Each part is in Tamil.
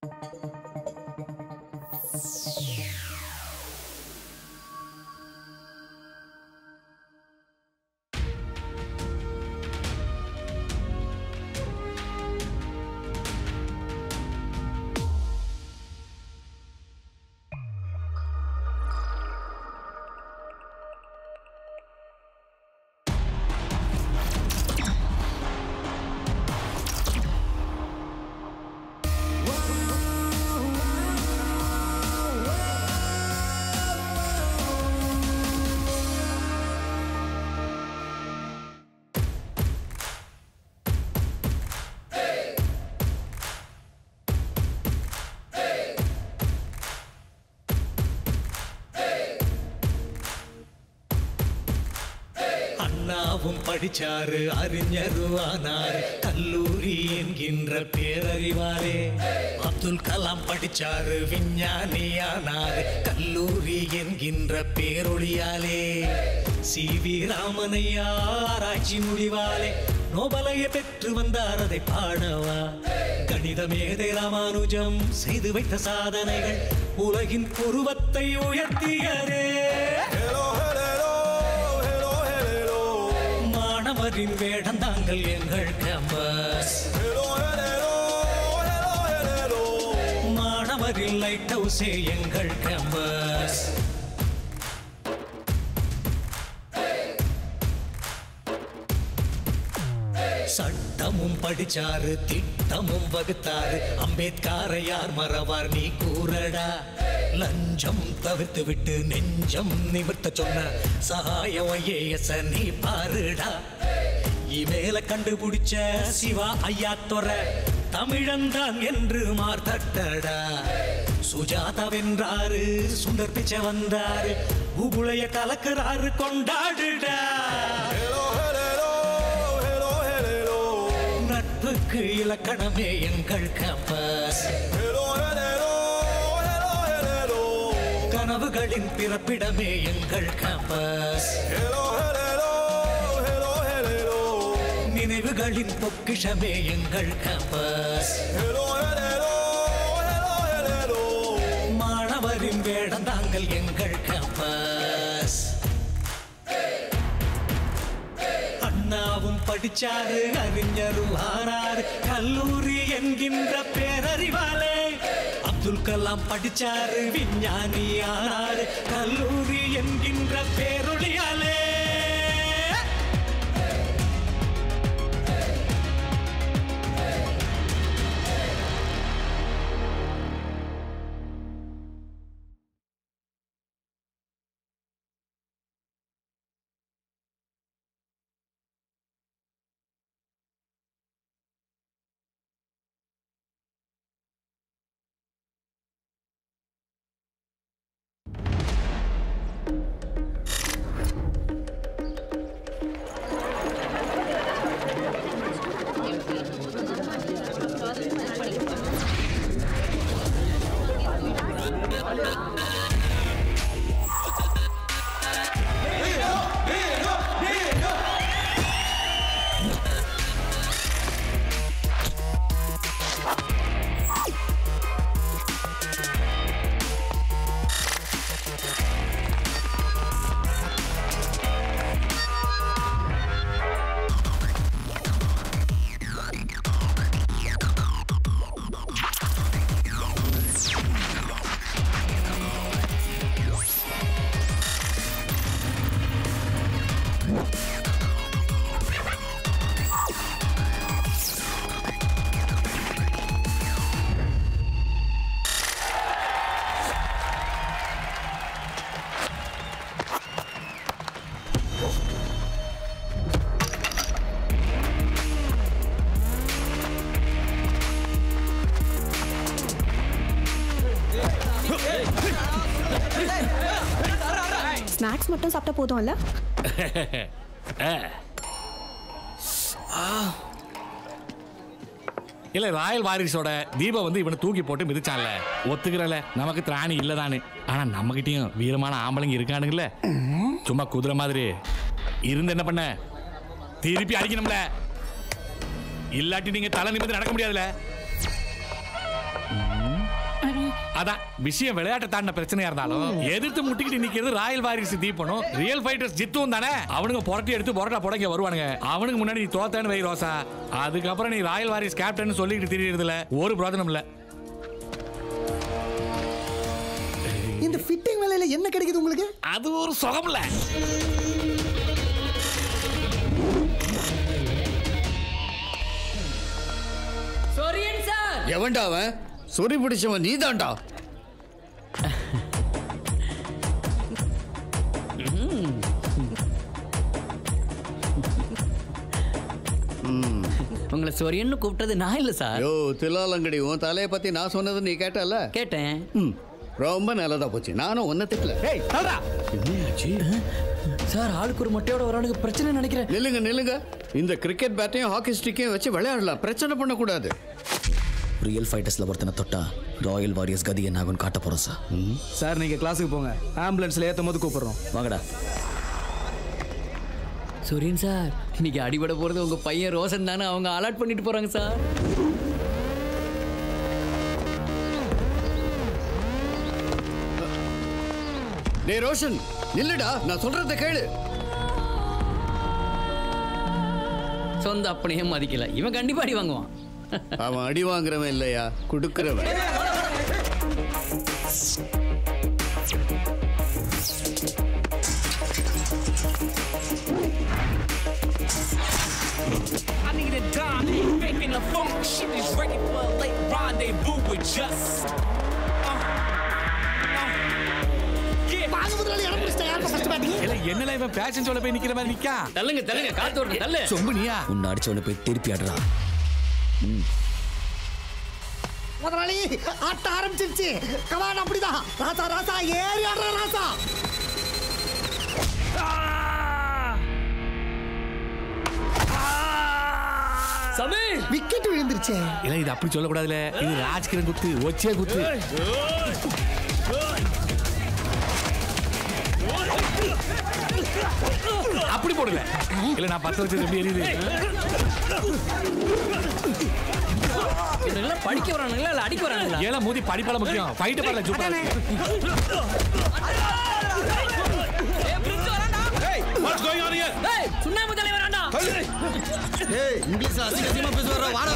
அண்ணாவும் படிச்சாரு அறிஞருவானார் கல்லூரி என்கின்ற பேரறிவாரே அப்துல் கலாம் படிச்சாரு விஞ்ஞானியானார் கல்லூரி என்கின்ற பேரொழியாலே சி வி ராமனையா ஆராய்ச்சி முடிவாலே நோபலையை பெற்று வந்தார் அதை பாடவா கணித மேதை ராமானுஜம் செய்து வைத்த சாதனைகள் உலகின் உருவத்தை உயர்த்தியதே மாணவரின் வேடந்தாங்கள் எங்கள் கேம்பஸ் மாணவரின் லைட் ஹவுஸே எங்கள் கேம்பஸ் சட்டமும் படிச்சாரு திட்டமும் வகுத்தாரு அம்பேத்காரை யார் மறவார் நீ கூறடா லஞ்சம் தவிர்த்து விட்டு நெஞ்சம் நிமிர்த்த சொன்ன சகாயம் ஐஏஎஸ் நீ பாருடா இமேல கண்டுபிடிச்ச சிவா ஐயா தொர தமிழன்தான் என்று மார்த்தட்டடா சுஜாதா வென்றாரு சுந்தர் பிச்சை வந்தாரு உகுளைய கலக்குறாரு கொண்டாடுடா நட்புக்கு இலக்கணமே எங்கள் கேம்பஸ் கனவுகளின் பிறப்பிடமே எங்கள் கேம்பஸ் நினைவுகளின் பொக்கிஷமே எங்கள் கேம்பஸ் மாணவரின் வேடந்தாங்கள் எங்கள் கேம்பஸ் அண்ணாவும் படிச்சாரு அறிஞரும் ஆனாரு கல்லூரி என்கின்ற பேரறிவாலே அப்துல் கலாம் படிச்சாரு விஞ்ஞானி ஆனாரு கல்லூரி என்கின்ற பேரொழியாலே ஸ்நாக்ஸ் மட்டும் சாப்பிட்டா போதும்ல இல்ல ராயல் வாரிசோட தீபம் வந்து இவனை தூக்கி போட்டு மிதிச்சான்ல ஒத்துக்கிறல நமக்கு திராணி இல்லதானு ஆனா நம்மகிட்டயும் வீரமான ஆம்பளைங்க இருக்கானுங்களே சும்மா குதிரை மாதிரி இருந்து என்ன பண்ண திருப்பி அடிக்கணும்ல இல்லாட்டி நீங்க தலை நிமிர்ந்து நடக்க முடியாதுல ம். அதான் விஷயம் விளையாட்டை தாண்டின பிரச்சனையா இருந்தாலும் எதிர்த்து முட்டிக்கிட்டு நிக்கிறது ராயல் வாரிசு தீபனும் ரியல் ஃபைட்டர்ஸ் ஜித்துவும் தானே அவனுங்க புரட்டி எடுத்து புரட்டா புடங்க வருவானுங்க அவனுக்கு முன்னாடி நீ தோத்தேன்னு வை ரோசா அதுக்கப்புறம் நீ ராயல் வாரிஸ் கேப்டன் சொல்லிட்டு திரியறதுல ஒரு பிரோஜனம் இல்ல இந்த ஃபிட்டிங் வேலையில என்ன கிடைக்குது உங்களுக்கு அது ஒரு சுகம்ல சொரியன் சார் எவன்டா அவன் சொறி பிடிச்சவன் நீதான்டா உங்களை சொரியன்னு கூப்பிட்டது நான் இல்ல சார் யோ தில்லாலங்கடி உன் தலையை பத்தி நான் சொன்னது நீ கேட்டல கேட்டேன் ம், ரொம்ப நல்லதா போச்சு நானும் ஒன்ன திட்டல ஏய் தல்றா என்னையாச்சு சார் ஆளுக்கு ஒரு மொட்டையோட வரவனுக்கு பிரச்சனை நினைக்கிறேன் நில்லுங்க நில்லுங்க இந்த கிரிக்கெட் பேட்டையும் ஹாக்கி ஸ்டிக்கையும் வச்சு விளையாடலாம் பிரச்சனை பண்ணக்கூடாது ரியல் ஃபைட்டர்ஸ்ல ஒருத்தனை தொட்டா ராயல் வாரியர்ஸ் கதி என்ன ஆகும்னு காட்ட போறோம் சார் சார் நீங்க கிளாஸுக்கு போங்க ஆம்புலன்ஸ்ல ஏத்தும் போது கூப்பிடுறோம் வாங்கடா சொரியன் சார் இன்னைக்கு அடிபட போறது உங்க பையன் ரோஷன் தானே அவங்க அலர்ட் பண்ணிட்டு போறாங்க சார் டேய் ரோஷன் நில்லுடா நான் சொல்றத கேளு சொந்த அப்பனையும் மதிக்கல இவன் கண்டிப்பா அடி வாங்குவான் அவன் அடி வாங்குறவன் இல்லையா குடுக்கிறவன் I need a dime, ain't faking the funk. Shit is ready for a late rendezvous with just. Uh, uh, yeah. வாங்க முதலாளி இடம் பிடிச்சிட்டா யாருக்கு ஃபர்ஸ்ட் பேட்டிங் இல்ல என்னல இவன் பேஷன் சொல்ல போய் நிக்கிற மாதிரி நிக்கா தள்ளுங்க தள்ளுங்க காத்து வரணும் தள்ளு சொம்பு நீயா உன்னை அடிச்சவனை போய் திருப்பி ஆடுறா முதலாளி ஆட்ட ஆரம்பிச்சிருச்சு கமான் அப்படிதான் ராசா ராசா ஏறி ஆடுற ராசா சமி விக்கெட் விழுந்துருச்சே இல்ல இது அப்படி சொல்லக்கூடாதுல இது ராஜ்கிரண் குத்து ஒச்சே குத்து அப்படி போடல இல்ல நான் பத்து வச்சது எப்படி எரியுது இவனுங்களாம் படிக்க வரானுங்களா இல்ல அடிக்க வரானுங்களா ஏல மோதி படிப்பால முக்கியம் ஃபைட் பண்ணல சூப்பரா இருக்கு. ஏய், பிரிட்ஜ் வரான்டா. ஏய், சுண்ணாம்பு தலைவர் வரான்டா. ஏய் இங்கிலீஷ்ல அசிங்கமா பேசுவாரா வாடா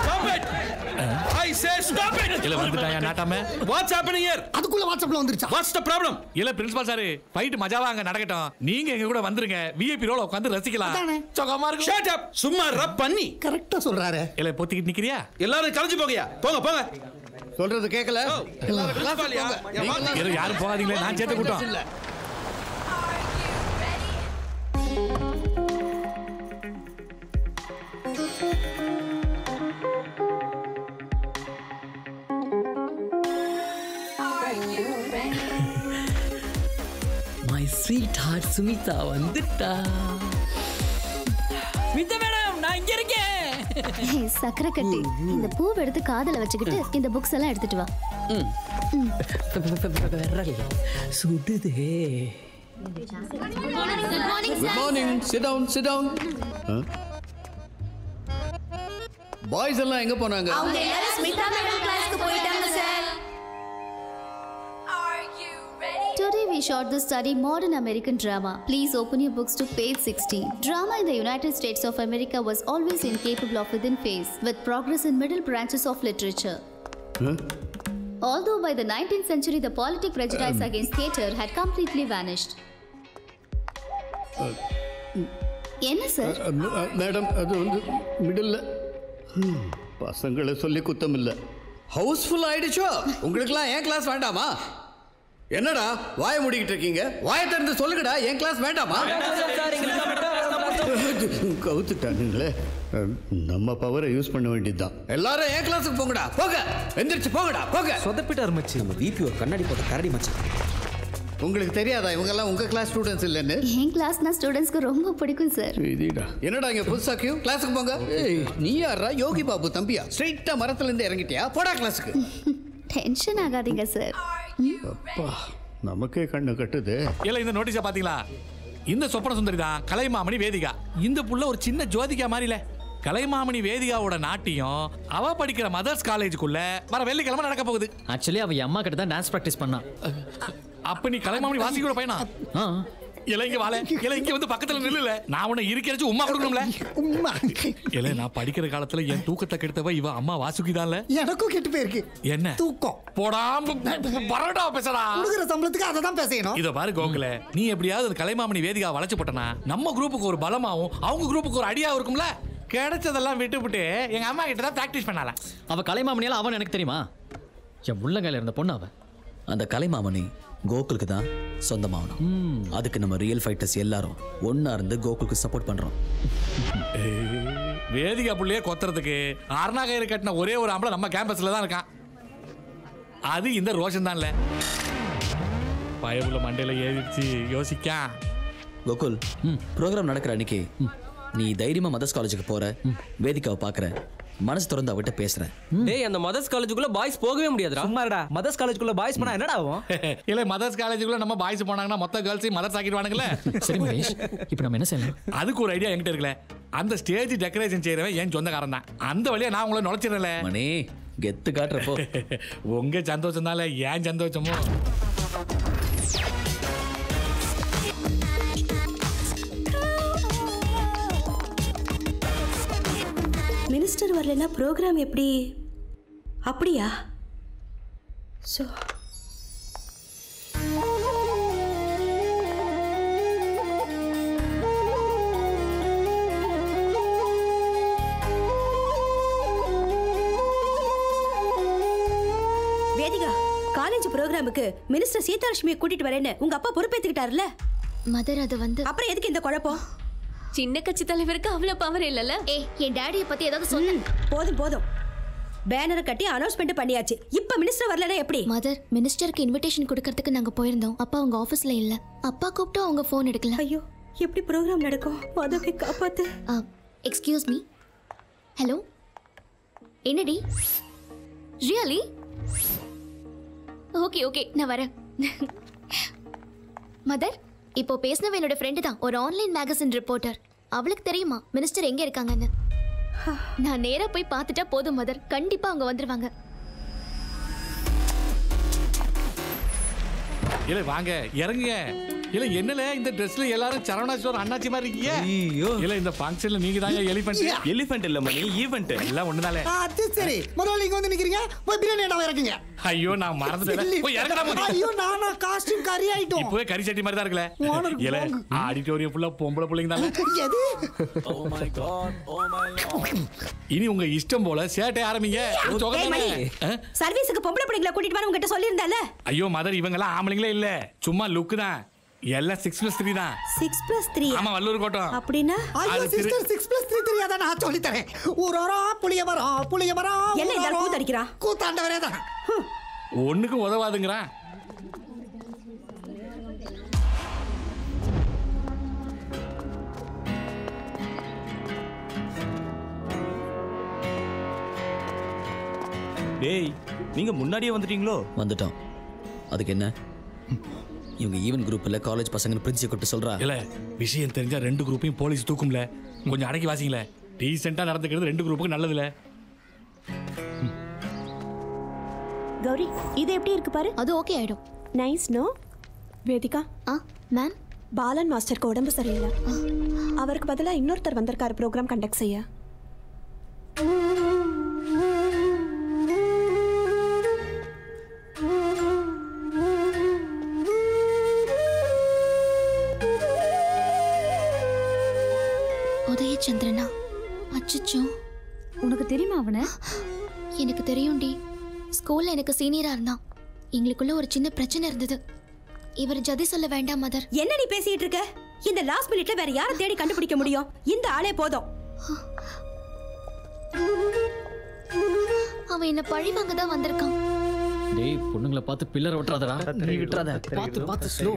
I say stop it! இல்ல வந்துட்டாயா நாட்டாம What's happening here? அதுக்குள்ள வாட்ஸ்அப்ல வந்துருச்சா What's the problem? இல்ல பிரின்சிபால் சார் ஃபைட் மஜாவா அங்க நடக்கட்டும் நீங்க எங்க கூட வந்துருங்க விஐபி ரோல உட்கார்ந்து ரசிக்கலாம் அதானே. சுகமா இருக்கும் Shut up! சும்மா ரப் பண்ணி கரெக்டா சொல்றாரு இல்ல பொத்திக்கிட்டு நிக்கிறியா எல்லாரும் கலைஞ்சு போங்கயா போங்க போங்க சொல்றது கேட்கல எல்லாரும் கிளாஸ்லயா இல்ல யாரும் போகாதீங்களே நான் சேர்த்து கூட்டம் இல்ல My sweetheart சுமிதா வந்துட்டா ஸ்மிதா மேடம் நான் இங்க இருக்கேன் ஏய், சக்கரை கட்டி இந்த பூவை எடுத்து காதுல வச்சுக்கிட்டு இந்த புக்ஸ் எல்லாம் எடுத்துட்டு வா விரல் சுடுதே good morning good morning sit down sit down boys எல்லாம் எங்க போனாங்க அவங்க எல்லாரும் ஸ்மிதா மேடம் கிளாஸ்க்கு போயிட்டாங்க sir Today we shot the study Modern American Drama. Please open your books to page 16. Drama in the United States of America was always incapable of within phase with progress in middle branches of literature. Although by the 19th century the politic prejudice against theatre had completely vanished. என்ன சார் மேடம் அது வந்து மிடில் பசங்களை சொல்லி குத்தம் இல்ல ஹவுஸ்ஃபுல் ஆயிடுச்சோ உங்களுக்குலாம் என் கிளாஸ் வேண்டாமா என்னடா வாய மூடிக்கிட்டு இருக்கீங்க வாய திறந்து சொல்லுங்கடா என் கிளாஸ் வேண்டாமா கவுத்துட்டானுங்களே அஹ், நம்ம பவரை யூஸ் பண்ண வேண்டியதுதான் எல்லாரும் என் கிளாஸுக்கு போங்கடா போங்க எந்திரிச்சு போங்கடா போங்க சொதப்பிட்டார் மச்சி நம்ம விபி ஒரு கண்ணாடி போட்ட கரடி மச்சி உங்களுக்கு தெரியாதா இவங்கெல்லாம் உங்க கிளாஸ் ஸ்டூடெண்ட்ஸ் இல்லைன்னு என் கிளாஸ்னா ஸ்டூடெண்ட்ஸ்க்கு ரொம்ப பிடிக்கும் சார் இதுடா என்னடா இங்க புதுசா கியூ கிளாஸுக்கு போங்க ஏய் நீ யாரா யோகி பாபு தம்பியா ஸ்ட்ரைட்டா மரத்துல இருந்து இறங்கிட்டியா போடா கிளாஸுக்கு டென்ஷன் ஆகாதீங்க சார் அப்பா நமக்கே கண்ணு கட்டுது இல்ல இந்த நோட்டீஸ பாத்தீங்களா இந்த சொப்பன சுந்தரி தான் கலைமாமணி வேதிகா இந்த புள்ள ஒரு சின்ன ஜோதிகா மாதிரில கலைமாமணி வேதிகாவோட நாட்டியம் அவ படிக்கிற மதர்ஸ் காலேஜுக்குள்ள வர வெள்ளிக்கிழமை நடக்க போகுது ஆக்சுவலி அவ அம்மா கிட்ட தான் டான்ஸ் ப்ராக்டிஸ் பண்ணா அப்ப நீ கலைமாமணி வாசிக்கோட பையனா ஆ இல்ல இங்க வாழ இல்ல இங்க வந்து பக்கத்துல நில்லுல நான் உன்னை இருக்கிறச்சு உமா கொடுக்கணும்ல உம்மா இல்ல நான் படிக்கிற காலத்துல என் தூக்கத்தை கெடுத்தவ இவ அம்மா வாசுகிதான்ல எனக்கும் கெட்டு போயிருக்கு என்ன தூக்கம் போடாம பரடா பேசடா கொடுக்குற சம்பளத்துக்கு அதை தான் பேசணும் இத பாரு கோகுல நீ எப்படியாவது அந்த கலைமாமணி வேதிகா வளைச்சு போட்டனா நம்ம குரூப்புக்கு ஒரு பலமாவும் அவங்க குரூப்புக்கு ஒரு அடியாவும் இருக்கும்ல கிடைச்சதெல்லாம் விட்டுவிட்டு எங்க அம்மா கிட்ட தான் பிராக்டிஸ் பண்ணலாம் அவ கலைமாமணியால அவன் எனக்கு தெரியுமா என் உள்ளங்கையில இருந்த பொண்ணு அவ அந்த கலைமாமணி கோகுலுக்கு தான் சொந்தமாகணும் அதுக்கு நம்ம ரியல் ஃபைட்டர்ஸ் எல்லாரும் ஒண்ணா இருந்து கோகுலுக்கு சப்போர்ட் பண்றோம் வேதிகா புள்ளையே கொத்துறதுக்கு அருணா கயிறு கட்டின ஒரே ஒரு ஆம்பளை நம்ம கேம்பஸ்ல தான் இருக்கான் அது இந்த ரோஷன் தான்ல பயபுல மண்டையில ஏறிச்சு யோசிக்கா கோகுல் ப்ரோக்ராம் நடக்கிற அன்னைக்கு நீ தைரியமா மதர்ஸ் காலேஜுக்கு போற வேதிகாவை பார்க்குற மனசு திறந்து அவட்ட பேசுற டேய் அந்த மதர்ஸ் காலேஜுக்குள்ள பாய்ஸ் போகவே முடியாதுடா சும்மாடா மதர்ஸ் காலேஜுக்குள்ள பாய்ஸ் போனா என்னடா ஆகும் இல்ல மதர்ஸ் காலேஜுக்குள்ள நம்ம பாய்ஸ் போனாங்கன்னா மொத்த கேர்ள்ஸையும் மதர்ஸ் ஆக்கிடுவானுங்களே சரி மகேஷ் இப்போ நம்ம என்ன செய்யலாம் அதுக்கு ஒரு ஐடியா என்கிட்ட இருக்குல்ல அந்த ஸ்டேஜ் டெக்கரேஷன் செய்யறவன் என் சொந்தக்காரன் தான் அந்த வழியா நான் உங்களை நுழைச்சிடல மணி கெத்து காட்டுறப்போ உங்க சந்தோஷம் தானே ஏன் சந்தோஷமோ மினிஸ்டர் வரலன்னா ப்ரோக்ராம் எப்படி அப்படியா ஸோ வேதிகா காலேஜ் ப்ரோக்ராமுக்கு மினிஸ்டர் சீதாலட்சுமியை கூட்டிட்டு வரேன்னு உங்க அப்பா பொறுப்பேத்துக்கிட்டாருல்ல மதர் அது வந்து அப்புறம் எதுக்கு இந்த குழப்பம் சின்ன கட்சி தலைவருக்கு அவ்வளவு பவர் இல்லல ஏ என் டாடியை பத்தி ஏதாவது சொல்ல போதும் போதும் பேனரை கட்டி அனௌன்ஸ்மெண்ட் பண்ணியாச்சு இப்ப மினிஸ்டர் வரலனா எப்படி மதர் மினிஸ்டருக்கு இன்விடேஷன் கொடுக்கறதுக்கு நாங்க போயிருந்தோம் அப்பா அவங்க ஆபீஸ்ல இல்ல அப்பா கூப்பிட்டோம் அவங்க ஃபோன் எடுக்கல ஐயோ எப்படி ப்ரோக்ராம் நடக்கும் மதவை காப்பாத்து எக்ஸ்கியூஸ் மீ ஹலோ என்னடி ரியலி ஓகே ஓகே நான் வரேன் மதர் இப்போ பேசினவ என்னோட ஃப்ரெண்டு தான் ஒரு ஆன்லைன் மேகசின் ரிப்போர்ட்டர் அவளுக்கு தெரியுமா மினிஸ்டர் எங்க இருக்காங்கன்னு நான் நேரா போய் பார்த்துட்டா போதும் மதர் கண்டிப்பா அவங்க வந்துருவாங்க இல்ல வாங்க இறங்குங்க இல்ல என்னல இந்த ட்ரெஸ்ல எல்லாரும் சரவணா ஸ்டோர் அண்ணாச்சி மாதிரி இருக்கீங்க இல்ல இந்த ஃபங்க்ஷன்ல நீங்க தாங்க எலிஃபென்ட் எலிஃபென்ட் இல்ல மணி ஈவென்ட் எல்லாம் ஒண்ணுதானே அது சரி முதல்ல இங்க வந்து நிக்கிறீங்க போய் பிரியாணி என்ன இறக்குங்க ஐயோ நான் மறந்துட்டேன் போய் இறங்கடா முதல்ல. ஐயோ நானா காஸ்டியூம் கறி ஆயிட்டோம் இப்பவே கறி சட்டி மாதிரி தான் இருக்குல்ல ஓனருக்கு இல்ல ஆடிட்டோரியம் ஃபுல்லா பொம்பளை பிள்ளைங்க தானே எது இனி உங்க இஷ்டம் போல சேட்டை ஆரம்பிங்க ஒரு தொகை ஏய், தானே. மணி. ஆ? சர்வீஸுக்கு பொம்பளை பிள்ளைங்களை கூட்டிட்டு வர உங்ககிட்ட சொல்லியிருந்தேன்ல ஐயோ மதர் இவங்கெல்லாம் ஆம்பளைங்களே இல்ல சும்மா லுக்கு தான் எல்லாம் சிக்ஸ் பிளஸ் த்ரீ தான் சிக்ஸ் பிளஸ் த்ரீ ஆமா வல்லூர் கோட்டம் அப்படின்னா ஐயோ அது திரு- சிஸ்டர் சிக்ஸ் பிளஸ் த்ரீ தெரியாதா நான் சொல்லி தரேன் ஊரோரா புளிய மரம் புளிய மரம் என்ன இந்த ஆள் கூத்தடிக்கிறான்? கூத்தாண்டவரே தான் ஒண்ணுக்கும் உதவாதுங்கிறான் டேய் நீங்க முன்னாடியே வந்துட்டீங்களோ வந்துட்டோம் அதுக்கு என்ன இவங்க ஈவன் குரூப்ல காலேஜ் பசங்க பிரின்சியை கூப்பிட்டு சொல்றா இல்ல விஷயம் தெரிஞ்சா ரெண்டு குரூப்பையும் போலீஸ் தூக்கும்ல கொஞ்சம் அடக்கி வாசிங்களே டீசெண்டா நடந்துக்கிறது ரெண்டு குரூப்புக்கு நல்லதுல கௌரி இது எப்படி இருக்கு பாரு அது ஓகே ஆயிடும் நைஸ் நோ வேதிகா ஆ மேம் பாலன் மாஸ்டருக்கு உடம்பு சரியில்லை அவருக்கு பதிலா இன்னொருத்தர் வந்திருக்காரு ப்ரோக்ராம் கண்டக்ட் செய்ய உதயச்சந்திரனா அச்சச்சோ உனக்கு தெரியுமா அவனை எனக்கு தெரியும்டி ஸ்கூல்ல எனக்கு சீனியரா இருந்தான் எங்களுக்குள்ள ஒரு சின்ன பிரச்சனை இருந்தது இவர் ஜதி சொல்ல வேண்டாம் மதர் என்ன நீ பேசிட்டு இருக்க இந்த லாஸ்ட் மினிட்ல வேற யாரை தேடி கண்டுபிடிக்க முடியும் இந்த ஆளே போதும் அவன் என்ன பழி வாங்க தான் வந்திருக்கான் டேய் பொண்ணுங்களை பார்த்து பில்லர் விட்டுறாதடா நீ விட்டுறாத பார்த்து பார்த்து ஸ்லோ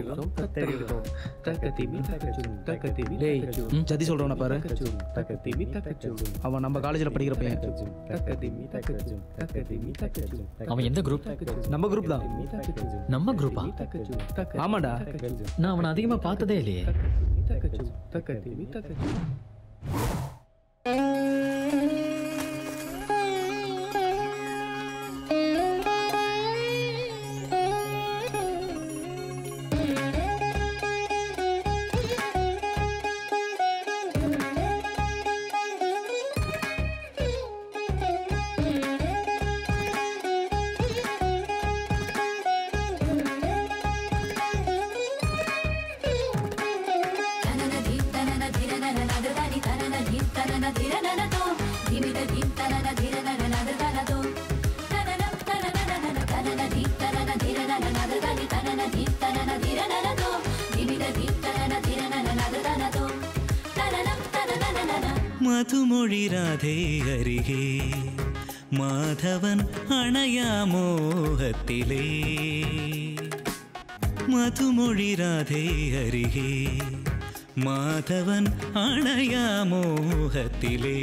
டேய் ம், சதி சொல்றவன பாரு அவன் நம்ம காலேஜ்ல படிக்கிற பையன் அவன் எந்த குரூப் நம்ம குரூப் தான் நம்ம குரூப்பா ஆமாடா நான் அவனை அதிகமா பார்த்ததே இல்லையே தனன திரணன தோ திமித தீம் தனன திரணன நத தன தோ தனனம் தனனனன தனன தீம் தனன திரணன நத தனி தனன தீம் தனன திரணன தோ திமித தீம் தனன திரணன நத தன தோ தனனம் தனனனன மதுமொழி ராதே அருகே மாதவன் அணையா மோகத்திலே மதுமொழி ராதே அருகே மாதவன் அணையா மோகத்திலே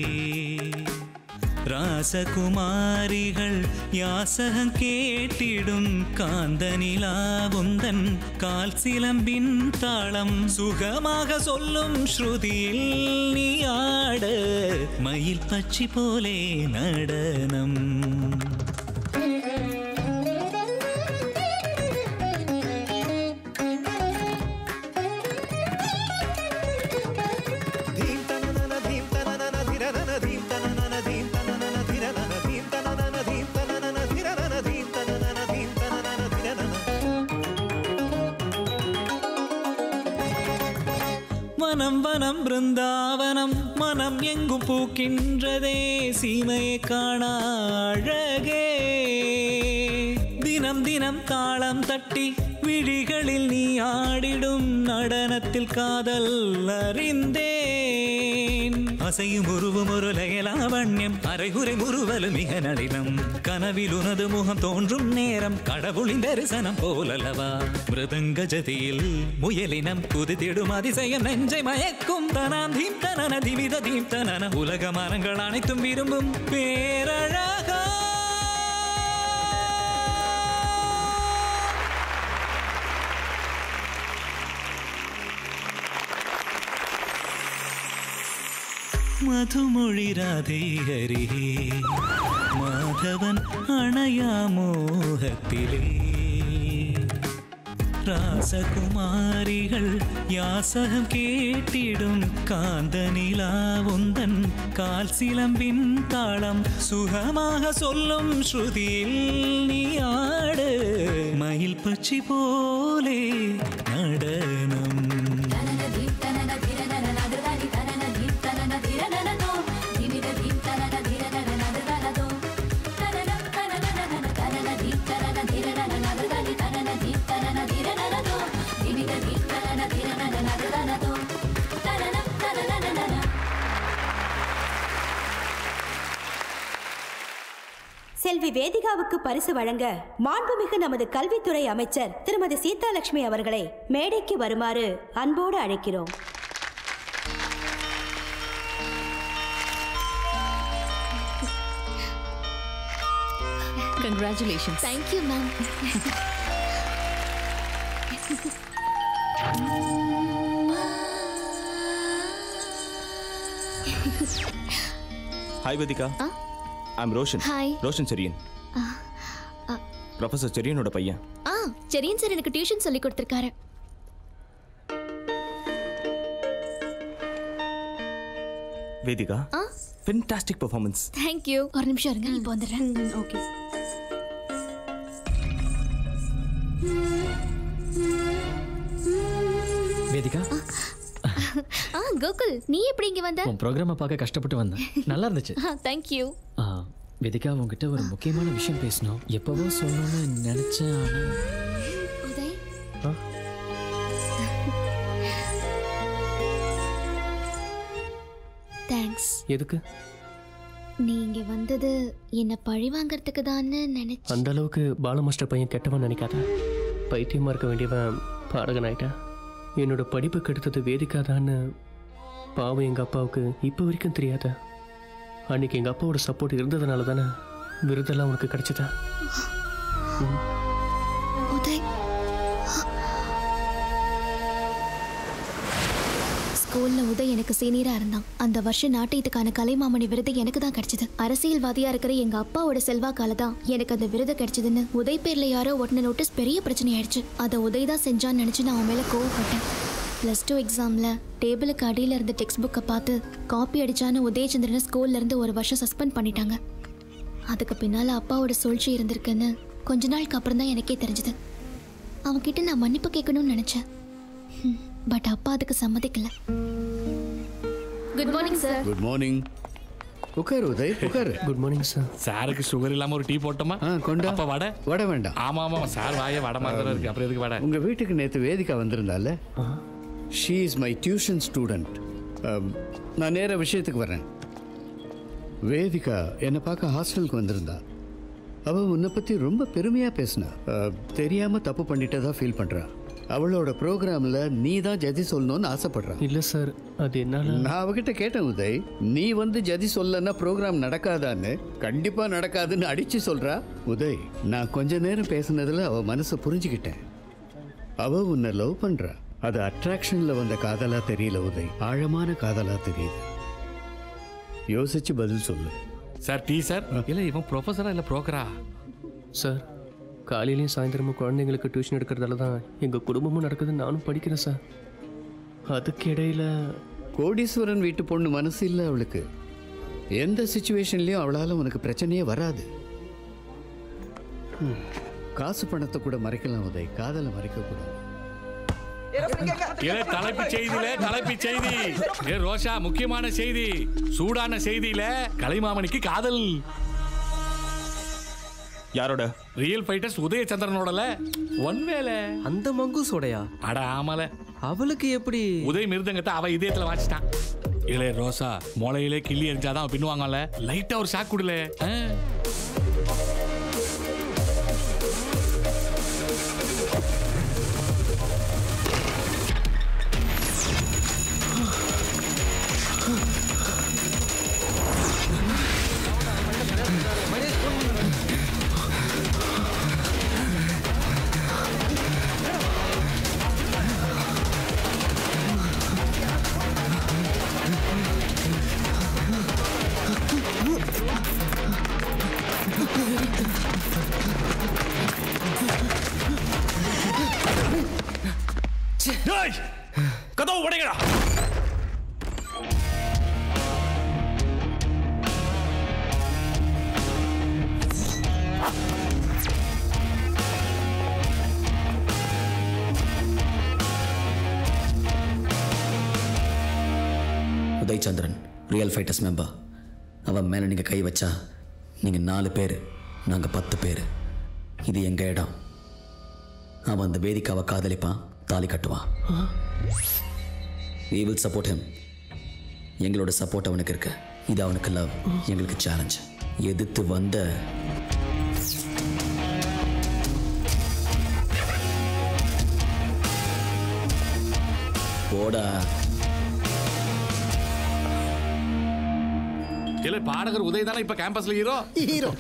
ராசகுமாரிகள் யாசகம் கேட்டிடும் காந்தனிலா உந்தன் கால் சிலம்பின் தாளம் சுகமாக சொல்லும் ஸ்ருதியில் நீ ஆட மயில் பச்சி போலே நடனம் வனம் வனம் பிருந்தாவனம் மனம் எங்கும் பூக்கின்றதே சீமையை காண அழகே தினம் தினம் தாளம் தட்டி விழிகளில் நீ ஆடிடும் நடனத்தில் காதல் அறிந்தேன் அசையும் உருவும் ஒரு லயலாவண்யம் அரைகுறை முறுவலும் மிக நளினம் கனவில் உனது முகம் தோன்றும் நேரம் கடவுளின் தரிசனம் போலல்லவா மிருதங்க ஜதியில் முயலினம் குதித்திடும் அதிசயம் நெஞ்சை மயக்கும் தனாம் தீம் தனன திமித தீம் தனன உலக மரங்கள் அனைத்தும் விரும்பும் பேரழகா மதுமொழி ராதே ஹரி மாதவன் அணையா மோகத்திலே ராசகுமாரிகள் யாசகம் கேட்டிடும் காந்த நிலா உந்தன் கால் சிலம்பின் தாளம் சுகமாக சொல்லும் ஸ்ருதியில் நீ ஆடு மயில் பச்சி போலே நடனம் தனன தீம் தனன திரணன நத தனி தனன தீம் தனன திரணன தோ திமித தீம் தனன திரணன நத தன தோ தனனம் தனனனன தனன தீம் தனன திரணன நத தனி தனன தீம் தனன திரணன தோ திமித தீம் தனன திரணன நத தன தோ தனனம் தனனனன செல்வி வேதிகாவுக்கு பரிசு வழங்க மாண்புமிகு நமது கல்வித்துறை அமைச்சர் திருமதி சீதாலட்சுமி அவர்களை மேடைக்கு வருமாறு அன்போடு அழைக்கிறோம் Congratulations. Thank you, ma'am. Hi Vedika I'm Roshan Hi. Roshan Cherian professor செரியனோட பையன் ஆ செரியன் சார் எனக்கு டியூஷன் சொல்லி கொடுத்துருக்காரு வேதிகா ஆ ஃபென்டாஸ்டிக் பெர்ஃபார்மன்ஸ் தேங்க்யூ ஒரு நிமிஷம் இருங்க இப்போ வந்துடுறேன் ஓகே வேதிகா ஆ கோகுல் நீ எப்படி இங்க வந்த உன் ப்ரோக்ராமை பார்க்க கஷ்டப்பட்டு வந்தேன் நல்லா இருந்துச்சு தேங்க்யூ ஆ, வேதிகா உங்ககிட்ட ஒரு முக்கியமான விஷயம் பேசணும் எப்பவோ சொல்லணும்னு நினைச்சேன் ஆனா உதய் ஆ? தேங்க்ஸ் எதுக்கு நீ இங்க வந்தது என்ன பழி வாங்கறதுக்கு தான்னு நினைச்சு அந்த அளவுக்கு பால மாஸ்டர் பையன் கெட்டவன் நினைக்காத பைத்தியமாக இருக்க வேண்டியவன் பாடகன் ஆயிட்டான் என்னோட படிப்பு கெடுத்தது வேதிக்காதான்னு பாவம் எங்கள் அப்பாவுக்கு இப்போ வரைக்கும் தெரியாத அன்னைக்கு எங்கள் அப்பாவோட சப்போர்ட் இருந்ததுனால தானே விருதெல்லாம் உனக்கு கிடைச்சதா உதய் ஸ்கூல்ல உதய் எனக்கு சீனியரா இருந்தான் அந்த வருஷம் நாட்டியத்துக்கான கலைமாமணி விருது எனக்கு தான் கிடைச்சது அரசியல்வாதியா இருக்கிற எங்க அப்பாவோட செல்வாக்கால தான் எனக்கு அந்த விருது கிடைச்சதுன்னு உதய் பேர்ல யாரோ ஒட்டின நோட்டீஸ் பெரிய பிரச்சனை ஆயிடுச்சு அதை உதய் தான் செஞ்சான்னு நினைச்சு நான் அவன் மேல கோவப்பட்டேன் ப்ளஸ் டூ எக்ஸாமில் டேபிளுக்கு அடியில் இருந்த டெக்ஸ்ட் புக்கை பார்த்து காப்பி அடிச்சான்னு உதயச்சந்திரனை ஸ்கூல்ல இருந்து ஒரு வருஷம் சஸ்பெண்ட் பண்ணிட்டாங்க அதுக்கு பின்னால் அப்பாவோட சூழ்ச்சி இருந்திருக்குன்னு கொஞ்ச நாளுக்கு அப்புறம் தான் எனக்கே தெரிஞ்சது அவன்கிட்ட நான் மன்னிப்பு கேட்கணும்னு நினச்சேன் பட் அப்பா அதுக்கு சம்மதிக்கல good morning sir good morning உட்காரு உதய் உட்காரு குட் மார்னிங் சார் சாருக்கு சுகர் இல்லாம ஒரு டீ போட்டோமா கொண்டா அப்ப வடை வடை வேண்டாம் ஆமா ஆமா சார் வாய வடை மாதிரி தானே இருக்கு அப்புறம் எதுக்கு வடை உங்க வீட்டுக்கு நேத்து வேதிகா வந்திருந்தால she is my tuition student நான் நேர விஷயத்துக்கு வரேன் வேதிகா என்னை பார்க்க ஹாஸ்டலுக்கு வந்திருந்தா அவ உன்னை பத்தி ரொம்ப பெருமையா பேசினா அஹ், தெரியாம தப்பு பண்ணிட்டதா ஃபீல் பண்றா அவளோட ப்ரோக்ராம்ல நீ தான் ஜதி சொல்லணும்னு ஆசைப்படுறா இல்லை சார் அது என்னால் நான் அவகிட்ட கேட்டேன் உதய் நீ வந்து ஜதி சொல்லனா ப்ரோக்ராம் நடக்காதான்னு கண்டிப்பா நடக்காதுன்னு அடிச்சு சொல்றா உதய் நான் கொஞ்ச நேரம் பேசுனதுல அவ மனசை புரிஞ்சுக்கிட்டேன் அவ உன்னை லவ் பண்றா அது அட்ராக்ஷன்ல வந்த காதலா தெரியல உதய் ஆழமான காதலா தெரியுது யோசிச்சு பதில் சொல்லு சார் டீ சார் இல்ல இவன் ப்ரொஃபஸரா இல்ல புரோக்கரா சார் காலையிலையும் சாயந்தரமும் குழந்தைங்களுக்கு டியூஷன் எடுக்கிறதால தான் எங்கள் குடும்பமும் நடக்குது நானும் படிக்கிறேன் சார் அதுக்கு இடையில கோடீஸ்வரன் வீட்டு பொண்ணு மனசு இல்லை அவளுக்கு எந்த சுச்சுவேஷன்லயும் அவளால உனக்கு பிரச்சனையே வராது ம். காசு பணத்தை கூட மறைக்கலாம் உதய் காதலை மறைக்க கூடாது ஏ தலைப்பு செய்தியில தலைப்பு செய்தி ஏ ரோஷா முக்கியமான செய்தி சூடான செய்தியில கலைமாமணிக்கு காதல் யாரோட ரியல் ஃபைட்டர்ஸ் உதயச்சந்திரனோடல ஒன் வேலை அந்த மங்கூஸோடையா அட ஆமால அவளுக்கு எப்படி உதய மிருதங்கத்தை அவ இதயத்துல வாச்சிட்டான் இளைய ரோசா முளையிலே கிள்ளி எரிஞ்சாதான் அவன் பின்னுவாங்கல்ல லைட்டா ஒரு ஷாக் கொடுல ஆ? டேய் கதவு உடைங்கடா Uday Chandran real fighters member அவன் மேலே நீங்கள் கை வச்சா நீங்கள் நாலு பேர் நாங்கள் பத்து பேர் இது எங்கள் இடம் அவன் அந்த வேதிக்காவை காதலிப்பான் தாலி கட்டுவான் we will சப்போர்ட் him எங்களோட சப்போர்ட் அவனுக்கு இருக்கு இது அவனுக்கு லவ் எங்களுக்கு சேலஞ்ச் எதிர்த்து வந்த போடா இல்ல பாடகர் உதய் தானே இப்ப கேம்பஸ்ல ஹீரோ ஹீரோ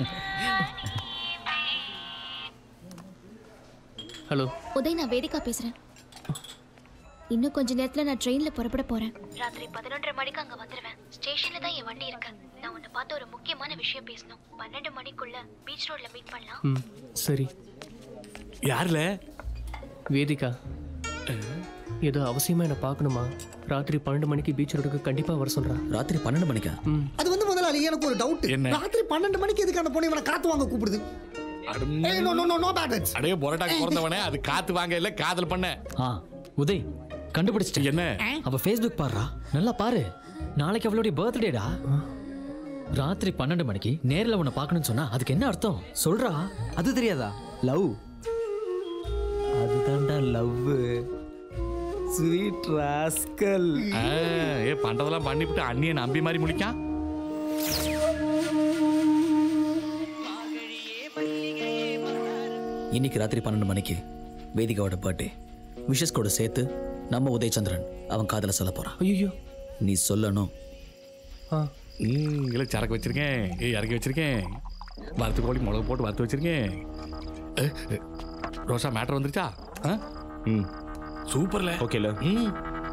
ஹலோ உதய் நான் வேதிகா பேசுறேன் இன்னும் கொஞ்ச நேரத்துல நான் ட்ரெயின்ல புறப்பட போறேன் ராத்திரி பதினொன்றரை மணிக்கு அங்க வந்துருவேன் ஸ்டேஷன்ல தான் என் வண்டி இருக்கு நான் உன்னை பார்த்து ஒரு முக்கியமான விஷயம் பேசணும் பன்னெண்டு மணிக்குள்ள பீச் ரோட்ல மீட் பண்ணலாம் ம் சரி யாருல வேதிகா ஏதோ அவசியமா என்னை பார்க்கணுமா ராத்திரி பன்னெண்டு மணிக்கு பீச் ரோடுக்கு கண்டிப்பா வர சொல்றா ராத்திரி பன்னெண்டு மணிக்கா அது வந்து முதலாளி எனக்கு ஒரு டவுட் என்ன? ராத்திரி பன்னெண்டு மணிக்கு எதுக்கான பொண்ணு இவனை காத்து வாங்க கூப்பிடுது ஏய், no, no, no, no bad words. அடே பொரோட்டாக்கு பிறந்தவனே அது காத்து வாங்க இல்ல காதல் பண்ண ஆ உதய் கண்டுபிடிச்சிட்டேன் என்ன அவ ஃபேஸ்புக் பாருடா நல்லா பாரு நாளைக்கு அவளுடைய பர்த்டேடா ராத்திரி பன்னெண்டு மணிக்கு நேர்ல உன்னை பார்க்கணும்னு சொன்னா அதுக்கு என்ன அர்த்தம் சொல்றா அது தெரியாதா லவ் அதுதான்டா லவ் ஸ்வீட் ராஸ்கல் ஆ, ஏ பண்றதெல்லாம் பண்ணிவிட்டு அண்ணிய நம்பி மாதிரி முடிக்கான் இன்னைக்கு ராத்திரி பன்னெண்டு மணிக்கு வேதிகாவோட பர்த்டே விஷஸ் கூட சேர்த்து நம்ம உதயச்சந்திரன் அவன் காதல சொல்ல போறான் ஐயோ நீ சொல்லணும் ம் இல்லை சரக்கு வச்சிருக்கேன் ஏய் இறக்கி வச்சிருக்கேன் வறுத்து கோழி மிளகு போட்டு வறுத்து வச்சிருக்கேன் ஏ, ஏ, ரோசா மேட்டர் வந்துருச்சா ஆ? ம் சூப்பர்ல ஓகேல ம்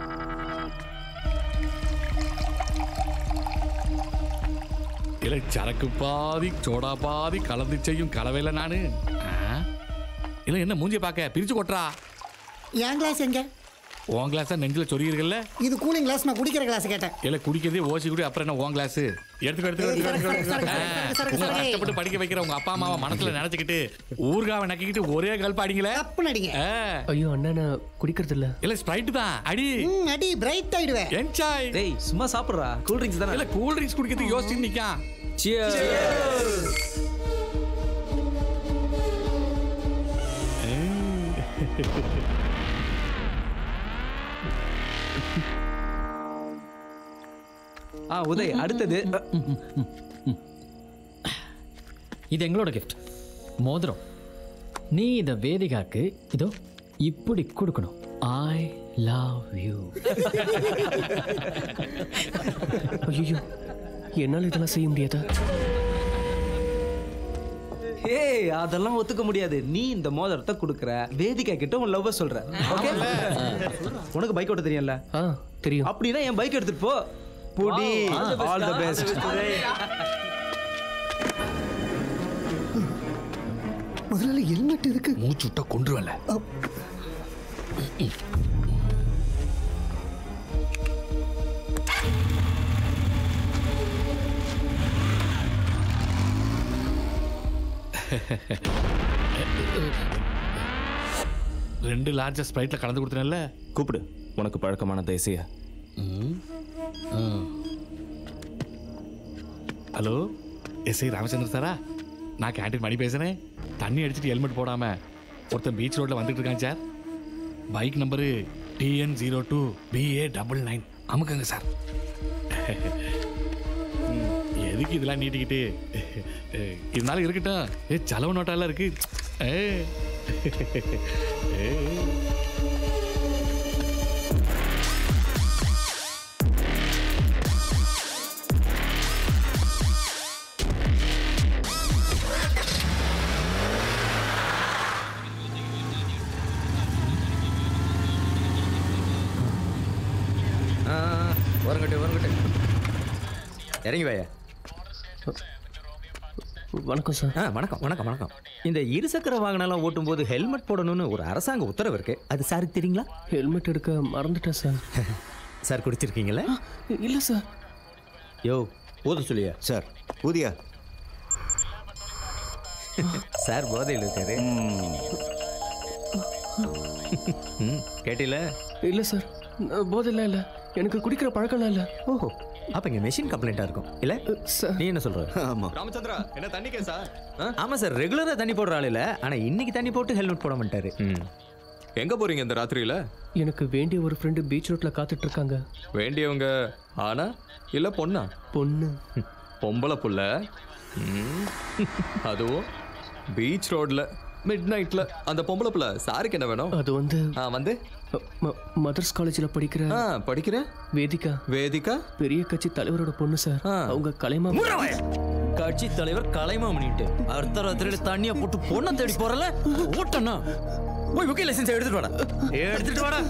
இல்லை சரக்கு பாதி சோடா பாதி கலந்து செய்யும் கலவையில நானு ஆ? இல்லை என்ன மூஞ்சிய பார்க்க பிரிச்சு கொட்டுறா என் கிளாஸ் எங்க உன் கிளாஸ் நெஞ்சில சொருகிருக்கல இது கூலிங் கிளாஸ் நான் குடிக்கிற கிளாஸ் கேட்டேன் இல்ல குடிக்கிறதே ஓசி குடி அப்புறம் என்ன உன் கிளாஸ் எடுத்துக்கோ எடுத்துக்கோ ஏய், எடுத்துக்கோ, சரக்கு, எடுத்துக்கோ சரக்கு, ஆ, சரக்கு, உங்களை சரக்கு. கஷ்டப்பட்டு படிக்க வைக்கிற உங்க அப்பா அம்மாவை மனசுல நினைச்சுக்கிட்டு ஊர்காவை நக்கிக்கிட்டு ஒரே கல்ப அடிங்களே தப்பு நடிங்க ஐயோ அண்ணா நான் குடிக்கிறது இல்ல இல்ல ஸ்ப்ரைட் தான் அடி ம், அடி பிரைட் ஆயிடுவேன் என்ஜாய் டேய் சும்மா சாப்பிடுறா கூல் ட்ரிங்க்ஸ் தானே இல்ல கூல் ட்ரிங்க்ஸ் குடிக்கிறதுக்கு யோசிச்சு நிக்கான் ஆ உதய் அடுத்தது இது எங்களோட கிஃப்ட் மோதிரம் நீ இதை வேதிகாக்கு இதோ இப்படி கொடுக்கணும் ஐ லவ் யூ ஐயோ என்னால் இதெல்லாம் செய்ய முடியாதா ஏய் அதெல்லாம் ஒத்துக்க முடியாது நீ இந்த மோதிரத்தை கொடுக்குற வேதிகா கிட்ட உன் லவ் சொல்ற ஓகே உனக்கு பைக் ஓட்ட தெரியும்ல ஆ தெரியும் அப்படின்னா என் பைக் எடுத்துட்டு போ புடி ஆல் தி பெஸ்ட் முதல்ல ஹெல்மெட் இருக்கு மூச்சு விட்டா கொன்றுவல ரெண்டு லார்ஜஸ்ட் ஸ்ப்ரைட்ல கலந்து கொடுத்தனல்ல கூப்பிடு உனக்கு பழக்கமான தேசிய ஹலோ எஸ் ஐ ராமச்சந்திர சாரா நான் கேண்டீன் மணி பேசுறேன் தண்ணி அடிச்சிட்டு ஹெல்மெட் போடாம ஒருத்தன் பீச் ரோட்ல வந்துட்டு இருக்கான் sir bike number TN zero two BA double nine அமுக்குங்க சார் ம், எதுக்கு இதெல்லாம் நீட்டிக்கிட்டு இருந்தாலும் இருக்கட்டும் ஏ செலவு நோட்டாலாம் இருக்கு ஏ ஏ வரங்கட்டு வரங்கட்டு இறங்கி வாயா வணக்கம் சார் ஆ வணக்கம் வணக்கம் வணக்கம் இந்த இருசக்கர வாகனம்லாம் ஓட்டும்போது ஹெல்மெட் போடணும்னு ஒரு அரசாங்க உத்தரவு இருக்கு அது சாருக்கு தெரியுங்களா ஹெல்மெட் எடுக்க மறந்துட்டேன் சார் சார் குடிச்சிருக்கீங்களா இல்லை சார் யோ ஊத சொல்லியா சார் ஊதியா சார் போதையில் இருக்காரு ம், கேட்டில இல்லை சார் நான் போதையில் இல்லை எனக்கு குடிக்கிற பழக்கம்லாம் இல்லை ஓஹோ அப்ப இங்க மெஷின் கம்ப்ளைண்டா இருக்கும் இல்ல நீ என்ன சொல்ற ஆமா ராமச்சந்திரா என்ன தண்ணி கேசா ஆமா சார் ரெகுலரா தண்ணி போடுற ஆள் இல்ல ஆனா இன்னைக்கு தண்ணி போட்டு ஹெல்மெட் போட மாட்டாரு எங்க போறீங்க இந்த ராத்திரியில எனக்கு வேண்டிய ஒரு ஃப்ரெண்டு பீச் ரோட்ல காத்துட்டு இருக்காங்க வேண்டியவங்க ஆனா இல்ல பொண்ணா பொண்ணு பொம்பளை புள்ள ம். அதுவும் பீச் ரோட்ல மிட் நைட்ல அந்த பொம்பளை புள்ள சாருக்கு என்ன வேணும் அது வந்து ஆ வந்து மதர்ஸ் காலேஜில் படிக்கிற ஆ படிக்கிற வேதிகா வேதிகா பெரிய கட்சி தலைவரோட பொண்ணு சார் அவங்க கலைமா கட்சி தலைவர் கலைமாமணிட்டு அடுத்த ராத்திரியில தண்ணிய போட்டு பொண்ணை தேடி போறல ஓட்டனா போய் புக்கே லைசன்ஸ் எடுத்துட்டு வாடா எடுத்துட்டு வாடா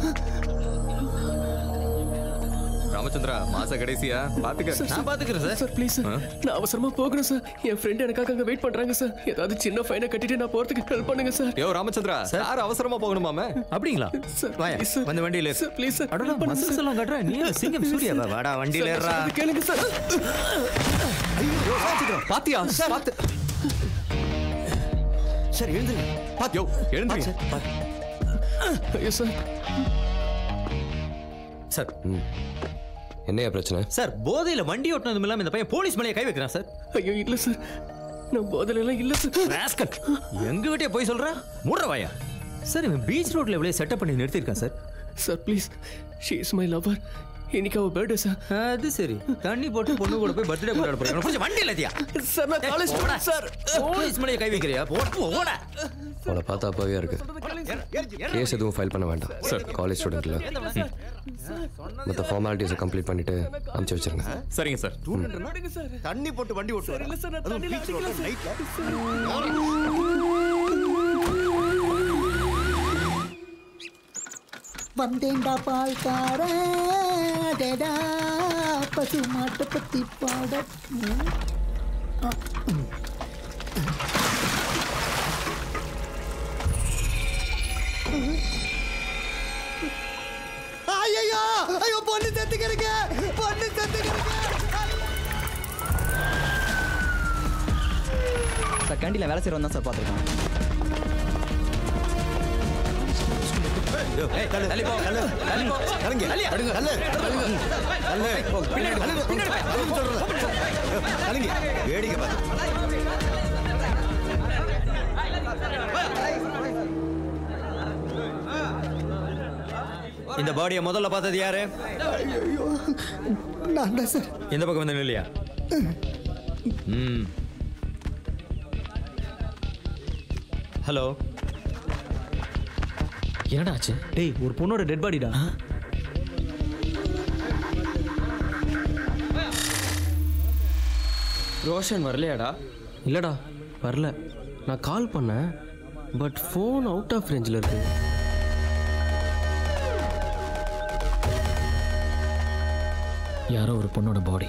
ராமச்சந்திரா மாச கடைசியா பாத்துக்க நான் பாத்துக்கிறேன் சார் சார் ப்ளீஸ் சார் நான் அவசரமா போகணும் சார் என் ஃப்ரெண்ட் எனக்காக அங்க வெயிட் பண்றாங்க சார் ஏதாவது சின்ன ஃபைனை கட்டிட்டு நான் போறதுக்கு ஹெல்ப் பண்ணுங்க சார் யோ ராமச்சந்திரா சார் அவசரமா போகணுமாமே அப்படிங்களா சார் வாயா வந்து வண்டியில ஏறு. சார் ப்ளீஸ் சார் அடடா மசில்ஸ் எல்லாம் கட்டுற நீ என்ன சிங்கம் சூர்யாவா வாடா வண்டியில ஏறா சார், கேளுங்க சார் பாத்தியா பாத்து சார் எழுந்துருங்க பாத்தியோ எழுந்துருங்க ஐயோ சார் சார் என்னையா பிரச்சனை சார் போதையில வண்டி ஓட்டுனதும் இல்லாம இந்த பையன் போலீஸ் மேலேயே கை வைக்கிறான் சார் ஐயோ இல்ல சார் நான் போதையில எல்லாம் இல்ல சார் ராஸ்கல் எங்க வீட்டே போய் சொல்ற மூடுற வாயா சார் இவன் பீச் ரோட்ல எவ்வளவு செட்டப் பண்ணி நிறுத்திருக்கான் sir sir please she is my lover இன்னைக்கு அவ பர்த்டே சார் அது சரி தண்ணி போட்டு பொண்ணு கூட போய் பர்த்டே கொண்டாட போறேன் புடிச்சு வண்டி இல்லையா சார் நான் காலேஜ் சார் போலீஸ் மேலேயே கை வைக்கிறியா போட்டு ஓட அவளை பார்த்தா அப்பாவே இருக்கு கேஸ் எதுவும் ஃபைல் பண்ண வேண்டாம் சார் காலேஜ் ஸ்டூடெண்ட்ல மற்ற ஃபார்மாலிட்டிஸை கம்ப்ளீட் பண்ணிட்டு அனுப்பிச்சு வச்சிருங்க சரிங்க சார் தண்ணி போட்டு வண்டி ஓட்டு இல்ல சார் நான் அதுவும் தண்ணியில beach road ல அடிக்கல வந்தேன்டா பால்காரடா பசு மாட்டை பத்தி பாட ம். ஆ, ம். ஐயோ ஐயோ பொண்ணு செத்துக்கிறீங்க பொண்ணு செத்துக்கிறீங்க சார் கேண்டீனில் வேலை செய்கிறவன் தான் சார் பார்த்துருக்கேன் தள்ளி போ தள்ளு தள்ளி போ தள்ளுங்க தள்ளுங்க தள்ளு தள்ளு போ பின்னாடி தள்ளு பின்னாடி சொல்றேன் தள்ளுங்க வேடிக்கை பார்த்து இந்த பாடியை முதல்ல பார்த்தது யாரு நான் தான் சார் இந்த பக்கம் வந்து இல்லையா ம் ஹலோ என்னடா ஆச்சு டேய் ஒரு பொண்ணோட டெட் பாடிடா ரோஷன் வரலையாடா இல்லைடா வரல நான் கால் பண்ணேன் பட் ஃபோன் அவுட் ஆஃப் ரேஞ்சில் இருக்கு யாரோ ஒரு பொண்ணோட பாடி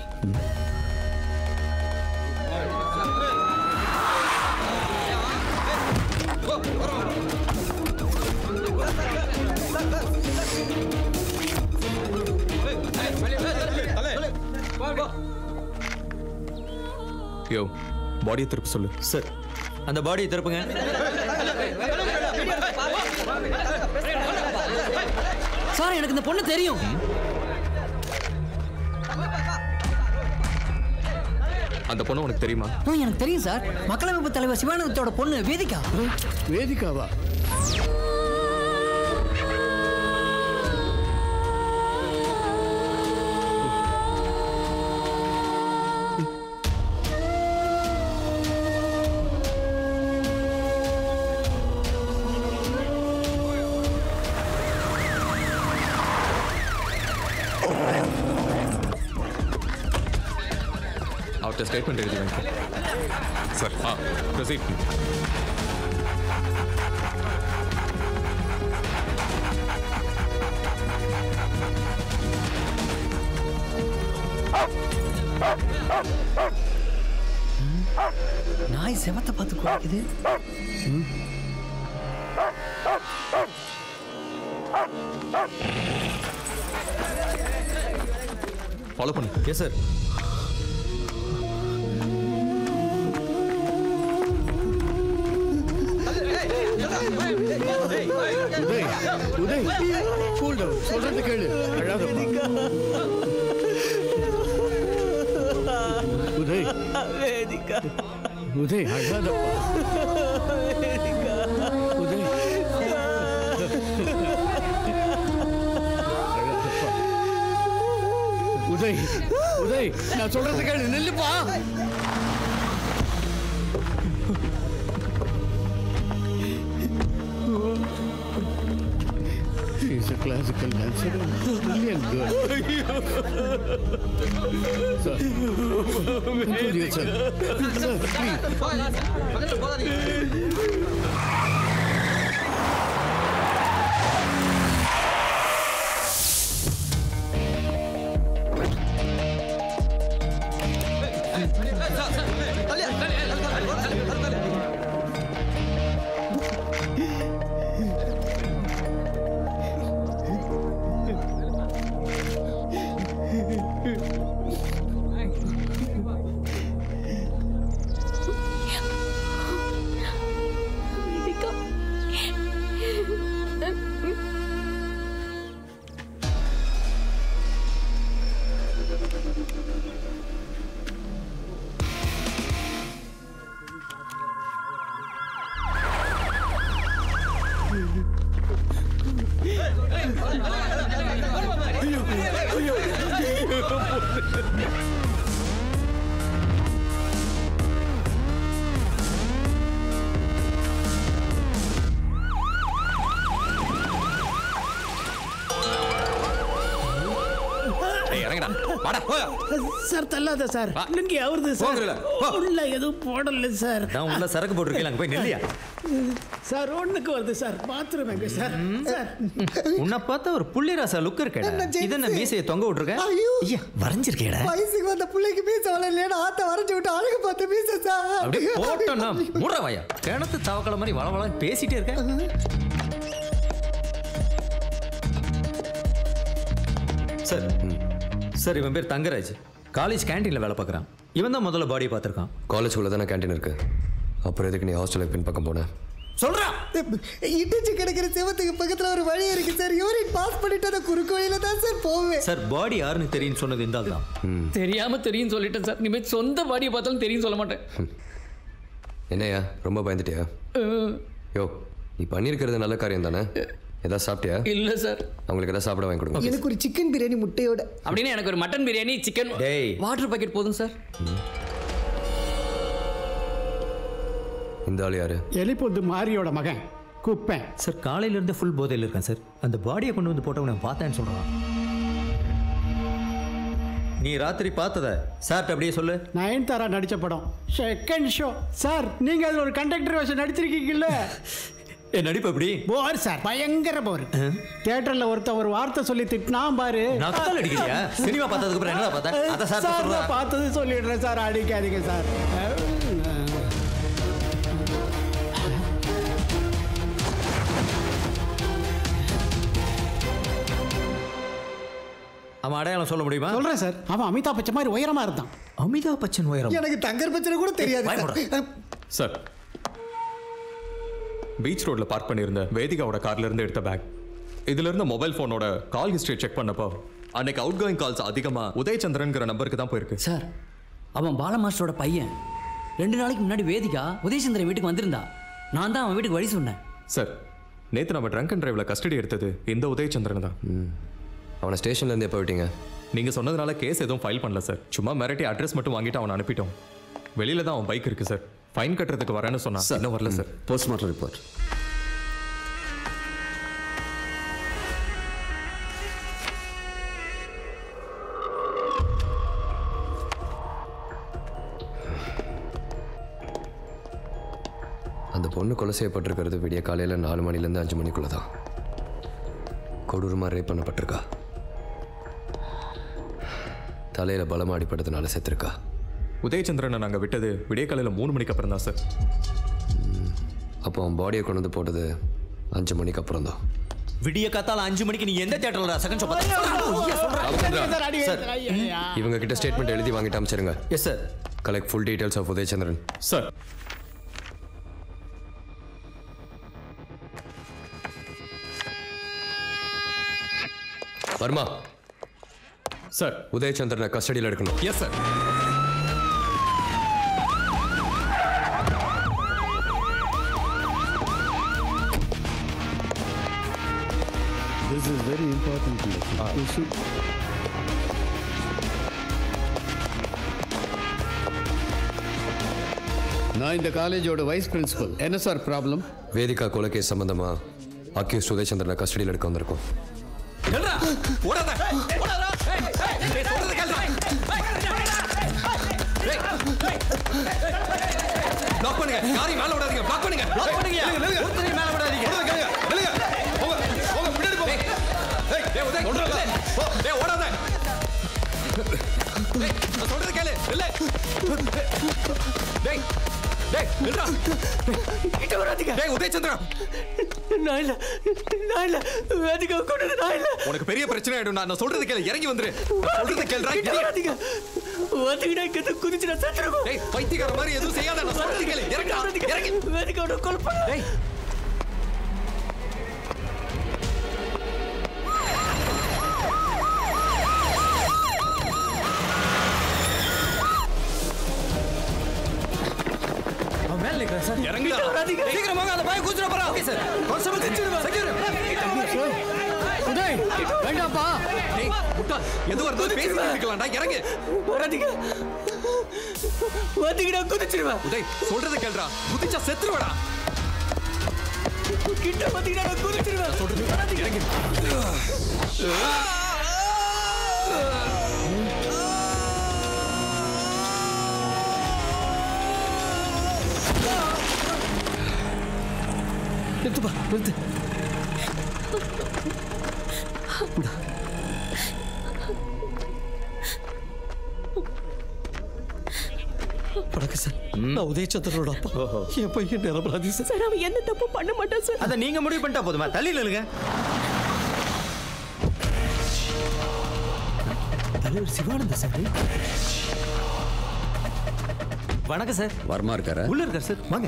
யோ பாடியை திருப்பி சொல்லு சார் அந்த பாடியை திருப்புங்க சார் எனக்கு இந்த பொண்ணு தெரியும் அந்த பொண்ணு உனக்கு தெரியுமா ஆ, எனக்கு தெரியும் சார் மக்களவைப்பு தலைவர் சிவானந்தத்தோட பொண்ணு வேதிகா வேதிகாவா அவர்கிட்ட ஸ்டேட்மெண்ட் எழுதி வைங்க சார் ஆ ப்ரொசீட் நாய் செவத்தை பார்த்து குறைக்குது ஃபாலோ பண்ணு yes sir Uday Uday cool down சொல்றது கேளு அழாதப்பா உதய் வேதிகா உதய் அழாதப்பா உதய் அழாதப்பா. உதய் உதய் நான் சொல்றது கேளு நில்லுப்பா She's a classical dancer. Brilliant girl. Sir. Control yourself. Sir, please. ஏய் இறங்கடா வாடா போயா சார் தள்ளாத சார் லுங்கி அவருது சார் போங்கல, போ. உள்ள எதுவும் போடல சார் நான் உள்ள சரக்கு போட்டிருக்கேன் அங்க போய் நில்லையா சார் ஒண்ணுக்கு வருது சார் பாத்ரூம் எங்க சார் சார் உன்னை பார்த்தா ஒரு புள்ளிராசா லுக் இருக்கேடா இது என்ன மீசையை தொங்க விட்டுருக்க ஐயா வரைஞ்சிருக்கேடா வயசுக்கு வந்த பிள்ளைக்கு மீச வளரலையா ஆத்த வரைஞ்சு விட்டு அழகு பார்த்து மீச சார் அப்படியே போட்டோம்னா மூடுற வாயா கிணத்து தவக்கல மாதிரி வள வளன்னு பேசிட்டே இருக்க சார் இவன் பேர் தங்கராஜ் காலேஜ் கேண்டீனில் வேலை பார்க்குறான் இவன் தான் முதல்ல பாடியை பார்த்துருக்கான் காலேஜ் உள்ள தானே கேண்டீன் இருக்கு அப்புறம் எதுக்கு நீ ஹாஸ்டலுக்கு பின் பக்கம் போன சொல்றான் இடிச்சு கிடக்கிற செவத்துக்கு பக்கத்துல ஒரு வழி இருக்கு சார் யூரின் பாஸ் பண்ணிட்டு அந்த குறுக்கு வழியில தான் சார் போவேன் சார் பாடி யாருன்னு தெரியும்னு சொன்னது இந்த ஆள் தான் தெரியாம தெரியும் சொல்லிட்டேன் சார் இனிமேல் சொந்த பாடியை பார்த்தாலும் தெரியும் சொல்ல மாட்டேன் என்னையா ரொம்ப பயந்துட்டியா அஹ், யோ நீ பண்ணியிருக்கிறது நல்ல காரியம் தானே ஏதாவது சாப்பிட்டியா இல்ல சார் அவங்களுக்கு ஏதாவது சாப்பிட வாங்கி கொடுங்க எனக்கு ஒரு சிக்கன் பிரியாணி முட்டையோட அப்படின்னு எனக்கு ஒரு மட்டன் பிரியாணி சிக்கன் டேய். வாட்டர் பாக்கெட் போதும் சார் இந்த ஆள் யாரு எலிப்பொந்து மாரியோட மகன் குப்பேன் சார் காலையில இருந்தே ஃபுல் போதையில் இருக்கேன் சார் அந்த பாடியை கொண்டு வந்து போட்டவனை பார்த்தேன்னு சொல்றான் நீ ராத்திரி பார்த்தத சார்ட்ட அப்படியே சொல்லு நயன்தாரா நடிச்ச படம் செகண்ட் ஷோ சார் நீங்க அதுல ஒரு கண்டக்டர் வேஷம் நடிச்சிருக்கீங்கல்ல என் நடிப்பு எப்படி போர் சார் பயங்கர போர் தியேட்டர்ல ஒருத்தன் ஒரு வார்த்தை சொல்லி திட்டினா பாரு நக்கல் அடிக்கிறியா? சினிமா பார்த்ததுக்கு அப்புறம் என்னடா பார்த்த? அத சார்ட்ட சார் சொல்றா. நான் பார்த்தது சொல்லிடுறேன் சார் அடிக்காதீங்க சார் அவன் அடையாளம் சொல்ல முடியுமா சொல்றேன் சார் அவன் அமிதாப் பச்சன் மாதிரி உயரமா இருந்தான் அமிதாப் பச்சன் உயரம் எனக்கு தங்கர் பச்சனை கூட தெரியாது சார். சார் பீச் ரோட்ல பார்க் பண்ணியிருந்த வேதிகாவோட கார்ல இருந்து எடுத்த பேக் இதுல இருந்த மொபைல் போனோட கால் ஹிஸ்டரி செக் பண்ணப்போ அன்னைக்கு அவுட் கோயிங் கால்ஸ் அதிகமா உதயச்சந்திரன்ங்கிற நம்பருக்கு தான் போயிருக்கு சார் அவன் பால மாஸ்டரோட பையன் ரெண்டு நாளைக்கு முன்னாடி வேதிகா உதயசந்திரன் வீட்டுக்கு வந்திருந்தா நான் தான் அவன் வீட்டுக்கு வழி சொன்னேன் சார் நேத்து நம்ம ட்ரங்க் அண்ட் டிரைவ்ல கஸ்டடி எடுத்தது இந்த உதயச்சந்திரன் தான் அவனை ஸ்டேஷன்ல இருந்து எப்போ விட்டீங்க நீங்க சொன்னதுனால கேஸ் எதுவும் ஃபைல் பண்ணல சார் சும்மா மிரட்டி அட்ரஸ் மட்டும் வாங்கிட்டு அவனை அனுப்பிட்டோம் வெளியில தான் அவன் பைக் இருக்கு சார் ஃபைன் கட்டுறதுக்கு வரேன்னு சொன்னா இன்னும் வரல சார் போஸ்ட்மார்ட்டம் ரிப்போர்ட் அந்த பொண்ணு கொலை செய்யப்பட்டிருக்கிறது விடிய காலையில் நாலு மணிலேருந்து அஞ்சு மணிக்குள்ள தான் கொடூரமாக ரேப் பண்ணப்பட்டிருக்கா தலையில் பலமாக அடிப்பட்டதுனால செத்துருக்கா உதயச்சந்திரனை நாங்க விட்டது விடிய காலையில மூணு மணிக்கு அப்புறம் தான் சார் அப்போ அவன் பாடியை கொண்டு வந்து போட்டது அஞ்சு மணிக்கு அப்புறம் தான் விடிய காத்தால அஞ்சு மணிக்கு நீ எந்த தேட்டர்ல செகண்ட் ஷோ சார் இவங்க கிட்ட ஸ்டேட்மெண்ட் எழுதி வாங்கிட்டு அமைச்சிருங்க yes sir collect full details of Udayachandran sir Varma sir உதயச்சந்திரனை கஸ்டடியில் எடுக்கணும் yes sir This is very important. You should நான் இந்த காலேஜோட வைஸ் பிரின்சிபல் என்ன சார் ப்ராப்ளம் வேதிகா கொலை கேஸ் சம்பந்தமா அக்யூஸ்ட் உதயச்சந்திரனை கஸ்டடியில் எடுக்க வந்திருக்கோம் லாக் பண்ணுங்க யாரையும் மேல விடாதீங்க லாக் பண்ணுங்க லாக் பண்ணுங்க ஒருத்தரையும் மேல விடாதீங்க விடுங்க விடுங்க போங்க போங்க பின்னாடி போங்க ஏய் டேய் உதய் ஓடாத போ டேய் ஓடாத டேய் நான் சொல்றது கேளு இல்ல டேய் டேய் நில்றா கிட்ட வராதீங்க டேய் உதயச்சந்திரா நான் இல்ல நான் இல்ல வேதிகா கொண்டது நான் இல்ல உனக்கு பெரிய பிரச்சனை ஆயிடும் நான் சொல்றது கேளு இறங்கி வந்துரு நான் சொல்றது கேளுடா கிட்ட வராதீங்க வந்துக்கிட்டே கிட்ட குதிச்சு நான் செத்துருவோம் டேய் பைத்தியக்கார மாதிரி எதுவும் செய்யாத நான் சொல்றது கேளு இறங்கி இறங்கி வேதிகாவோட கொலை பண்ண டேய் அவன் மேல நிக்கிறான் சார் இறங்குடா. கிட்ட வராதீங்க சீக்கிரம் வாங்க அந்த பையன் குதிரை போறா okay sir constable secure secure Uday வேண்டாப்பா டேய் முட்டா எதுவா இருந்தாலும் பேசிட்டு இருக்கலாம்டா இறங்கு வராதீங்க வந்துக்கிட்டா குதிச்சிருவேன் உதய் சொல்றது கேளுடா குதிச்சா செத்துருவடா கிட்ட வந்துக்கிட்டா நான் குதிச்சிருவேன் சொல்றது இறங்கு நிறுத்துப்பா நிறுத்து வணக்கம் சார் நான் உதயச்சந்திரனோட அப்பா என் பையன் நிரபராதி சார் சார் அவன் எந்த தப்பு பண்ண மாட்டான் சார் அத நீங்க முடிவு பண்ணிட்டா போதுமா தள்ளி நில்லுங்க தலைவர் சிவானந்த சார் வணக்கம் சார் வர்மா இருக்காரா உள்ள இருக்கார் சார் வாங்க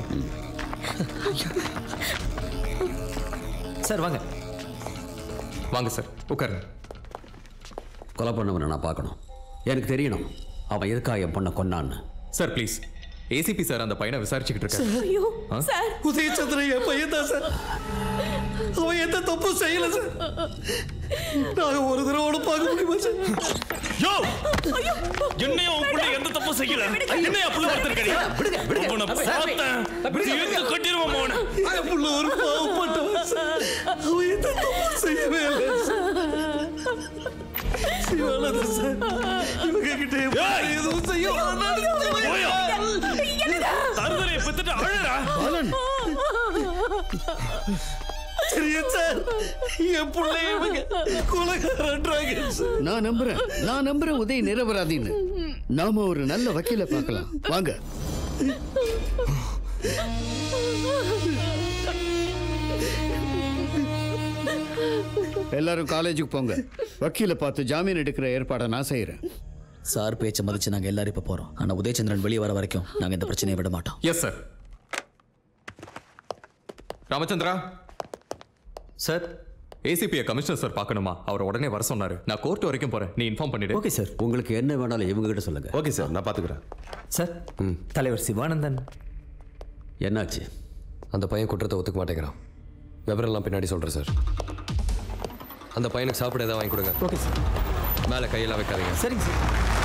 சார் வாங்க வாங்க சார் உட்காருங்க கொலை பண்ணவனை நான் பார்க்கணும் எனக்கு தெரியணும் அவன் எதுக்காக என் பொண்ணை கொன்னான்னு சார் ப்ளீஸ் ஏசிபி சார் அந்த பையனை விசாரிச்சுக்கிட்டு இருக்காரு ஐயோ ஆ? சார் உதயச்சந்திரன் என் பையன் தான் சார் அவன் எந்த தப்பும் செய்யல சார் நாங்க ஒரு தடவை கூட பார்க்க முடியுமா சார் யோ என்னைய உன் பிள்ளை எந்த தப்பும் செய்யல என்னைய புள்ள வளர்த்திருக்கடி உன்னை பார்த்தேன் தீர்த்து கட்டிடுவோம் மோன என் புள்ள ஒரு பாவப்பட்டவன் சார் அவன் எந்த தப்பும் செய்யவே இல்லை சார் சிவானந்த சார் இவங்க கிட்ட என் புள்ள எதுவும் செய்ய போயா தருதலையை பெத்துட்டு அழுடா தெரியும் சார் என் பிள்ளை இவங்க கொலைகாரன்றாங்க சார் நான் நம்புறேன் நான் நம்புறேன் உதய் நிரபராதின்னு நாம ஒரு நல்ல வக்கீல பார்க்கலாம் வாங்க எல்லாரும் காலேஜுக்கு போங்க வக்கீல பார்த்து ஜாமீன் எடுக்கிற ஏற்பாடை நான் செய்யறேன் சார் பேச்சை மதிச்சு நாங்கள் எல்லாரும் இப்போ போகிறோம் ஆனால் உதயச்சந்திரன் வெளியே வர வரைக்கும் நாங்கள் இந்த பிரச்சனையை விட மாட்டோம் எஸ் சார் ராமச்சந்திரா சார் ஏசிபியை கமிஷனர் சார் பார்க்கணுமா அவர் உடனே வர சொன்னாரு நான் கோர்ட் வரைக்கும் போறேன் நீ இன்ஃபார்ம் பண்ணிடு ஓகே சார் உங்களுக்கு என்ன வேணாலும் இவங்க கிட்ட சொல்லுங்க ஓகே சார் நான் பார்த்துக்கிறேன் சார் தலைவர் சிவானந்தன் என்னாச்சு அந்த பையன் குற்றத்தை ஒத்துக்க மாட்டேங்கிறான் விவரம்லாம் பின்னாடி சொல்கிறேன் சார் அந்த பையனுக்கு சாப்பிட ஏதாவது வாங்கி கொடுங்க ஓகே சார் மேலே கையெல்லாம் வைக்காதீங்க சரிங்க சார்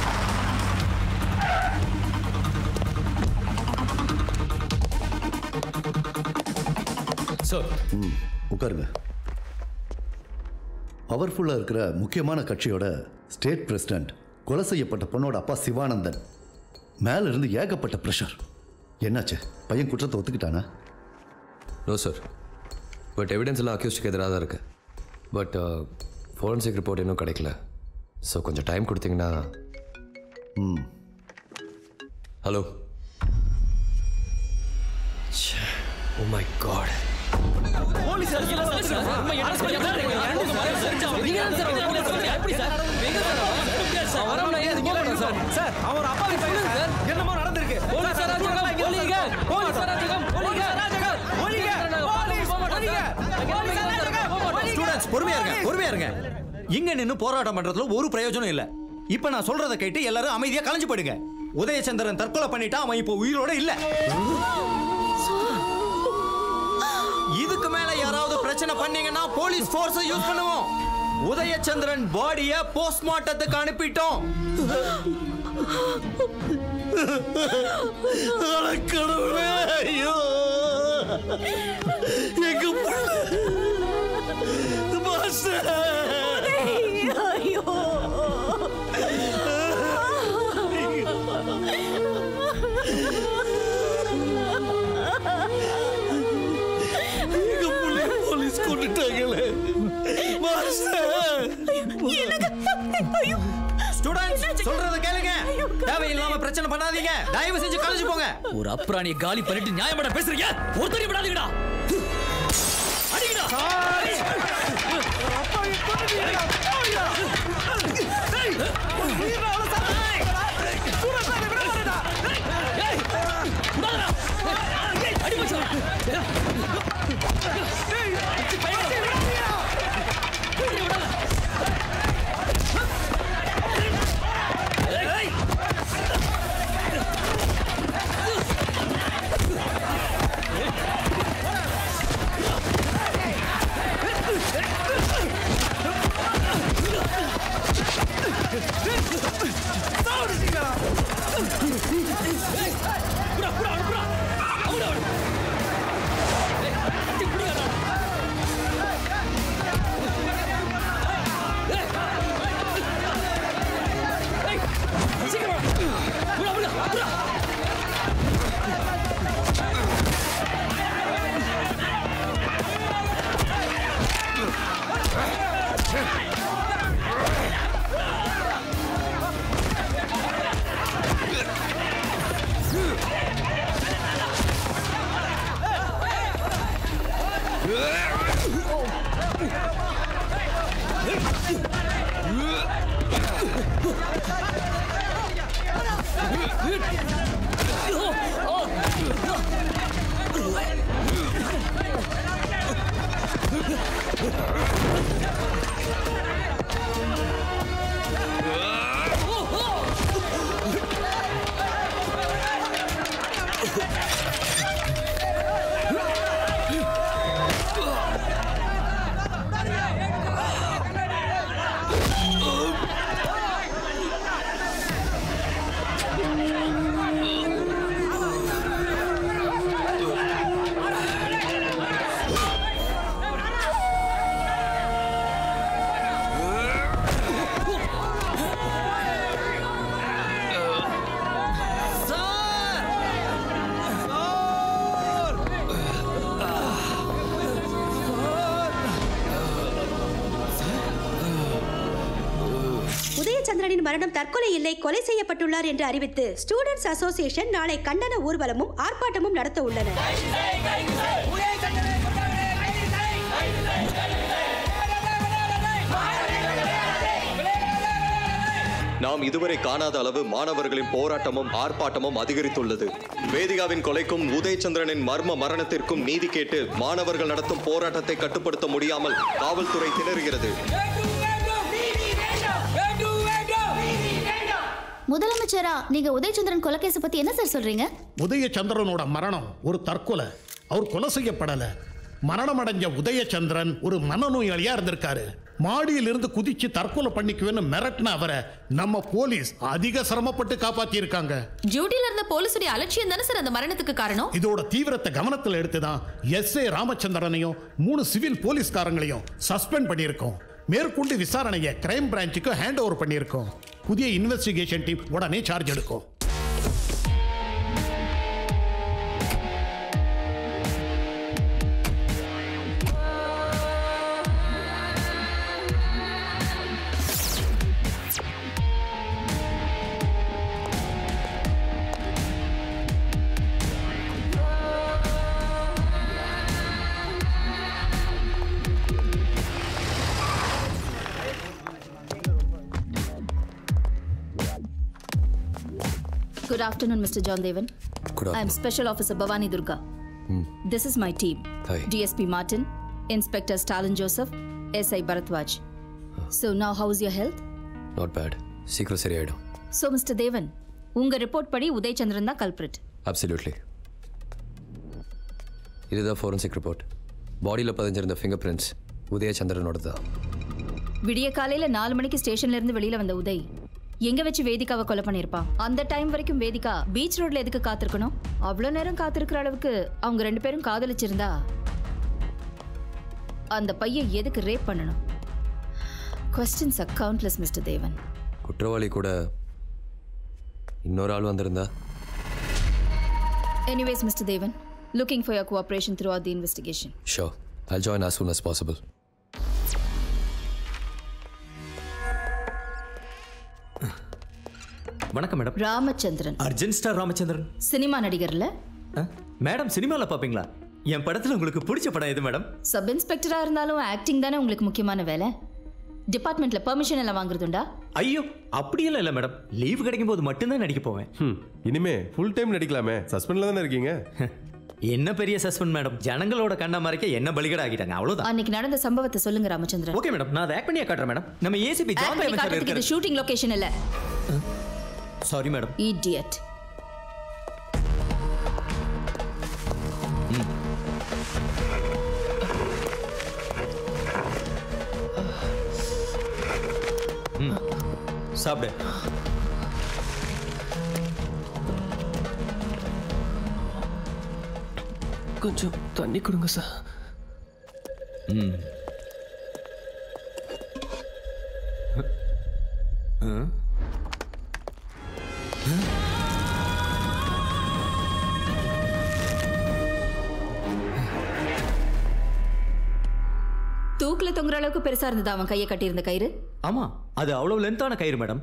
சார் ம் உட்காருங்க பவர்ஃபுல்லாக இருக்கிற முக்கியமான கட்சியோட ஸ்டேட் பிரசிடென்ட் கொலை செய்யப்பட்ட பொண்ணோட அப்பா சிவானந்தன் மேல இருந்து ஏகப்பட்ட ப்ரெஷர் என்னாச்சு பையன் குற்றத்தை ஒத்துக்கிட்டானா நோ சார் பட் எவிடன்ஸ் எல்லாம் அக்யூஸ்டுக்கு எதிராக தான் இருக்கு பட் ஃபோரன்சிக் ரிப்போர்ட் இன்னும் கிடைக்கல ஸோ கொஞ்சம் டைம் கொடுத்தீங்கன்னா ம் hello oh my god sir அவர் அப்பாவி பையன் சார் என்னமோ நடந்திருக்கு போலீஸ் அராஜகம் ஒழிக போலீஸ் அராஜகம் ஒழிக ஒழிக ஸ்டூடெண்ட்ஸ் பொறுமையா இருங்க பொறுமையா இருங்க இங்க நின்னு போராட்டம் பண்றதுல ஒரு பிரயோஜனம் இல்ல இப்ப நான் சொல்றதை கேட்டு எல்லாரும் அமைதியா கலைஞ்சு போயிடுங்க உதயச்சந்திரன் தற்கொலை பண்ணிட்டா அவன் இப்போ உயிரோட இல்ல இதுக்கு மேல யாராவது பிரச்சனை பண்ணீங்கன்னா போலீஸ் ஃபோர்ஸ் யூஸ் பண்ணுவோம் உதயச்சந்திரன் பாடிய போஸ்ட்மார்ட்டத்துக்கு அனுப்பிட்டோம் அட கடவுளே ஐயோ எங்க புள்ள மாஸ்டர் ஐயோ எங்க புள்ள போலீஸ் கொண்டுட்டாங்களே மாஸ்டர் ஸ்டூடெண்ட்ஸ் சொல்றத கேளுங்க தேவையில்லாம பிரச்சனை பண்ணாதீங்க தயவு செஞ்சு கலைஞ்சு போங்க ஒரு அப்ராணியை காலி பண்ணிட்டு நியாயப்பட பேசுறீங்க ஒருத்தரையும் விடாதீங்கடா அடிங்கடா Hey! உதயச்சந்திரனின் மரணம் தற்கொலை இல்லை கொலை செய்யப்பட்டுள்ளார் என்று அறிவித்து ஸ்டூடெண்ட்ஸ் அசோசியேஷன் நாளை கண்டன ஊர்வலமும் ஆர்ப்பாட்டமும் நடத்த உள்ளனர் நாம் இதுவரை காணாத அளவு மாணவர்களின் போராட்டமும் ஆர்ப்பாட்டமும் அதிகரித்துள்ளது வேதிகாவின் கொலைக்கும் உதயச்சந்திரனின் மர்ம மரணத்திற்கும் நீதி கேட்டு மாணவர்கள் நடத்தும் போராட்டத்தை கட்டுப்படுத்த முடியாமல் காவல்துறை திணறுகிறது முதலமைச்சரா நீங்க உதயச்சந்திரன் கொலைகேச பத்தி என்ன சார் சொல்றீங்க உதயச்சந்திரனோட மரணம் ஒரு தற்கொலை அவர் கொலை செய்யப்படல மரணம் அடைஞ்ச உதயச்சந்திரன் ஒரு மனநோயாளியா இருந்திருக்காரு மாடியிலிருந்து குதிச்சு தற்கொலை பண்ணிக்குவேன்னு மிரட்டின அவரை நம்ம போலீஸ் அதிக சிரமப்பட்டு காப்பாத்தி இருக்காங்க டியூட்டில இருந்த போலீஸுடைய அலட்சியம் தானே சார் அந்த மரணத்துக்கு காரணம் இதோட தீவிரத்தை கவனத்தில் எடுத்துதான் எஸ் ஏ ராமச்சந்திரனையும் மூணு சிவில் போலீஸ்காரங்களையும் சஸ்பெண்ட் பண்ணியிருக்கோம் மேற்கொண்டு விசாரணையை கிரைம் பிரான்ச்சுக்கு ஹேண்ட் ஓவர் பண்ணியிருக்கோம் புதிய இன்வெஸ்டிகேஷன் டீம் உடனே சார்ஜ் எடுக்கும் Good afternoon, Mr. John Devan. Good I am Special Officer Bhavani Durga. This is my team. Hi. DSP Martin, Inspector Stalin Joseph, SI Bharatwaj. So now how's your health? Not bad சீக்கிரம் சரியாயிடும் So Mr. Devan, உங்க ரிப்போர்ட் படி உதய் சந்திரன் தான் கல்பிரிட் அப்சல்யூட்லி இதுதான் ஃபோரன்சிக் ரிப்போர்ட் பாடியில் பதிஞ்சிருந்த ஃபிங்கர் பிரிண்ட்ஸ் உதயச்சந்திரனோட தான் விடிய காலையில நாலு மணிக்கு ஸ்டேஷன்ல இருந்து வெளியில வந்த உதய் எங்க வச்சு வேதிகாவை கொலை பண்ணிருப்பான் அந்த டைம் வரைக்கும் வேதிகா பீச் ரோட்ல எதுக்கு காத்திருக்கணும் அவ்வளோ நேரம் காத்திருக்கிற அளவுக்கு அவங்க ரெண்டு பேரும் காதலிச்சிருந்தா அந்த பையன் எதுக்கு ரேப் பண்ணணும் கொஸ்டின்ஸ் are countless மிஸ்டர் தேவன் குற்றவாளி கூட இன்னொரு ஆள் வந்திருந்தா anyways mister Devan looking for your cooperation throughout the investigation so I join as soon as possible வணக்கம் madam Ramachandran Arjun star Ramachandran cinema நடிகர்ல மேடம் சினிமாவில் பார்ப்பீங்களா என் படத்தில் உங்களுக்கு பிடிச்ச படம் எது மேடம் சப் இன்ஸ்பெக்டரா இருந்தாலும் ஆக்டிங் தானே உங்களுக்கு முக்கியமான வேலை டிபார்ட்மெண்ட்ல பெர்மிஷன் எல்லாம் வாங்குறதுண்டா ஐயோ அப்படியெல்லாம் இல்லை மேடம் லீவ் கிடைக்கும் போது மட்டும்தான் நடிக்க போவேன் இனிமே ஃபுல் டைம் நடிக்கலாமே சஸ்பெண்ட்ல தானே இருக்கீங்க என்ன பெரிய சஸ்பெண்ட் மேடம் ஜனங்களோட கண்ணா மறைக்க என்ன பலிகடா ஆகிட்டாங்க அவ்வளவுதான் அன்னைக்கு நடந்த சம்பவத்தை சொல்லுங்க ராமச்சந்திரன் ஓகே மேடம் நான் அதை ஆக்ட் பண்ணியா காட்டுறேன் மேடம் நம்ம ஏசிபி Act ஜான் பண்ணி தேவன் சார் காட்டுறதுக்கு இது இருக்காரு ஷூட்டிங் லொகேஷன் இல்ல சாரி மேடம் இடியட் சாப்பிடு கொஞ்சம் தண்ணி கொடுங்க சார் ம் தூக்குல தொங்குற அளவுக்கு பெருசா இருந்தது அவன் கையை கட்டியிருந்த கயிறு ஆமா அது அவ்வளவு லென்த்தான கயிறு மேடம்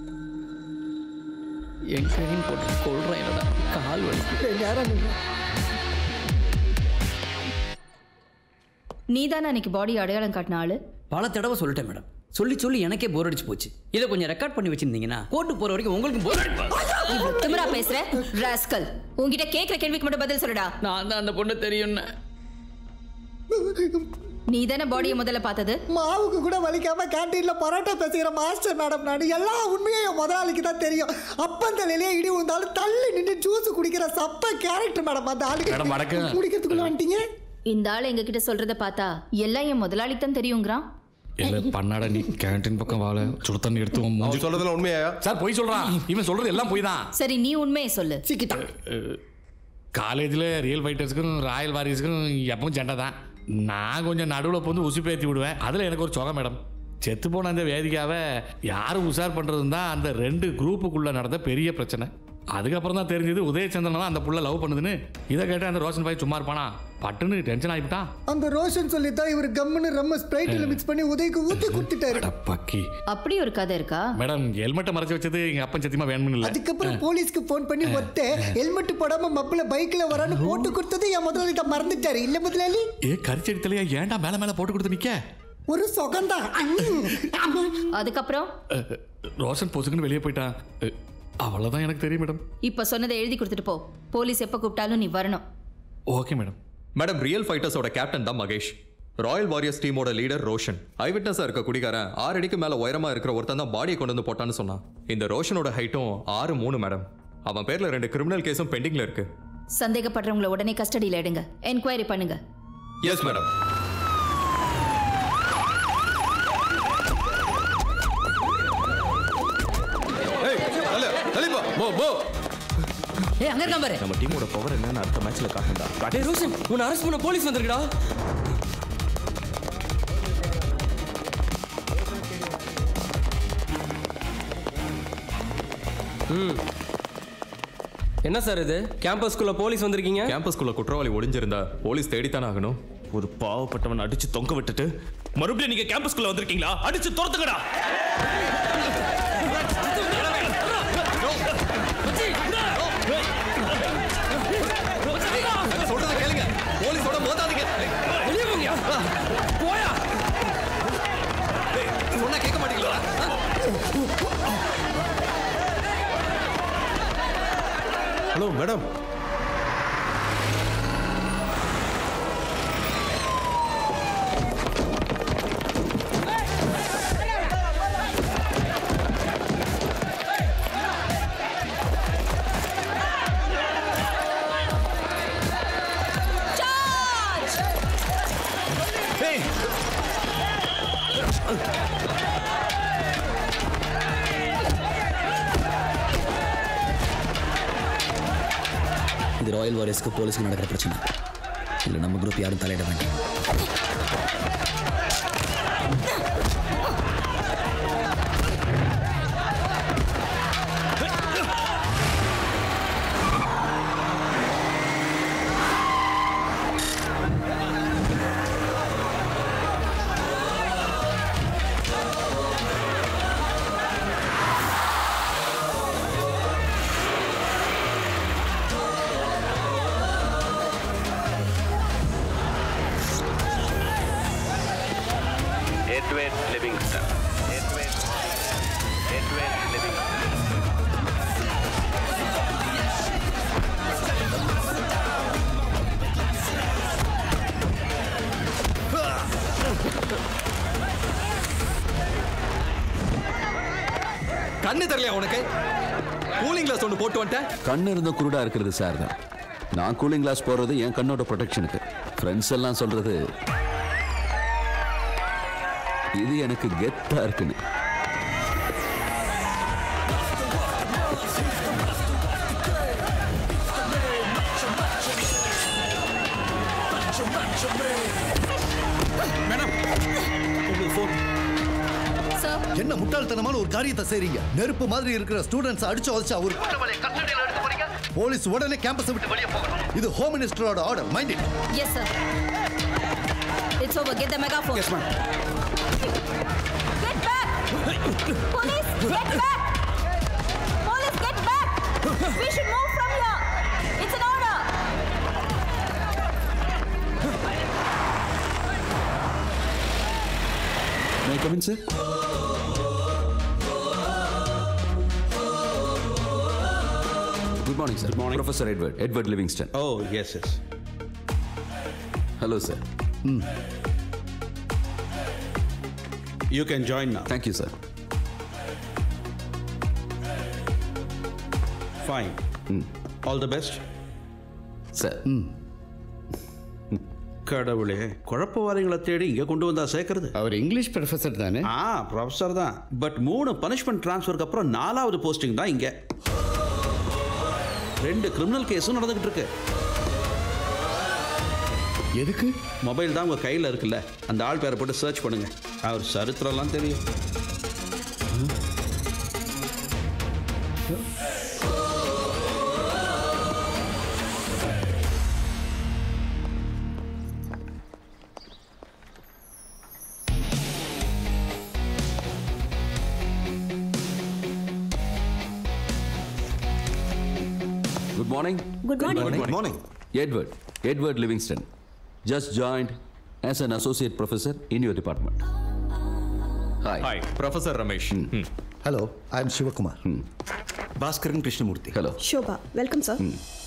என் கையின் போட்டு கொள்றேன் என்னடா கால் வலி நீதானே அன்னைக்கு பாடி அடையாளம் காட்டின ஆளு பல தடவை சொல்லிட்டேன் மேடம் சொல்லி சொல்லி எனக்கே போர் அடிச்சு போச்சு இதை கொஞ்சம் ரெக்கார்ட் பண்ணி வச்சிருந்தீங்கன்னா கோர்ட்டு போற வரைக்கும் உங்களுக்கு போர் இவ்வளவு திமிரா பேசுற ராஸ்கல் உன்கிட்ட கேக்குற கேள்விக்கு மட்டும் பதில் சொல்லுடா நான் தான் அந்த பொண்ணு தெரியும்னு நீ தானே பாடியை முதல்ல பார்த்தது மாவுக்கு கூட வலிக்காம கேண்டீன்ல பரோட்டா பேசுகிற மாஸ்டர் மேடம் நான் எல்லா உண்மையும் என் முதலாளிக்கு தான் தெரியும் அப்பந்தலையிலே இடி விழுந்தாலும் தள்ளி நின்று ஜூஸ் குடிக்கிற சப்ப கேரக்டர் மேடம் அந்த மேடம், வணக்கம். ஆளுக்கு குடிக்கிறதுக்குள்ள வந்துட்டீங்க இந்த ஆள் எங்க கிட்ட சொல்றத பார்த்தா எல்லாம் என் முதலாளி தான் தெரியுங்கிறான் இல்ல பண்ணாட நீ கேண்டீன் பக்கம் வாழ சுடு தண்ணி எடுத்து உன் மூஞ்சி சொல்றதுல உண்மையா சார் போய் சொல்றான் இவன் சொல்றது எல்லாம் போய் தான் சரி நீ உண்மையை சொல்லு சிக்கிட்டான் காலேஜில் ரியல் ஃபைட்டர்ஸுக்கும் ராயல் வாரியர்ஸுக்கும் எப்பவும் சண்டை தான் நான் கொஞ்சம் நடுவில் வந்து உசு பேத்தி விடுவேன் அதில் எனக்கு ஒரு சொகம் மேடம் செத்து போன அந்த வேதிக்காவை யாரும் உஷார் பண்ணுறதுன்னு தான் அந்த ரெண்டு குரூப்புக்குள்ளே நடந்த பெரிய பிரச்சனை அதுக்கப்புறம் தான் தெரிஞ்சது உதயச்சந்திரன் தான் அந்த புள்ள லவ் பண்ணுதுன்னு இதை கேட்டு அந்த ரோஷன் பாய் சும்மா இருப்பானா பட்டுன்னு டென்ஷன் ஆகிட்டான் அந்த ரோஷன் சொல்லி தான் இவர் கம்முன்னு ரம்ம ஸ்ப்ரைட்டில் மிக்ஸ் பண்ணி உதய்க்கு ஊத்தி கொடுத்துட்டாரு பக்கி அப்படி ஒரு கதை இருக்கா மேடம் ஹெல்மெட்டை மறைச்சு வச்சது எங்க அப்பன் சத்தியமா வேணும்னு இல்லை அதுக்கப்புறம் போலீஸ்க்கு ஃபோன் பண்ணி ஒத்த ஹெல்மெட் போடாம மப்பிள பைக்ல வரான்னு போட்டு கொடுத்தது என் முதலாளி தான் மறந்துட்டாரு இல்ல முதலாளி ஏ கரிச்செடி தலையா ஏன்டா மேல மேல போட்டு கொடுத்து நிக்க ஒரு சுகந்தா அதுக்கப்புறம் அஹ், ரோஷன் பொசுக்குன்னு வெளியே போயிட்டான் அஹ், அவ்வளவுதான் எனக்கு தெரியும் மேடம் இப்ப சொன்னதை எழுதி கொடுத்துட்டு போ போலீஸ் எப்ப கூப்பிட்டாலும் நீ வரணும் ஓகே மேடம் மேடம் ரியல் ஃபைட்டர்ஸோட கேப்டன் தான் மகேஷ் ராயல் வாரியர்ஸ் டீமோட லீடர் ரோஷன் ஐ விட்னஸாக இருக்க குடிகாரன் ஆறு அடிக்கு மேலே உயரமாக இருக்கிற ஒருத்தன் தான் பாடியை கொண்டு வந்து போட்டான்னு சொன்னான் இந்த ரோஷனோட ஹைட்டும் ஆறு மூணு மேடம் அவன் பேரில் ரெண்டு கிரிமினல் கேஸும் பெண்டிங்கில் இருக்கு சந்தேகப்படுறவங்கள உடனே கஸ்டடியில் எடுங்க என்கொயரி பண்ணுங்க எஸ் மேடம் ஏய் தல தலிப்பா போ போ ஏய் அங்க இருக்கான் பாரு நம்ம டீமோட பவர் என்னன்னு அடுத்த மேட்ச்ல காட்டுண்டா டேய் ரோஷன் உன்னை அரெஸ்ட் பண்ண போலீஸ் வந்திருக்குடா ம் என்ன சார் இது கேம்பஸ்குள்ள போலீஸ் வந்திருக்கீங்க கேம்பஸ்குள்ள குற்றவாளி ஒளிஞ்சிருந்தா போலீஸ் தேடித்தானே ஆகணும் ஒரு பாவப்பட்டவன் அடிச்சு தொங்க விட்டுட்டு மறுபடியும் நீங்க கேம்பஸ்குள்ள வந்திருக்கீங்களா அடிச்சு துரத்துங்கடா சொல்றத கேளுங்க போலீஸோட மோதாதீங்க போயா சொன்னா கேட்க மாட்டீங்களா ஹலோ மேடம் இது ராயல் வாரியர்ஸ்க்கு போலீஸ்க்கு நடக்கிற பிரச்சனை இல்லை நம்ம குரூப் யாரும் தலையிட வேண்டாம் Edwin Livingston. Edwin. Edwin Livingston. கண்ணு தெரியலையா உனக்கு கூலிங் கிளாஸ் ஒன்று போட்டு வந்துட்டேன் கண்ணு இருந்தும் குருடா இருக்கிறது சார் தான் நான் கூலிங் கிளாஸ் போடுறது என் கண்ணோட ப்ரொடெக்ஷனுக்கு ஃப்ரெண்ட்ஸ் எல்லாம் சொல்றது இது எனக்கு கெத்தா இருக்குன்னு மேடம் உங்களுக்கு ஃபோன் என்ன முட்டாள்தனமான ஒரு காரியத்தை செய்றீங்க நெருப்பு மாதிரி இருக்கிற ஸ்டூடெண்ட்ஸ் அடிச்சு உதச்சா ஒரு போலீஸ் உடனே கேம்பஸ் விட்டு வெளியே போகணும் இது ஹோம் மினிஸ்டரோட order mind it yes sir it's over get the megaphone yes ma'am Get back! Police, get back! Police, get back! We should move from here. It's an order. May I come in, sir? Good morning, sir. Good morning. Professor Edward. Edward Livingston. Oh, yes, yes. Hello, sir. You can join now. Thank you, sir. Fine. All the best. Sir. கடவுளே குழப்பவாதிகளை தேடி இங்கே கொண்டு வந்தா சேர்க்கறது அவர் இங்கிலீஷ் ப்ரொஃபஸர் தானே ஆ ப்ரொஃபஸர் தான் பட் மூணு பனிஷ்மெண்ட் ட்ரான்ஸ்ஃபருக்கு அப்புறம் நாலாவது போஸ்டிங் தான் இங்கே ரெண்டு கிரிமினல் கேஸும் நடந்துகிட்டு இருக்கு எதுக்கு மொபைல் தான் உங்கள் கையில் இருக்குல்ல அந்த ஆள் பேரை போட்டு சர்ச் பண்ணுங்க அவர் சரித்திரம்லாம் தெரியும் Good morning. Good morning. Good morning. Edward. Edward Livingston. Just joined as an associate professor in your department. Hi. Hi, Professor Ramesh. Hello I am Sivakumar Baskaran Krishnamurthy hello Shobha. Welcome, sir.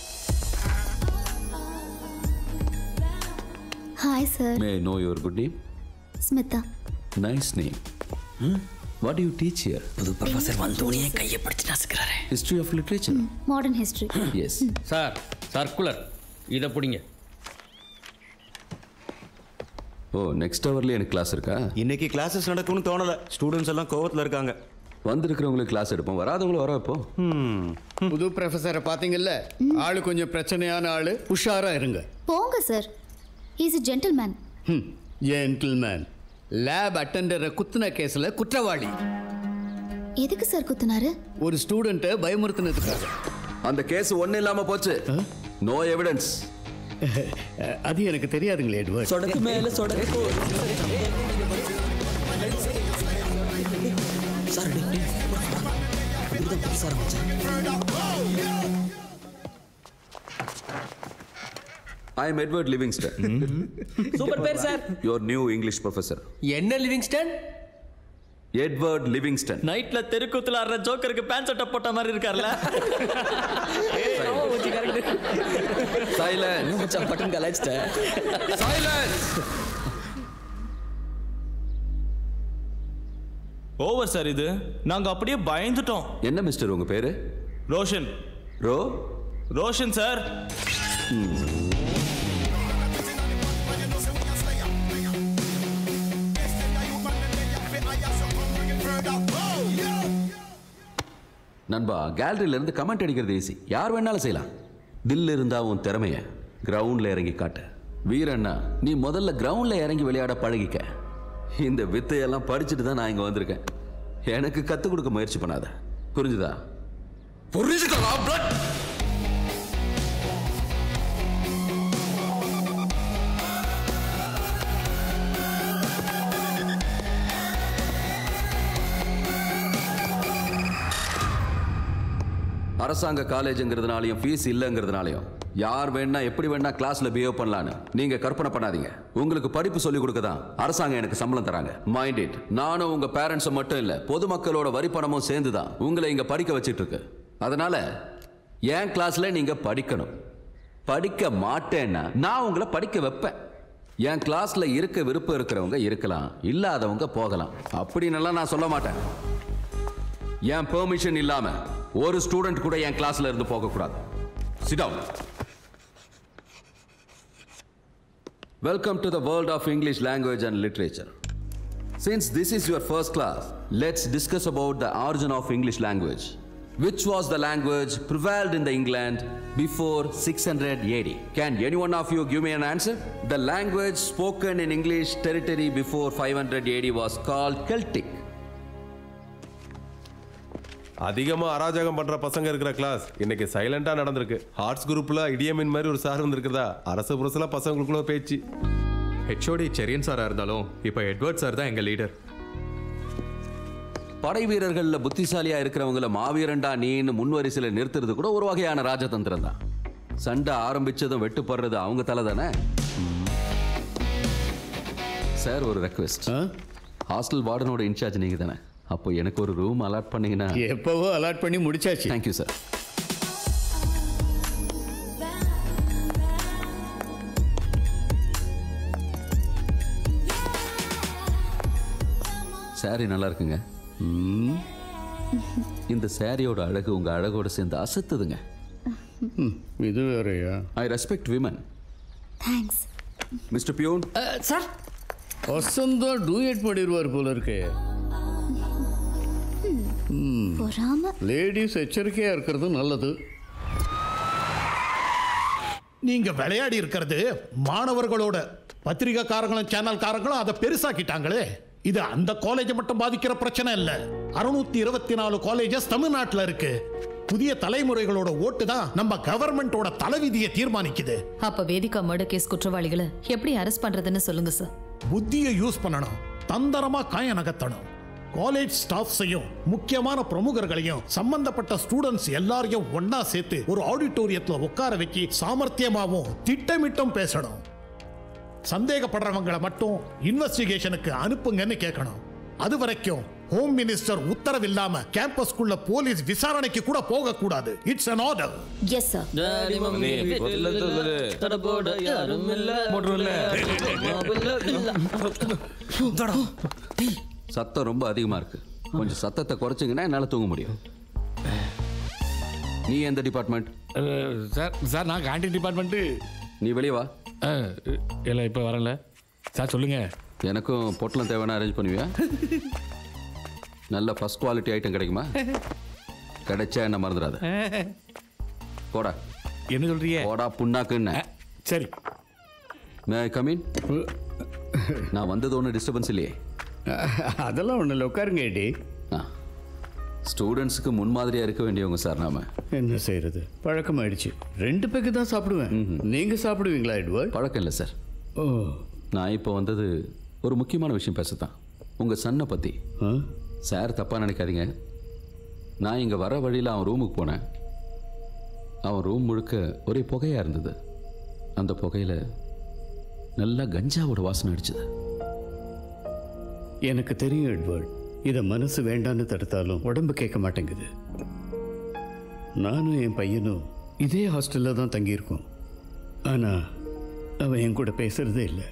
Hi sir May I know your good name? Smitha Nice name. What do you teach here? புது ப்ரொஃபசர் வந்தோடனே கையை பிடிச்சு நசுக்கிறாரு History of literature. Modern history Yes. Sir circular இதை பிடிங்க ஓ நெக்ஸ்ட் ஹவர்ல எனக்கு கிளாஸ் இருக்கா இன்னைக்கு கிளாஸஸ் நடக்கும்னு தோணல ஸ்டூடெண்ட்ஸ் எல்லாம் கோவத்துல இருக்காங்க வந்திருக்கிறவங்களுக்கு கிளாஸ் எடுப்போம் வராதவங்கள வர வைப்போம் புது ப்ரொஃபஸரை பார்த்தீங்கல்ல ஆளு கொஞ்சம் பிரச்சனையான ஆளு உஷாரா இருங்க போங்க sir is a gentleman gentleman lab அட்டெண்டரை குத்துன கேஸ்ல குற்றவாளி எதுக்கு சார் குத்துனாரு ஒரு ஸ்டூடெண்ட்டை பயமுறுத்தினதுக்காக அந்த கேஸ் ஒண்ணு இல்லாம போச்சு நோ எவிடன்ஸ் அது எனக்கு தெரியாதுங்களே எட்வர்ட் சொடக்கு மேல சொடக்கு சார் டேய், டேய், இப்படிதான் பேச ஆரம்பிச்சேன் I am Edward Livingston super பேர் sir your new English professor என்ன லிவிங்ஸ்டன் எட்வர்ட் லிவிங்ஸ்டன் நைட்ல தெருக்கூத்துல ஆடுற ஜோக்கருக்கு பேண்ட் சட்டை போட்ட மாதிரி இருக்கார்ல சைலன்ஸ் மச்சான் பட்டன் கலாய்ச்சிட்டேன் சைலன்ஸ் ஓவர் சார் இது நாங்க அப்படியே பயந்துட்டோம் என்ன மிஸ்டர் உங்க பேரு ரோஷன் ரோ ரோஷன் சார் நண்பா கேலரியில இருந்து கமெண்ட் அடிக்கிறது ஈஸி யார் வேணாலும் செய்யலாம் தில் இருந்தா உன் திறமைய கிரவுண்ட்ல இறங்கி காட்டு வீரண்ணா நீ முதல்ல கிரவுண்ட்ல இறங்கி விளையாட பழகிக்க இந்த வித்தையெல்லாம் படிச்சுட்டு தான் நான் இங்க வந்திருக்கேன் எனக்கு கத்துக் கொடுக்க முயற்சி பண்ணாத புரிஞ்சுதா புரிஞ்சுக்கலாம் அரசாங்க காலேஜுங்கிறதுனாலையும் ஃபீஸ் இல்லைங்கிறதுனாலையும் யார் வேணா எப்படி வேணா கிளாஸ்ல பிஹேவ் பண்ணலான்னு நீங்க கற்பனை பண்ணாதீங்க உங்களுக்கு படிப்பு சொல்லி கொடுக்க தான் அரசாங்கம் எனக்கு சம்பளம் தராங்க மைண்ட் இட் நானும் உங்க பேரண்ட்ஸ் மட்டும் இல்ல பொதுமக்களோட வரி பணமும் சேர்ந்து தான் உங்களை இங்க படிக்க வச்சிட்டு இருக்கு அதனால என் கிளாஸ்ல நீங்க படிக்கணும் படிக்க மாட்டேன்னா நான் உங்களை படிக்க வைப்பேன் என் கிளாஸ்ல இருக்க விருப்பம் இருக்கிறவங்க இருக்கலாம் இல்லாதவங்க போகலாம் அப்படின்னெல்லாம் நான் சொல்ல மாட்டேன் என் பெர்மிஷன் இல்லாம ஒரு ஸ்டூடெண்ட் கூட என் கிளாஸ்ல இருந்து போக கூடாது sit welcome to the world of English language and literature since this is your first class let's discuss about the origin of English language which was the language prevailed in the England before 600 AD. Can any one of you give me an answer? The language spoken in English territory before 500 AD was called Celtic. அதிகமா அராஜகம் பண்ற பசங்க இருக்கிற கிளாஸ் இன்னைக்கு சைலண்டா நடந்திருக்கு ஆர்ட்ஸ் குரூப்ல இடியமின் மாதிரி ஒரு சார் வந்திருக்கிறதா அரசு புரசல பசங்களுக்குள்ள பேச்சு ஹெச்ஓடி செரியன் சாரா இருந்தாலும் இப்போ எட்வர்ட் சார் தான் எங்க லீடர் படை வீரர்கள்ல புத்திசாலியா இருக்கிறவங்கள மாவீரண்டா நீன்னு முன்வரிசையில நிறுத்துறது கூட ஒரு வகையான ராஜதந்திரம் தான் சண்டை ஆரம்பிச்சதும் வெட்டுப்படுறது அவங்க தலை தானே சார் ஒரு ரெக்வெஸ்ட் ஹாஸ்டல் வார்டனோட இன்சார்ஜ் நீங்க தானே அப்போ எனக்கு ஒரு ரூம் அலாட் பண்ணீங்கன்னா எப்பவோ அலாட் பண்ணி முடிச்சாச்சு தேங்க்யூ சார் சாரி நல்லா இருக்குங்க ம். இந்த சாரியோட அழகு உங்க அழகோட சேர்ந்து அசத்துதுங்க இது வேறையா I respect women thanks mister peon sir Vasantha duet பண்ணிடுவார் போல இருக்கு பொறாம லேடிஸ் எச்சரிக்கையா இருக்கிறது நல்லது நீங்க விளையாடி இருக்கிறது மாணவர்களோட பத்திரிகைக்காரங்களும் சேனல்காரங்களும் அதை பெருசாக்கிட்டாங்களே இது அந்த காலேஜை மட்டும் பாதிக்கிற பிரச்சனை இல்ல அறுநூத்தி இருபத்தி நாலு காலேஜஸ் தமிழ்நாட்டுல இருக்கு புதிய தலைமுறைகளோட ஓட்டு தான் நம்ம கவர்மெண்டோட தலைவிதியை தீர்மானிக்குது அப்ப வேதிகா மர்டர் கேஸ் குற்றவாளிகளை எப்படி அரெஸ்ட் பண்றதுன்னு சொல்லுங்க சார் புத்தியை யூஸ் பண்ணணும் தந்தரமா காய நகர்த்தணும் காலேஜ் ஸ்டாஃப்ஸையும் முக்கியமான பிரமுகர்களையும் சம்பந்தப்பட்ட ஸ்டூடெண்ட்ஸ் எல்லாரையும் ஒண்ணா சேர்த்து ஒரு ஆடிட்டோரியத்துல உட்கார வச்சு சாமர்த்தியமாவும் திட்டமிட்டும் பேசணும் சந்தேகப்படுறவங்களை மட்டும் இன்வெஸ்டிகேஷனுக்கு அனுப்புங்கன்னு கேட்கணும் அது வரைக்கும் ஹோம் மினிஸ்டர் உத்தரவில்லாம கேம்பஸ்குள்ள போலீஸ் விசாரணைக்கு கூட போக கூடாது it's an order yes sir daddy mummy வீட்டுல சொல்லு. தடபோட யாரும் இல்ல சத்தம் ரொம்ப அதிகமா இருக்கு கொஞ்சம் சத்தத்தை குறைச்சிங்கன்னா என்னால தூங்க முடியும் நீ எந்த டிபார்ட்மெண்ட் சார் சார் நான் கேண்டீன் டிபார்ட்மெண்ட்டு நீ வெளியே வா இல்லை இப்போ வரல சார் சொல்லுங்க எனக்கும் பொட்டலம் தேவைன்னா அரேஞ்ச் பண்ணுவியா நல்ல ஃபர்ஸ்ட் குவாலிட்டி ஐட்டம் கிடைக்குமா கிடைச்சா என்ன மறந்துடாத போடா என்ன சொல்றீங்க போடா புண்ணாக்குன்னு சரி மே கமின் நான் வந்தது ஒன்றும் டிஸ்டர்பன்ஸ் இல்லையே அதெல்லாம் ஒன்றும் இல்லை உட்காருங்க ஏடி ஸ்டூடெண்ட்ஸுக்கு முன்மாதிரியா இருக்க வேண்டியவங்க சார் நாம என்ன செய்யறது பழக்கமாயிடுச்சு ரெண்டு பேக்கு தான் சாப்பிடுவேன் நீங்க சாப்பிடுவீங்களா எட்வர்ட் பழக்கம் இல்லை சார் ஓ நான் இப்போ வந்தது ஒரு முக்கியமான விஷயம் பேசத்தான் உங்க சன்னை பத்தி சார் தப்பா நினைக்காதீங்க நான் இங்க வர வழியில் அவன் ரூமுக்கு போனேன் அவன் ரூம் முழுக்க ஒரே புகையா இருந்தது அந்த புகையில நல்லா கஞ்சாவோட வாசனை அடிச்சது எனக்கு தெரியும் எட்வர்ட் இதை மனசு வேண்டான்னு தடுத்தாலும் உடம்பு கேட்க மாட்டேங்குது நானும் என் பையனும் இதே ஹாஸ்டலில் தான் தங்கியிருக்கோம் ஆனால் அவன் என் கூட பேசுறதே இல்லை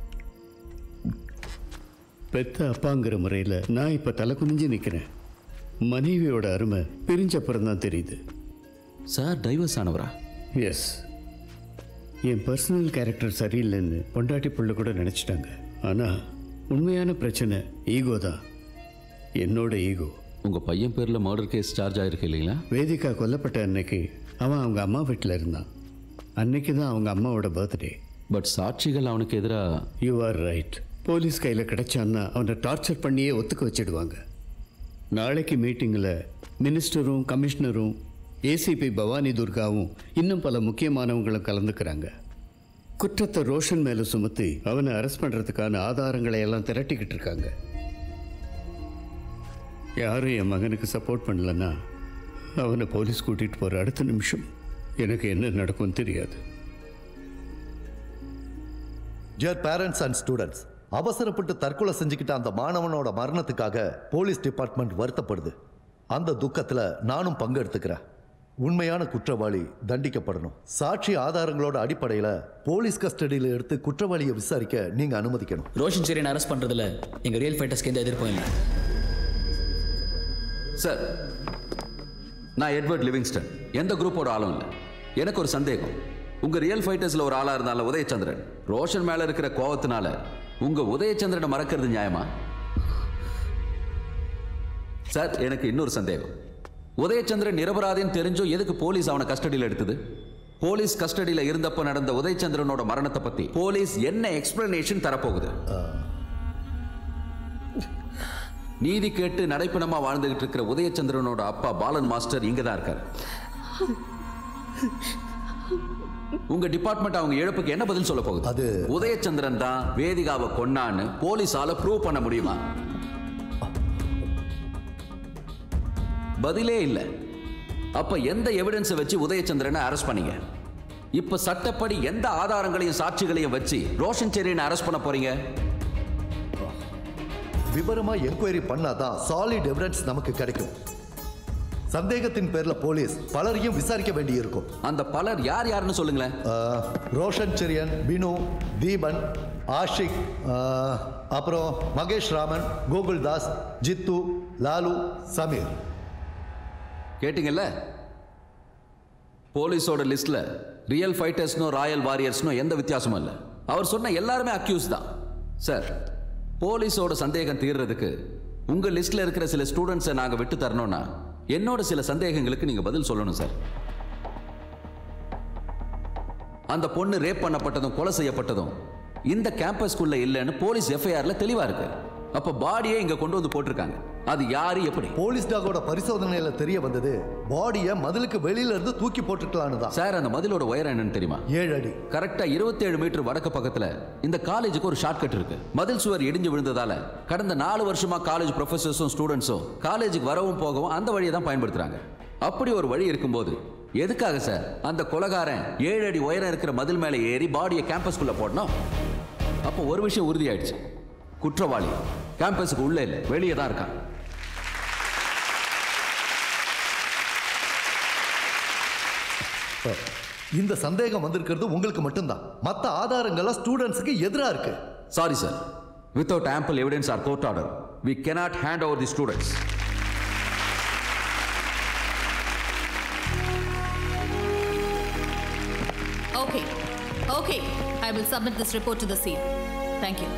பெத்த அப்பாங்கிற முறையில் நான் இப்போ தலை குனிஞ்சு நிற்கிறேன் மனைவியோட அருமை பிரிஞ்ச அப்புறம் தான் தெரியுது சார் டைவர்ஸ் ஆனவரா எஸ் என் பர்சனல் கேரக்டர் சரியில்லைன்னு பொண்டாட்டி புள்ள கூட நினச்சிட்டாங்க ஆனால் உண்மையான பிரச்சனை ஈகோ தான் என்னோட ஈகோ உங்க பையன் பேர்ல மர்டர் கேஸ் சார்ஜ் ஆயிருக்கு இல்லைங்களா வேதிகா கொல்லப்பட்ட அன்னைக்கு அவன் அவங்க அம்மா வீட்டில் இருந்தான் அன்னைக்கு தான் அவங்க அம்மாவோட பர்த்டே பட் சாட்சிகள் அவனுக்கு எதிராக யூ ஆர் ரைட் போலீஸ் கையில் கிடைச்சான்னா அவனை டார்ச்சர் பண்ணியே ஒத்துக்க வச்சிடுவாங்க நாளைக்கு மீட்டிங்கில் மினிஸ்டரும் கமிஷனரும் ஏசிபி பவானி துர்காவும் இன்னும் பல முக்கியமானவங்களும் கலந்துக்கிறாங்க குற்றத்தை ரோஷன் மேலே சுமத்தி அவனை அரெஸ்ட் பண்ணுறதுக்கான ஆதாரங்களை எல்லாம் திரட்டிக்கிட்டு இருக்காங்க யாரும் என் மகனுக்கு சப்போர்ட் பண்ணலன்னா அவனை போலீஸ் கூட்டிகிட்டு போகிற அடுத்த நிமிஷம் எனக்கு என்ன நடக்கும்னு தெரியாது டியர் பேரண்ட்ஸ் அண்ட் ஸ்டூடெண்ட்ஸ் அவசரப்பட்டு தற்கொலை செஞ்சுக்கிட்ட அந்த மாணவனோட மரணத்துக்காக போலீஸ் டிபார்ட்மெண்ட் வருத்தப்படுது அந்த துக்கத்துல நானும் பங்கெடுத்துக்கிறேன் உண்மையான குற்றவாளி தண்டிக்கப்படணும் சாட்சி ஆதாரங்களோட அடிப்படையில் போலீஸ் கஸ்டடியில் எடுத்து குற்றவாளியை விசாரிக்க நீங்க அனுமதிக்கணும் ரோஷன் செரியன் அரெஸ்ட் பண்றதுல எங்க ரியல் ஃபைட்டர்ஸ்க்கு எந்த எதிர்ப்பும் இல்லை சார் நான் எட்வர்ட் லிவிங்ஸ்டன் எந்த குரூப்போட ஆளும் இல்லை எனக்கு ஒரு சந்தேகம் உங்க ரியல் ஃபைட்டர்ஸ்ல ஒரு ஆளா இருந்தால உதயச்சந்திரன் ரோஷன் மேல இருக்கிற கோவத்தினால உங்க உதயச்சந்திரனை மறக்கிறது நியாயமா சார் எனக்கு இன்னொரு சந்தேகம் உதயச்சந்திரன் நிரபராதின்னு தெரிஞ்சும் எதுக்கு போலீஸ் அவனை கஸ்டடியில் எடுத்தது போலீஸ் கஸ்டடியில் இருந்தப்ப நடந்த உதயச்சந்திரனோட மரணத்தை பத்தி போலீஸ் என்ன எக்ஸ்பிளனேஷன் தரப்போகுது நீதி கேட்டு நடைப்பணமா வாழ்ந்துகிட்டு இருக்கிற உதயச்சந்திரனோட அப்பா பாலன் மாஸ்டர் இங்க தான் இருக்காரு உங்க டிபார்ட்மெண்ட் அவங்க இழப்புக்கு என்ன பதில் சொல்ல போகுது அது உதயச்சந்திரன் தான் வேதிகாவை கொன்னான்னு போலீஸால ப்ரூவ் பண்ண முடியுமா பதிலே இல்ல அப்ப எந்த எவிடன்ஸை வச்சு உதயச்சந்திரனை அரெஸ்ட் பண்ணீங்க இப்ப சட்டப்படி எந்த ஆதாரங்களையும் சாட்சிகளையும் வச்சு ரோஷன் செரியனை அரெஸ்ட் பண்ண போறீங்க விவரமா என்கொயரி பண்ணாதான் சாலிட் எவிடன்ஸ் நமக்கு கிடைக்கும் சந்தேகத்தின் பேர்ல போலீஸ் பலரையும் விசாரிக்க வேண்டியிருக்கும் அந்த பலர் யார் யாருன்னு சொல்லுங்களேன் ரோஷன் செரியன் பினு தீபன் ஆஷிக் ஆ, அப்புறம் மகேஷ் ராமன் கோகுல் தாஸ் ஜித்து லாலு சமீர் கேட்டிங்கல்ல போலீஸோட லிஸ்ட்ல ரியல் ஃபைட்டர்ஸ்னோ ராயல் வாரியர்ஸ்னோ எந்த வித்தியாசமும் இல்லை அவர் சொன்ன எல்லாருமே அக்யூஸ் தான் சார் போலீஸோட சந்தேகம் தீர்றதுக்கு உங்க லிஸ்ட்ல இருக்கிற சில ஸ்டூடெண்ட்ஸை நாங்க விட்டு தரணும்னா என்னோட சில சந்தேகங்களுக்கு நீங்க பதில் சொல்லணும் சார் அந்த பொண்ணு ரேப் பண்ணப்பட்டதும் கொலை செய்யப்பட்டதும் இந்த கேம்பஸ்குள்ள இல்லைன்னு போலீஸ் எஃப்ஐஆர்ல தெளிவா இருக்கு அப்ப பாடியே இங்க கொண்டு வந்து போட்டிருக்காங்க அது யாரு எப்படி போலீஸ் டாகோட பரிசோதனையில தெரிய வந்தது பாடியை மதிலுக்கு வெளியில இருந்து தூக்கி போட்டுக்கலான்னு தான் சார் அந்த மதிலோட உயரம் என்னன்னு தெரியுமா ஏழு அடி கரெக்டா 27 மீட்டர் வடக்கு பக்கத்துல இந்த காலேஜுக்கு ஒரு ஷார்ட்கட் இருக்கு மதில் சுவர் இடிஞ்சு விழுந்ததால கடந்த நாலு வருஷமா காலேஜ் ப்ரொஃபசர்ஸும் ஸ்டூடெண்ட்ஸும் காலேஜுக்கு வரவும் போகவும் அந்த வழியை தான் பயன்படுத்துறாங்க அப்படி ஒரு வழி இருக்கும்போது எதுக்காக சார் அந்த கொலகாரன் ஏழு அடி உயரம் இருக்கிற மதில் மேலே ஏறி பாடியை கேம்பஸ்குள்ள போடணும் அப்போ ஒரு விஷயம் உறுதியாயிடுச்சு குற்றவாளி கேம்பஸுக்கு உள்ளே இல்லை வெளியே தான் இருக்கான் இந்த சந்தேகம் வந்திருக்கிறது உங்களுக்கு மட்டும்தான் மற்ற ஆதாரங்கள்லாம் ஸ்டூடெண்ட்ஸுக்கு எதிரா இருக்கு sorry sir without ample evidence or court order we cannot hand over the students Okay. Okay. I will submit this report to the scene. Thank you.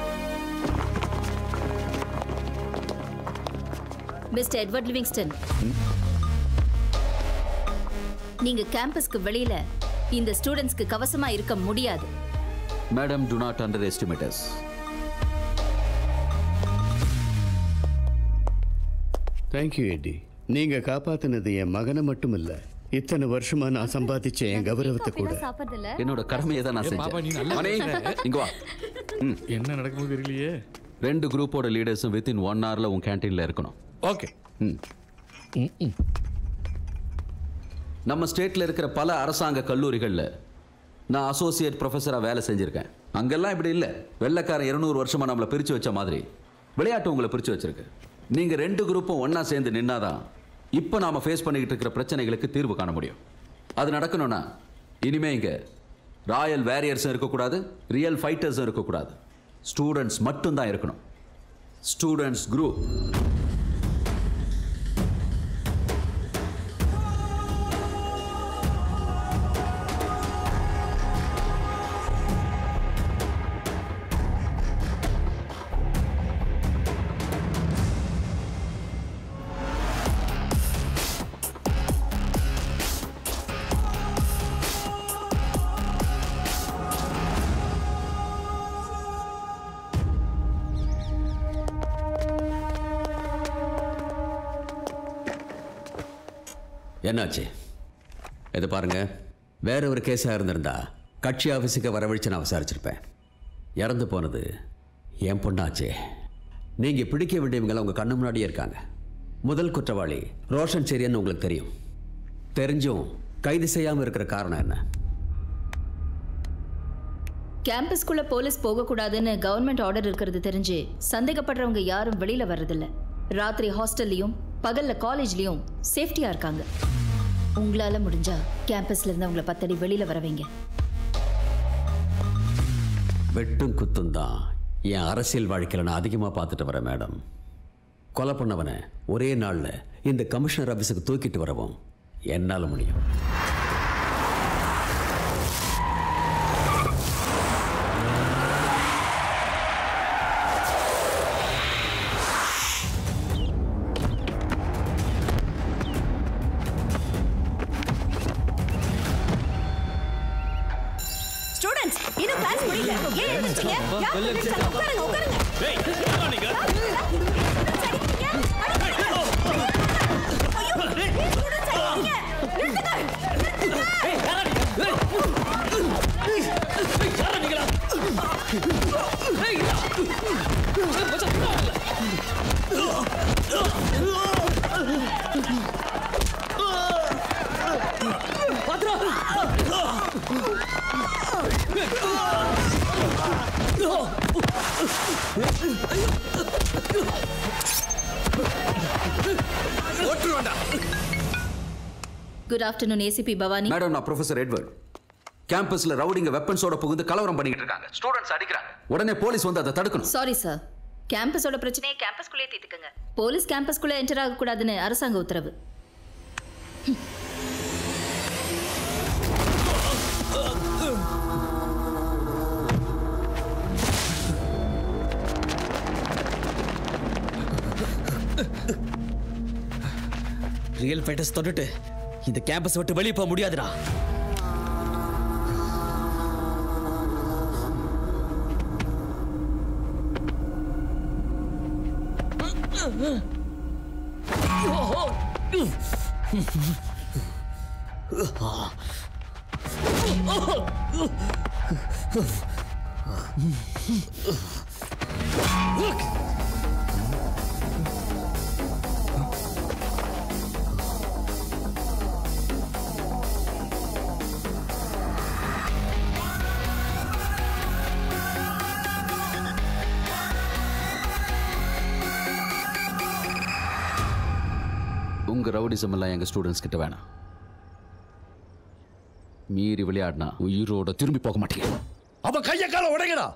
Mister Edward Livingston நீங்க கேம்பஸ்க்கு வெளியில இந்த ஸ்டூடெண்ட்ஸ்க்கு கவசமா இருக்க முடியாது madam do not under estimators thank you Eddie நீங்க காப்பாத்தினது என் மகனை மட்டும் இல்ல இத்தனை வருஷமா நான் சம்பாதிச்ச என் கௌரவத்தை கூட சாப்பிடுறதில்ல என்னோட கடமையை தான் நான் ஏ, பாப்பா, நீ செஞ்சேன் நல்லா மணி, பேசுற. இங்க வா ம். என்ன நடக்குமோ தெரியலையே ரெண்டு குரூப்போட லீடர்ஸும் வித்தின் ஒன் ஹவர்ல உன் கேண்டீன்ல இருக்கணும் ஓகே ம் நம்ம ஸ்டேட்ல இருக்கிற பல அரசாங்க கல்லூரிகள்ல நான் அசோசியேட் ப்ரொஃபஸரா வேலை செஞ்சிருக்கேன் அங்கெல்லாம் இப்படி இல்லை வெள்ளைக்காரன் இருநூறு வருஷமா நம்மளை பிரிச்சு வச்ச மாதிரி விளையாட்டு உங்களை பிரிச்சு வச்சிருக்கு நீங்க ரெண்டு குரூப்பும் ஒண்ணா சேர்ந்து நின்னாதான் இப்போ நாம ஃபேஸ் பண்ணிக்கிட்டு இருக்கிற பிரச்சனைகளுக்கு தீர்வு காண முடியும் அது நடக்கணும்னா இனிமே இங்க ராயல் வேரியர்ஸும் இருக்கக்கூடாது ரியல் ஃபைட்டர்ஸும் இருக்கக்கூடாது ஸ்டூடெண்ட்ஸ் மட்டும்தான் இருக்கணும் ஸ்டூடெண்ட்ஸ் குரூப் என்னாச்சு இது பாருங்க வேற ஒரு கேஸாக இருந்திருந்தா கட்சி ஆஃபீஸுக்கு வரவழைச்சு நான் விசாரிச்சிருப்பேன் இறந்து போனது என் பொண்ணாச்சே நீங்கள் பிடிக்க வேண்டியவங்களாம் உங்கள் கண்ணு முன்னாடியே இருக்காங்க முதல் குற்றவாளி ரோஷன் செரியன்னு உங்களுக்கு தெரியும் தெரிஞ்சும் கைது செய்யாமல் இருக்கிற காரணம் என்ன கேம்பஸ்குள்ள போலீஸ் போகக்கூடாதுன்னு கவர்மெண்ட் ஆர்டர் இருக்கிறது தெரிஞ்சு சந்தேகப்படுறவங்க யாரும் வெளியில வர்றதில்ல ராத்திரி ஹாஸ்டல்லையும் பகல்ல காலேஜ்லயும் சேஃப்டியா இருக்காங்க உங்களால முடிஞ்சா கேம்பஸ்ல இருந்து அவங்கள பத்தடி வெளியில வர வைங்க வெட்டும் குத்தும் தான் என் அரசியல் வாழ்க்கையில் நான் அதிகமாக பார்த்துட்டு வரேன் மேடம் கொலை பண்ணவனை ஒரே நாளில் இந்த கமிஷனர் ஆஃபீஸுக்கு தூக்கிட்டு வரவும் என்னால் முடியும் ஸ்டூடண்ட்ஸ் இன்னும் கிளாஸ் முடியல ஏன் எழுந்துட்டீங்க யார் எழுந்துட்டாங்க? உட்காருங்க உட்காருங்க good afternoon ACP Bhavani madam நான் ப்ரொஃபசர் எட்வர்ட் கேம்பஸ்ல ரவுடிங்க வெப்பன்ஸோட புகுந்து கலவரம் பண்ணிக்கிட்டு இருக்காங்க ஸ்டூடெண்ட்ஸ் அடிக்கிறாங்க உடனே போலீஸ் வந்து அதை தடுக்கணும் சாரி சார் கேம்பஸோட பிரச்சனையை கேம்பஸ்குள்ளே தீர்த்துக்கங்க போலீஸ் கேம்பஸ்குள்ளே என்டர் ஆகக்கூடாதுன்னு அரசாங்க உத்தரவு ரியல் ஃபைட்டர்ஸ் தொட்டுட்டு இந்த கேம்பஸ் விட்டு வெளியே போக முடியாதுடா உங்க ரவுடிசம் எல்லாம் எங்க ஸ்டூடெண்ட்ஸ் கிட்ட வேணாம் மீறி விளையாடினா உயிரோட திரும்பி போக மாட்டீங்க அவன் கைய கால உடைங்கடா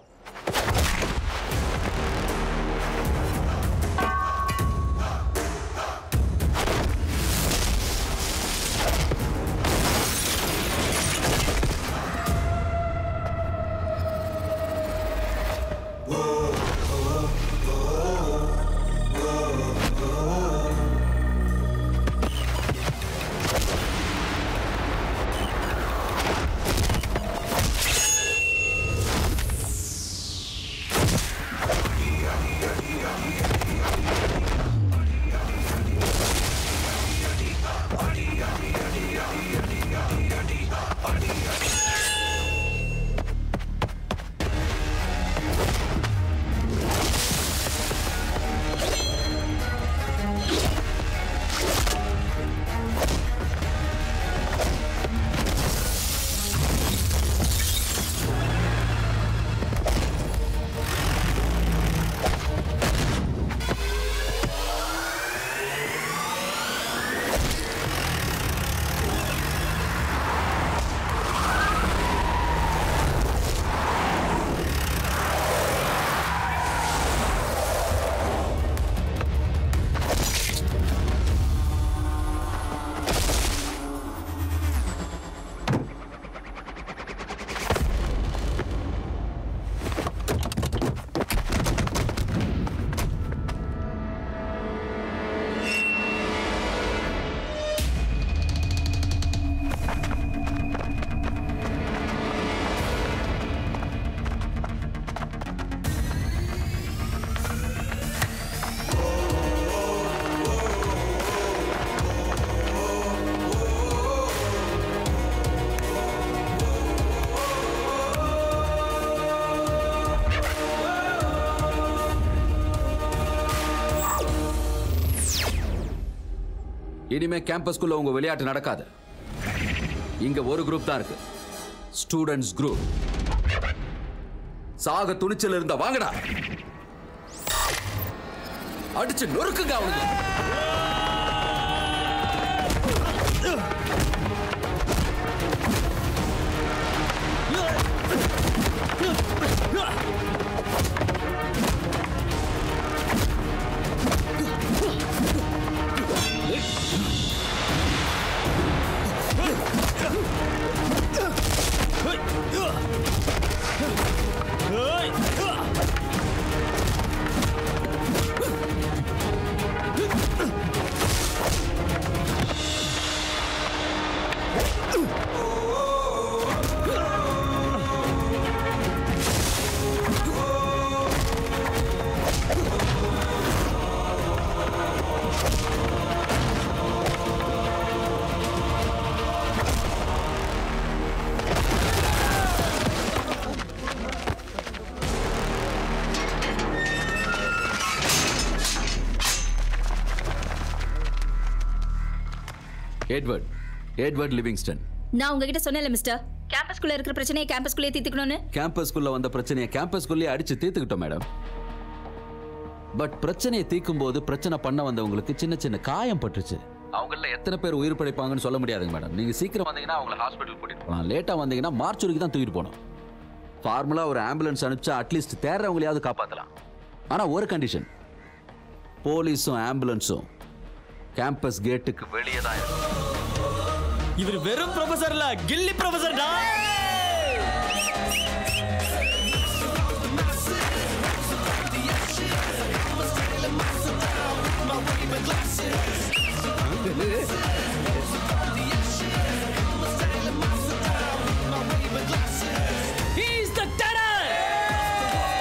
இனிமே கேம்பஸ்குள்ள உங்க விளையாட்டு நடக்காது இங்க ஒரு குரூப் தான் இருக்கு ஸ்டூடெண்ட்ஸ் குரூப் சாக துணிச்சல் இருந்தா வாங்கடா அடிச்சு நொறுக்குங்க அவனுக்கு எட்வர்ட் எட்வர்ட் லிவிங்ஸ்டன் நான் உங்ககிட்ட சொன்னேன்ல மிஸ்டர் கேம்பஸ்குள்ள இருக்கிற பிரச்சனையை கேம்பஸ்குள்ளே தீர்த்துக்கணும்னு கேம்பஸ்குள்ள வந்த பிரச்சனையை கேம்பஸ்குள்ளேயே அடிச்சு தீர்த்துக்கிட்டோம் மேடம் பட் பிரச்சனையை தீர்க்கும் போது பிரச்சனை பண்ண வந்தவங்களுக்கு சின்ன சின்ன காயம் பட்டுச்சு அவங்கள எத்தனை பேர் உயிர் பிழைப்பாங்கன்னு சொல்ல முடியாதுங்க மேடம் நீங்க சீக்கிரம் வந்தீங்கன்னா அவங்கள ஹாஸ்பிட்டல் கூட்டிட்டு போகலாம் லேட்டா வந்தீங்கன்னா மார்ச்சுரிக்கு தான் தூக்கிட்டு போகணும் ஃபார்முலா ஒரு ஆம்புலன்ஸ் அனுப்பிச்சா அட்லீஸ்ட் தேர்றவங்களையாவது காப்பாற்றலாம் ஆனா ஒரு கண்டிஷன் போலீஸும் ஆம்புலன்ஸும் கேம்பஸ் கேட்டுக்கு வெளியே தான் இருக்கும் இவர் வெறும் ப்ரொஃபசர்ல கில்லி ப்ரொஃபசர்டா He's the terror!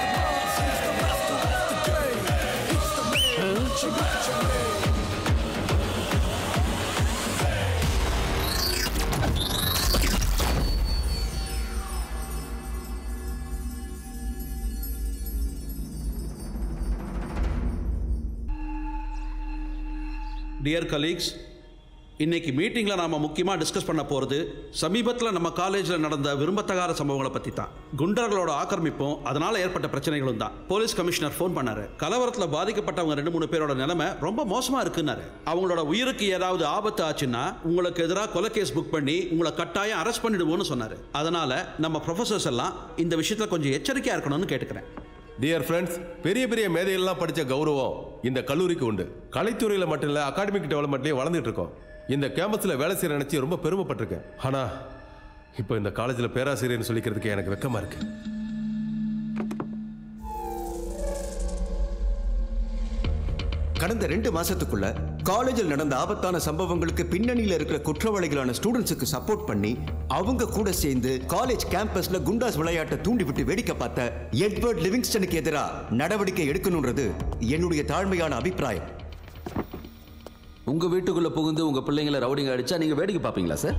Dear colleagues இன்னைக்கு மீட்டிங்கில் நாம் முக்கியமாக டிஸ்கஸ் பண்ண போகிறது சமீபத்தில் நம்ம காலேஜில் நடந்த விரும்பத்தகாத சம்பவங்களை பற்றி தான் குண்டர்களோட ஆக்கிரமிப்பும் அதனால் ஏற்பட்ட பிரச்சனைகளும் தான் போலீஸ் கமிஷனர் ஃபோன் பண்ணாரு கலவரத்தில் பாதிக்கப்பட்டவங்க ரெண்டு மூணு பேரோட நிலைமை ரொம்ப மோசமாக இருக்குன்னாரு அவங்களோட உயிருக்கு ஏதாவது ஆபத்து ஆச்சுன்னா உங்களுக்கு எதிராக கொலை கேஸ் புக் பண்ணி உங்களை கட்டாயம் அரெஸ்ட் பண்ணிடுவோம்னு சொன்னார் அதனால் நம்ம ப்ரொஃபசர்ஸ் எல்லாம் இந்த விஷயத்தில் கொஞ்சம் எச்சரிக்கையாக இருக்கணும்னு கேட்டுக்கிறேன் டியர் ஃப்ரெண்ட்ஸ் பெரிய பெரிய மேதைகள்லாம் படித்த கௌரவம் இந்த கல்லூரிக்கு உண்டு கலைத்துறையில் மட்டும் இல்லை அகாடமிக் டெவலப்மெண்ட்லேயும் வளர்ந்துட்டு இருக்கோம் இந்த கேம்பஸில் வேலை செய்கிற நினச்சி ரொம்ப பெருமைப்பட்டிருக்கேன் ஆனால் இப்போ இந்த காலேஜில் பேராசிரியர்னு சொல்லிக்கிறதுக்கு எனக்கு வெக்கமாக இருக்கு கடந்த ரெண்டு மாசத்துக்குள்ள காலேஜில் நடந்த ஆபத்தான சம்பவங்களுக்கு பின்னணியில இருக்கிற குற்றவாளிகளான ஸ்டூடெண்ட்ஸுக்கு சப்போர்ட் பண்ணி அவங்க கூட சேர்ந்து காலேஜ் கேம்பஸ்ல குண்டாஸ் விளையாட்டை தூண்டி விட்டு வேடிக்கை பார்த்த எட்வர்ட் லிவிங்ஸ்டனுக்கு எதிராக நடவடிக்கை எடுக்கணுன்றது என்னுடைய தாழ்மையான அபிப்பிராயம் உங்க வீட்டுக்குள்ள புகுந்து உங்க பிள்ளைங்களை ரவுடிங்க அடிச்சா நீங்க வேடிக்கை பார்ப்பீங்களா சார்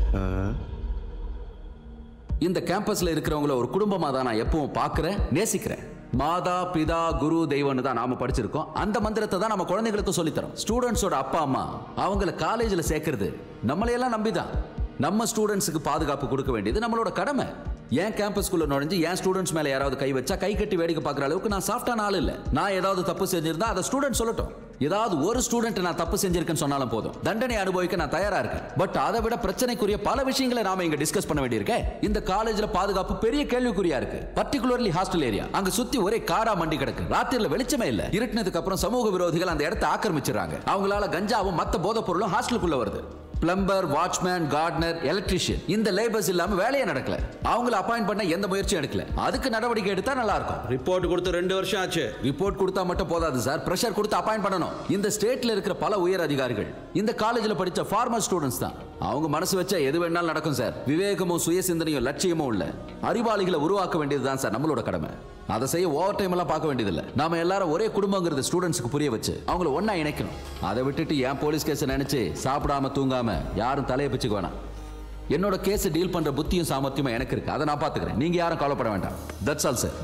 இந்த கேம்பஸ்ல இருக்கிறவங்கள ஒரு குடும்பமா தான் நான் எப்பவும் பார்க்கிறேன் நேசிக்கிறேன் மாதா பிதா குரு தெய்வம்னு தான் நாம படிச்சிருக்கோம் அந்த மந்திரத்தை தான் நம்ம குழந்தைங்களுக்கு சொல்லித்தரோம் ஸ்டூடெண்ட்ஸோட அப்பா அம்மா அவங்கள காலேஜில் சேர்க்கறது நம்மளையெல்லாம் நம்பி தான் நம்ம ஸ்டூடெண்ட்ஸுக்கு பாதுகாப்பு கொடுக்க வேண்டியது நம்மளோட கடமை ஏன் கேம்பஸ்குள்ள நுழைஞ்சு ஏன் ஸ்டூடெண்ட்ஸ் மேல யாராவது கை வச்சா கை கட்டி வேடிக்கை பார்க்குற அளவுக்கு நான் சாஃப்டான ஆள் இல்ல நான் ஏதாவது தப்பு செஞ்சிருந்தா அதை ஸ்டூடெண்ட் சொல்லட்டும் ஏதாவது ஒரு ஸ்டூடெண்ட் நான் தப்பு செஞ்சிருக்கேன்னு சொன்னாலும் போதும் தண்டனை அனுபவிக்க நான் தயாரா இருக்கேன் பட் அதை விட பிரச்சனைக்குரிய பல விஷயங்களை நாம இங்க டிஸ்கஸ் பண்ண வேண்டியிருக்கேன் இந்த காலேஜ்ல பாதுகாப்பு பெரிய கேள்விக்குறியா இருக்கு பர்டிகுலர்லி ஹாஸ்டல் ஏரியா அங்க சுத்தி ஒரே காடா மண்டி கிடக்கு ராத்திரில வெளிச்சமே இல்ல இருட்டினதுக்கு அப்புறம் சமூக விரோதிகள் அந்த இடத்தை ஆக்கிரமிச்சிடறாங்க அவங்களால கஞ்சாவும் மத்த போதைப் பொருளும் ஹாஸ்டலுக்குள்ள வருது பிளம்பர் வாட்ச்மேன் கார்டனர் எலக்ட்ரிஷியன் இந்த லேபர்ஸ் இல்லாம வேலையே நடக்கல அவங்கள அப்பாயிண்ட் பண்ண எந்த முயற்சியும் எடுக்கல அதுக்கு நடவடிக்கை எடுத்தா நல்லா இருக்கும் ரிப்போர்ட் கொடுத்து ரெண்டு வருஷம் ஆச்சு ரிப்போர்ட் கொடுத்தா மட்டும் போதாது சார் பிரஷர் கொடுத்து அப்பாயிண்ட் பண்ணணும் இந்த ஸ்டேட்ல இருக்கிற பல உயர் அதிகாரிகள் இந்த காலேஜ்ல படிச்ச ஃபார்மல் ஸ்டூடெண்ட்ஸ் தான் அவங்க மனசு வச்சா எது வேணாலும் நடக்கும் சார் விவேகமும் சுய சிந்தனையும் லட்சியமும் உள்ள அறிவாளிகளை உருவாக்க வேண்டியது தான் சார் நம்மளோட கடமை அதை செய்ய ஓவர் டைம் எல்லாம் பார்க்க வேண்டியதில்லை நாம எல்லாரும் ஒரே குடும்பங்கிறது ஸ்டூடெண்ட்ஸ்க்கு புரிய வச்சு அவங்கள ஒண்ணா இணைக்கணும் அதை விட்டுட்டு ஏன் போலீஸ் கேஸ் நினைச்சு சாப்பிடாம தூங்காம யாரும் தலையை பிச்சுக்க வேணாம் என்னோட கேஸ் டீல் பண்ற புத்தியும் சாமர்த்தியமும் எனக்கு இருக்கு அதை நான் பாத்துக்கிறேன் நீங்க யாரும் கவலைப்பட வேண்டாம் தட்ஸ் ஆல் சார்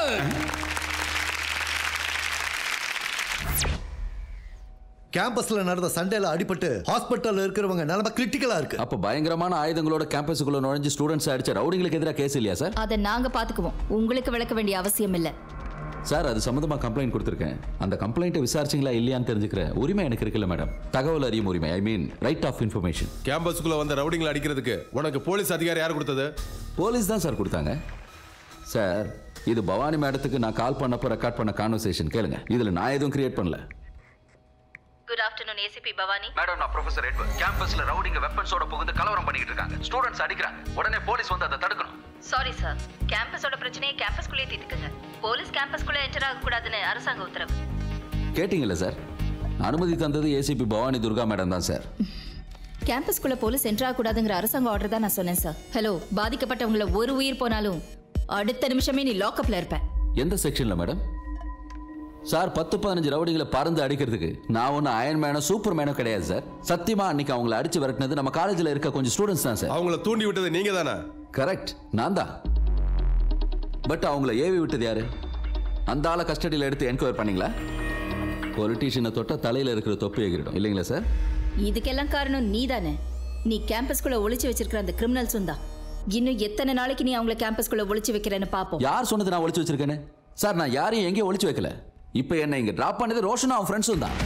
கேம்பஸ்ல நடந்த சண்டையில அடிபட்டு ஹாஸ்பிட்டல்ல இருக்கிறவங்க நிலைமை கிரிட்டிக்கலா இருக்கு அப்ப பயங்கரமான ஆயுதங்களோட கேம்பஸுக்குள்ள நுழைஞ்சு ஸ்டூடெண்ட்ஸ் அடிச்ச ரவுடிங்களுக்கு எதிராக கேஸ் இல்லையா சார் அதை நாங்க பாத்துக்குவோம் உங்களுக்கு விளக்க வேண்டிய அவசியம் இல்ல சார் அது சம்மந்தமா கம்ப்ளைண்ட் கொடுத்துருக்கேன் அந்த கம்ப்ளைண்ட்டை விசாரிச்சிங்களா இல்லையான்னு தெரிஞ்சுக்கிற உரிமை எனக்கு இருக்குல்ல மேடம் தகவல் அறியும் உரிமை I mean right of information கேம்பஸ்குள்ள வந்த ரவுடிங்களை அடிக்கிறதுக்கு உனக்கு போலீஸ் அதிகாரி யார் கொடுத்தது போலீஸ் தான் சார் கொடுத்தாங்க சார் இது பவானி மேடத்துக்கு நான் கால் பண்ணப்போ ரெக்கார்ட் பண்ண கான்வர்சேஷன் கேளுங்க இதுல நான் எதுவும் கிரியேட் பண்ணல good afternoon ACP Bhavani madam நான் ப்ரொஃபசர் எட்வர்ட் கேம்பஸ்ல ரவுடிங்க வெப்பன்ஸோட புகுந்து கலவரம் பண்ணிட்டு இருக்காங்க ஸ்டூடெண்ட்ஸ் அடிக்கிறாங்க உடனே போலீஸ் வந்து அதை தடுக்கணும் சாரி சார் கேம்பஸோட பிரச்சனையை கேம்பஸ்குள்ளே தீர்த்துக்குங்க போலீஸ் கேம்பஸ்குள்ள என்டர் ஆக கூடாதுன்னு அரசாங்க உத்தரவு கேட்டிங்கல்ல சார் அனுமதி தந்தது ஏசிபி பவானி துர்கா மேடம் தான் சார் கேம்பஸ்குள்ள போலீஸ் என்டர் ஆக கூடாதுங்கிற அரசாங்க ஆர்டர் தான் நான் சொன்னேன் சார் ஹலோ பாதிக்கப்பட்டவங்கள ஒரு உயிர் போனாலும் அடுத்த நிமிஷமே நீ லாக்அப்ல இருப்ப எந்த செக்ஷன்ல மேடம் சார் பத்து பதினஞ்சு ரவுடிகளை பறந்து அடிக்கிறதுக்கு நான் ஒன்றும் அயன் மேனோ சூப்பர் மேனோ கிடையாது சார் சத்தியமா அன்னைக்கு அவங்கள அடிச்சு விரட்டினது நம்ம காலேஜில் இருக்க கொஞ்சம் ஸ்டூடெண்ட்ஸ் தான் சார் அவங்கள தூண்டி விட்டது நீங்க தானே கரெக்ட் நான் தான் பட் அவங்கள ஏவி விட்டது யாரு அந்த ஆளை கஸ்டடியில் எடுத்து என்கொயர் பண்ணீங்களா பொலிட்டீஷியனை தொட்ட தலையில் இருக்கிற தொப்பி எகிரிடும் இல்லைங்களா சார் இதுக்கெல்லாம் காரணம் நீ தானே நீ கேம்பஸ்குள்ள ஒளிச்சு வச்சிருக்கிற அந்த கிரிமினல்ஸும் தான் இன்னும் எத்தனை நாளைக்கு நீ அவங்கள கேம்பஸ்குள்ள ஒளிச்சு வைக்கிறேன்னு பாப்போம் யார் சொன்னது நான் ஒளிச்சு வச்சிருக்கேன்னு சார் நான் யாரையும் எங்கேயும் ஒளிச்சு வைக்கல இப்போ என்ன இங்க டிராப் பண்ணது ரோஷனும் அவன் ஃப்ரெண்ட்ஸும் தான்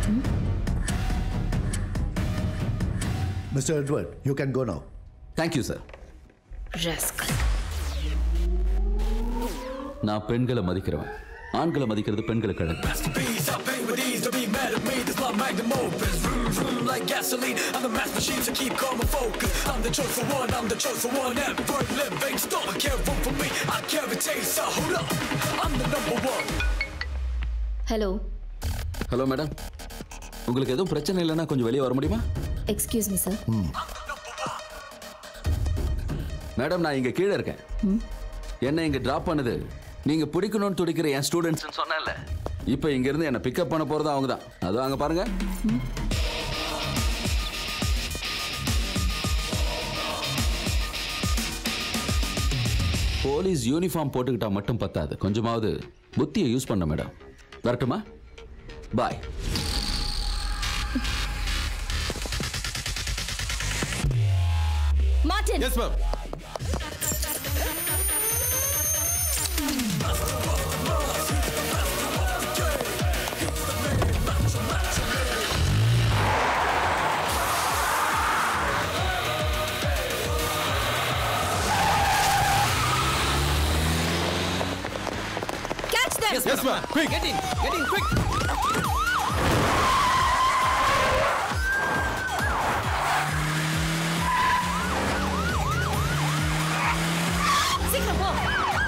mister Edward you can go now thank you sir நான் பெண்களை மதிக்கிறவன் ஆண்களை மதிக்கிறது பெண்களுக்கு அழகு Masterpiece, I pay with ease, don't be mad at me, this my magnum opus. Vroom, vroom, like gasoline, I'm the mass machine, so keep calm and focus. I'm the chosen one, I'm the chosen one, and bird living store can't run for me, I carry taste, so hold up, I'm the number one. Hello hello madam உங்களுக்கு எதுவும் பிரச்சனை இல்லைன்னா கொஞ்சம் வெளியே வர முடியுமா எக்ஸ்கியூஸ் மீ சார் மேடம் நான் இங்க கீழே இருக்கேன் என்ன இங்க டிராப் பண்ணுது நீங்க பிடிக்கணும்னு துடிக்கிற என் ஸ்டூடெண்ட்ஸ் சொன்னேன்ல இப்போ இங்க இருந்து என்ன பிக்கப் பண்ண போறது அவங்க தான் அதுவும் அங்க பாருங்க போலீஸ் யூனிஃபார்ம் போட்டுக்கிட்டா மட்டும் பத்தாது கொஞ்சமாவது புத்தியை யூஸ் பண்ண மேடம் வரட்டுமா bye Martin! Yes ma'am Catch them! Yes, ma'am. Quick. Get in! Get in, quick! சீக்கிரம் போ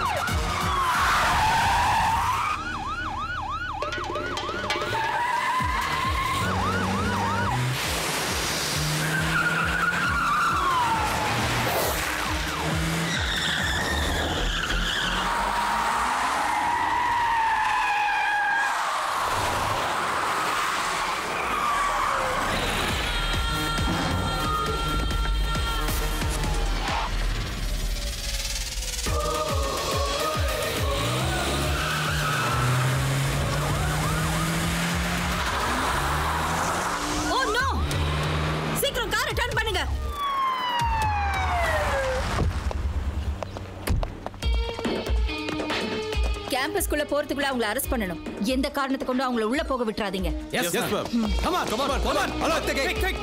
ஓ நோ சீக்கிரம் காரை டர்ன் பண்ணுங்க கேம்பஸ்க்குள்ள போறதுக்குள்ள அவங்கள அரெஸ்ட் பண்ணணும் எந்த காரணத்தை கொண்டு அவங்கள உள்ள போக விட்டுறாதீங்க yes ma'am come on come on come on hello take it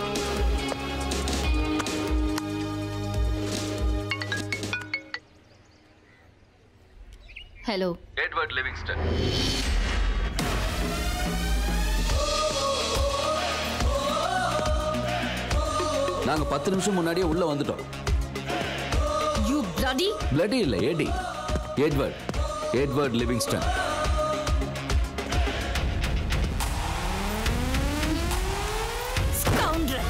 hello Edward Livingston நாங்க பத்து நிமிஷம் முன்னாடியே உள்ள வந்துட்டோம் யூ bloody பிளடி இல்ல Eddie Edward Edward Livingston scoundrel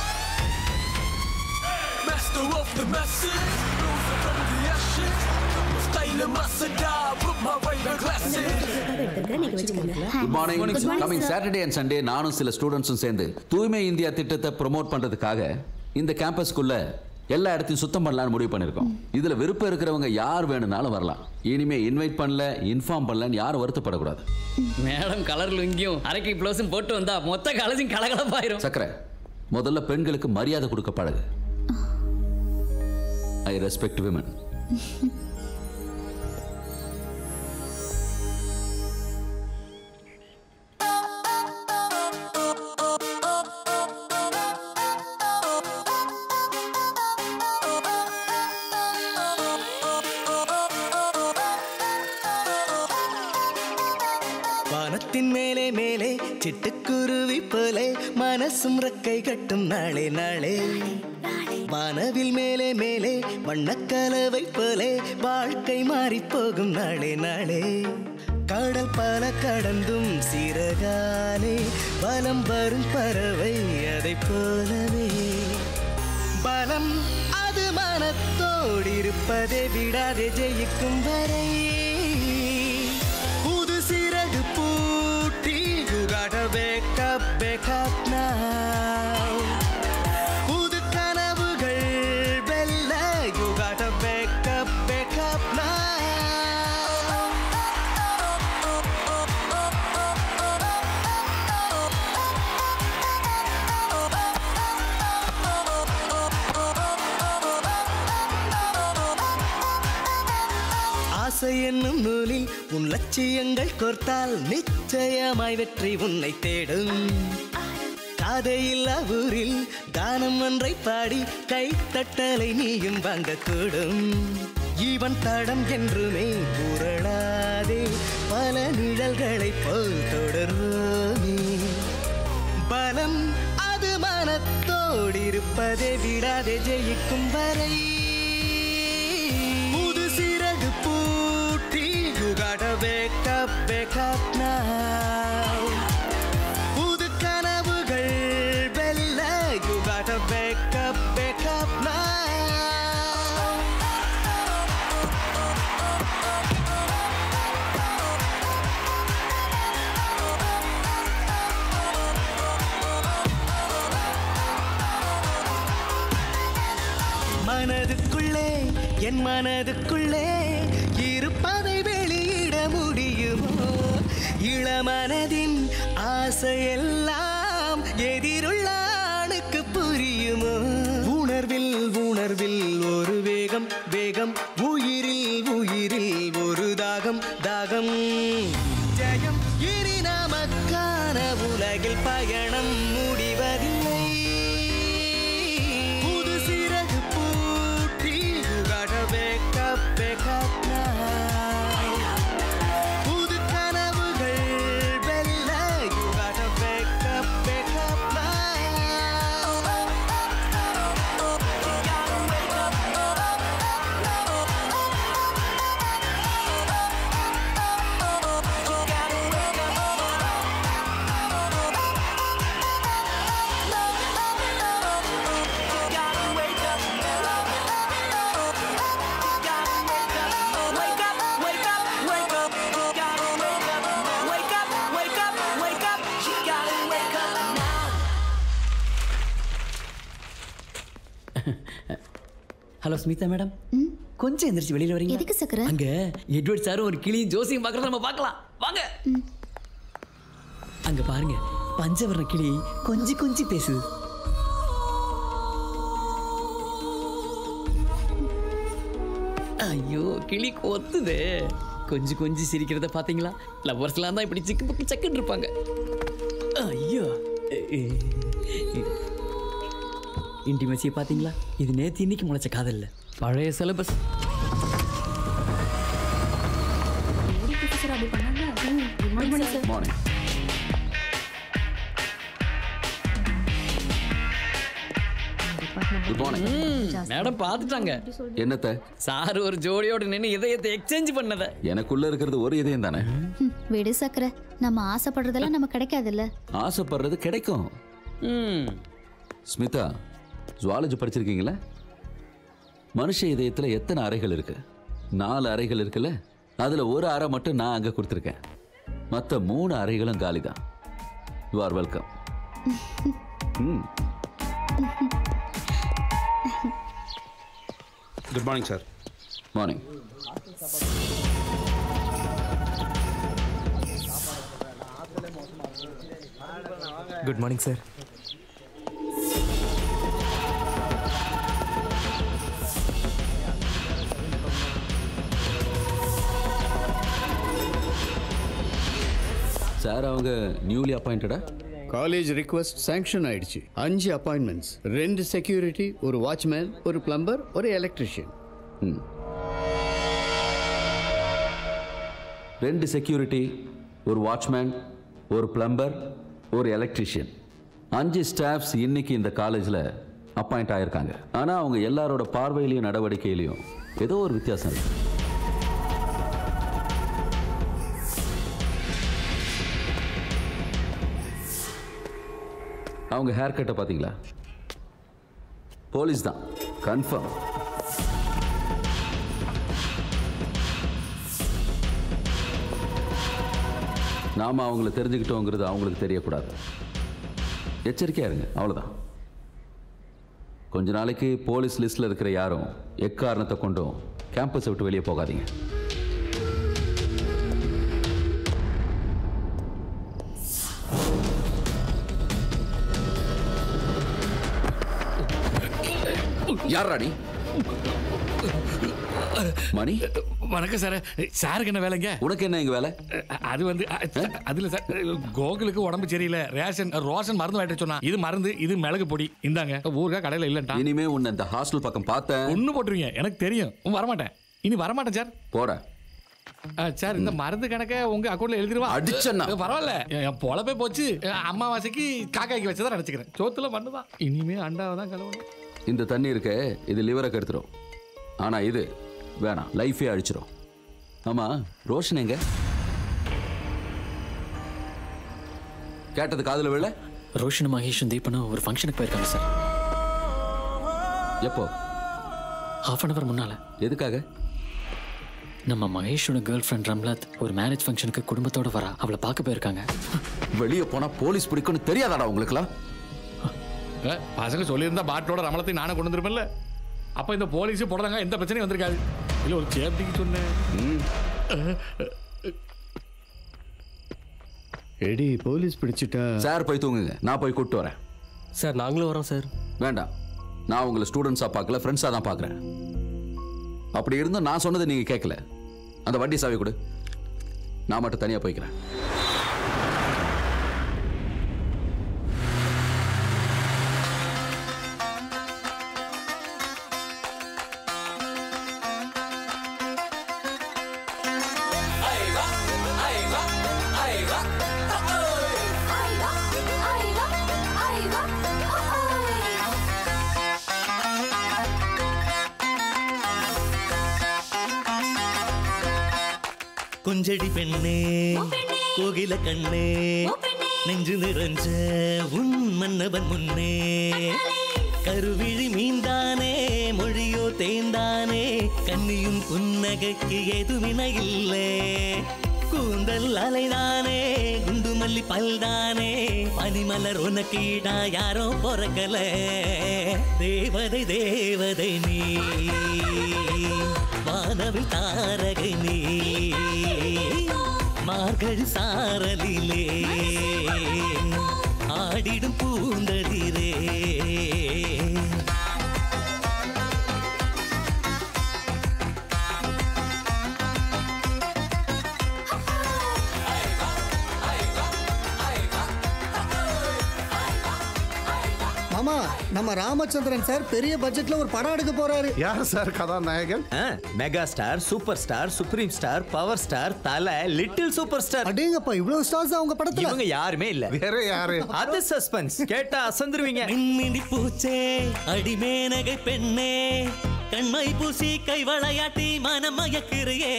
Master of the masses, rose from the ashes. Style Masada, put my Ray-Ban glasses. Good morning coming Saturday and Sunday நானும் சில ஸ்டூடெண்ட்ஸும் சேர்ந்து தூய்மை இந்தியா திட்டத்தை ப்ரோமோட் பண்றதுக்காக இந்த கேம்பஸ்க்குள்ள எல்லா இடத்தையும் சுத்தம் பண்ணலாம்னு முடிவு பண்ணிருக்கோம் இதுல விருப்பம் இருக்கிறவங்க யார் வேணும்னாலும் வரலாம் இனிமே இன்வைட் பண்ணல இன்ஃபார்ம் பண்ணலன்னு யாரும் வருத்தப்படக்கூடாது மேடம் கலர் லுங்கியும் அரைக்கை ப்ளவுஸும் போட்டு வந்தா மொத்த காலேஜும் கலகலப்பாயிரும் சக்கரை முதல்ல பெண்களுக்கு மரியாதை கொடுக்க பழகு ஐ ரெஸ்பெக்ட் விமன் வானத்தின் மேலே மேலே சிட்டுக்குருவி போலே மனசும் ரெக்கை கட்டும் நாளே நாளே வானவில் மேலே மேலே வண்ணக்கலவை போலே வாழ்க்கை மாறி போகும் நாளே நாளே கடல் பல கடந்தும் சிறகாலே பலம் வரும் பறவை அதை போலவே பலம் அது மனத்தோடு இருப்பதை விடாதே ஜெயிக்கும் வரை புது சிறகு பூட்டி you gotta wake up wake up now புது கனவுகள் வெல்ல you gotta wake up wake up now ஆசை என்னும் நூலில் உன் லட்சியங்கள் கோர்த்தால் நிச்சயமாய் வெற்றி உன்னை தேடும் காதையில்லா ஊரில் கானம் ஒன்றை பாடி கைத்தட்டலை நீயும் வாங்கக்கூடும் இவன் தடம் என்றுமே புரளாதே பல நிழல்களைப் போல் தொடர்வோமே பலம் அது மனத்தோடு இருப்பதை விடாதே ஜெயிக்கும் வரை புது சிறகு பூட்டி you gotta wake up wake up now புது கனவுகள் வெல்ல you gotta wake up wake up now மனதுக்குள்ளே என் மனதுக்குள்ளே இருப்பதை வெளியிட முடியுமோ இளமனதின் ஆசையெல்லாம் எதிருள்ள ஆணுக்கு புரியுமோ உணர்வில் உணர்வில் நெஞ்சில் ஒரு வேகம் வேகம் உயிரில் உயிரில் ஒரு தாகம் தாகம் ஜெயம் இனி நமக்கான உலகில் பயணம் முடிவதில்லை புது சிறகு பூட்டி you gotta wake up, wake up now. புது கனவுகள் வெல்ல you gotta wake up, wake up now. Hello Smitha madam கொஞ்சம் எந்திரிச்சு வெளியில வரீங்க எதுக்கு சக்கரை? அங்க எட்வர்ட் சாரும் ஒரு கிளியும் ஜோசியும் பார்க்கறத நம்ம பார்க்கலாம் வாங்க அங்க பாருங்க பஞ்சவர்ண கிளி கொஞ்சி கொஞ்சி பேசுது ஐயோ கிளி கொத்துதே கொஞ்சி கொஞ்சி சிரிக்கிறத பாத்தீங்களா லவ்வர்ஸ்லாம் தான் இப்படி சிக்கு புக்கு சக்குன்னு இருப்பாங்க ஐயோ இன்டிமேசியை பாத்தீங்களா இது நேத்து இன்னைக்கு முளைச்ச காதல் இல்ல பழைய syllabus morning good morning madam பார்த்துட்டாங்க என்னத்த சார் ஒரு ஜோடியோட நின்று இதயத்தை எக்ஸ்சேஞ்ச் பண்ணத எனக்குள்ள இருக்கிறது ஒரு இதயம் தானே ம், விடு சக்கரை நம்ம ஆசைப்படுறதெல்லாம் நம்ம கிடைக்காதுல்ல ஆசைப்படுறது கிடைக்கும் ஸ்மிதா ஜுவாலஜி படிச்சிருக்கீங்களா மனுஷ இதயத்துல எத்தனை அறைகள் இருக்கு நாலு அறைகள் இருக்குல்ல அதுல ஒரு அறை மட்டும் நான் அங்க கொடுத்துருக்கேன் மற்ற மூணு அறைகளும் காலி தான் யூ ஆர் வெல்கம் ம் good morning sir morning good morning sir sir அவங்க நியூலி அப்பாயிண்டடா காலேஜ் ரிக்வஸ்ட் சாங்ஷன் ஆயிடுச்சு அஞ்சு அப்பாயின்மெண்ட்ஸ் ரெண்டு செக்யூரிட்டி ஒரு வாட்ச்மேன் ஒரு பிளம்பர் ஒரு எலக்ட்ரிஷியன் ரெண்டு செக்யூரிட்டி ஒரு வாட்ச்மேன் ஒரு பிளம்பர் ஒரு எலக்ட்ரிஷியன் அஞ்சு ஸ்டாஃப்ஸ் இன்னைக்கு இந்த காலேஜில் அப்பாயிண்ட் ஆயிருக்காங்க ஆனால் அவங்க எல்லாரோட பார்வையிலையும் நடவடிக்கையிலையும் ஏதோ ஒரு வித்தியாசம் இருக்கு அவங்க ஹேர் கட்டை பார்த்தீங்களா போலீஸ் தான் கன்ஃபார்ம் நாம அவங்கள தெரிஞ்சுக்கிட்டோங்கிறது அவங்களுக்கு தெரியக்கூடாது எச்சரிக்கையா இருங்க அவ்வளவுதான் கொஞ்ச நாளைக்கு போலீஸ் லிஸ்ட்ல இருக்கிற யாரும் எக்காரணத்தை கொண்டும் கேம்பஸை விட்டு வெளியே போகாதீங்க யாராடி மணி வணக்கம் சார் சாருக்கு என்ன வேலைங்க உனக்கு என்ன இங்க வேலை அது வந்து அ- அதுல சார் கோகுலுக்கு உடம்பு சரியில்லை ரேஷன் ரோஷன் மருந்து வாங்கிட்டு சொன்னா இது மருந்து இது மிளகு பொடி இந்தாங்க ஊருக்கா கடையில இல்லன்ட்டா இனிமே உன்னை இந்த ஹாஸ்டல் பக்கம் பார்த்தேன் ஒண்ணு போட்டுருவீங்க எனக்கு தெரியும் வரமாட்டேன் இனி வரமாட்டேன் சார் போட ஆ, சார் இந்த மருந்து கணக்க உங்க அக்கௌண்ட்ல எழுதிருவா அடிச்சேன்னா? பரவாயில்ல என் பொழப்பே போச்சு என் அம்மாவாசைக்கு காக்காய்க்கு வச்சதா நினைச்சுக்கிறேன் சோத்துல மண்ணுதான் இனிமே அண்டாவை தான் கழுவணும் இந்த தண்ணி இருக்க இது லிவரை கெடுத்துரும் ஆனா இது வேணாம் லைஃபே அழிச்சிரும் ஆமா ரோஷன் எங்க கேட்டது காதுல விழ ரோஷன் மகேஷும் தீபனும் ஒரு ஃபங்க்ஷனுக்கு போயிருக்காங்க சார் எப்போ ஹாஃப் அன் அவர் முன்னால எதுக்காக நம்ம மகேஷோட கேர்ள் ஃப்ரெண்ட் ரம்லத் ஒரு மேரேஜ் ஃபங்க்ஷனுக்கு குடும்பத்தோட வரா அவளை பார்க்க போயிருக்காங்க வெளியே போனா போலீஸ் பிடிக்கும்னு தெரியாதாடா உங்களுக்குலாம் ஏ, பசங்க சொல்லியிருந்தா பாட்டோட ரமலத்தை நானே கொண்டு வந்துருப்பேன்ல அப்ப இந்த போலீஸ் போடுறாங்க எந்த பிரச்சனையும் வந்திருக்காது இல்ல ஒரு சேஃப்டிக்கு சொன்னேன் எடி போலீஸ் பிடிச்சிட்டா சார் போய் தூங்குங்க நான் போய் கூப்பிட்டு வரேன் சார் நாங்களும் வரோம் சார் வேண்டாம் நான் உங்களை ஸ்டூடெண்ட்ஸாக பார்க்கல ஃப்ரெண்ட்ஸாக தான் பார்க்குறேன் அப்படி இருந்தும் நான் சொன்னதை நீங்கள் கேட்கல அந்த வண்டி சாவி கொடு நான் மட்டும் தனியாக போய்க்கிறேன் கொஞ்சடி பெண்ணே கோகில கண்ணே நெஞ்சு நிறைஞ்ச உன் மன்னவன் முன்னே கருவிழி மீந்தானே மொழியோ தேந்தானே கண்ணியும் புன்னகைக்கு ஏதுமின இல்லை கூந்தல் அலைதானே குண்டு மல்லி பல்தானே பனிமலர் உனக்கு ஈடா யாரோ பொறக்கல தேவதை தேவதை நீ வானவில் தாரகை நீ மார்கழி சாரலிலே ஆடிடும் பூந்தளிரே மாமா நம்ம ராமச்சந்திரன் சார் பெரிய பட்ஜெட்ல ஒரு படம் எடுக்க போறாரு யார் சார் கதாநாயகன் mega star super star supreme star power star தலை லிட்டில் சூப்பர் ஸ்டார் அடேங்கப்பா இவ்வளவு ஸ்டார்ஸ் அவங்க படத்துல இவங்க யாருமே இல்ல வேற யாரு அது சஸ்பென்ஸ் கேட்டா அசந்துருவீங்க மின்மினி பூச்சே அடிமேனகை பெண்ணே கண்மை பூசி கை விளையாட்டி மனம் மயக்கிறியே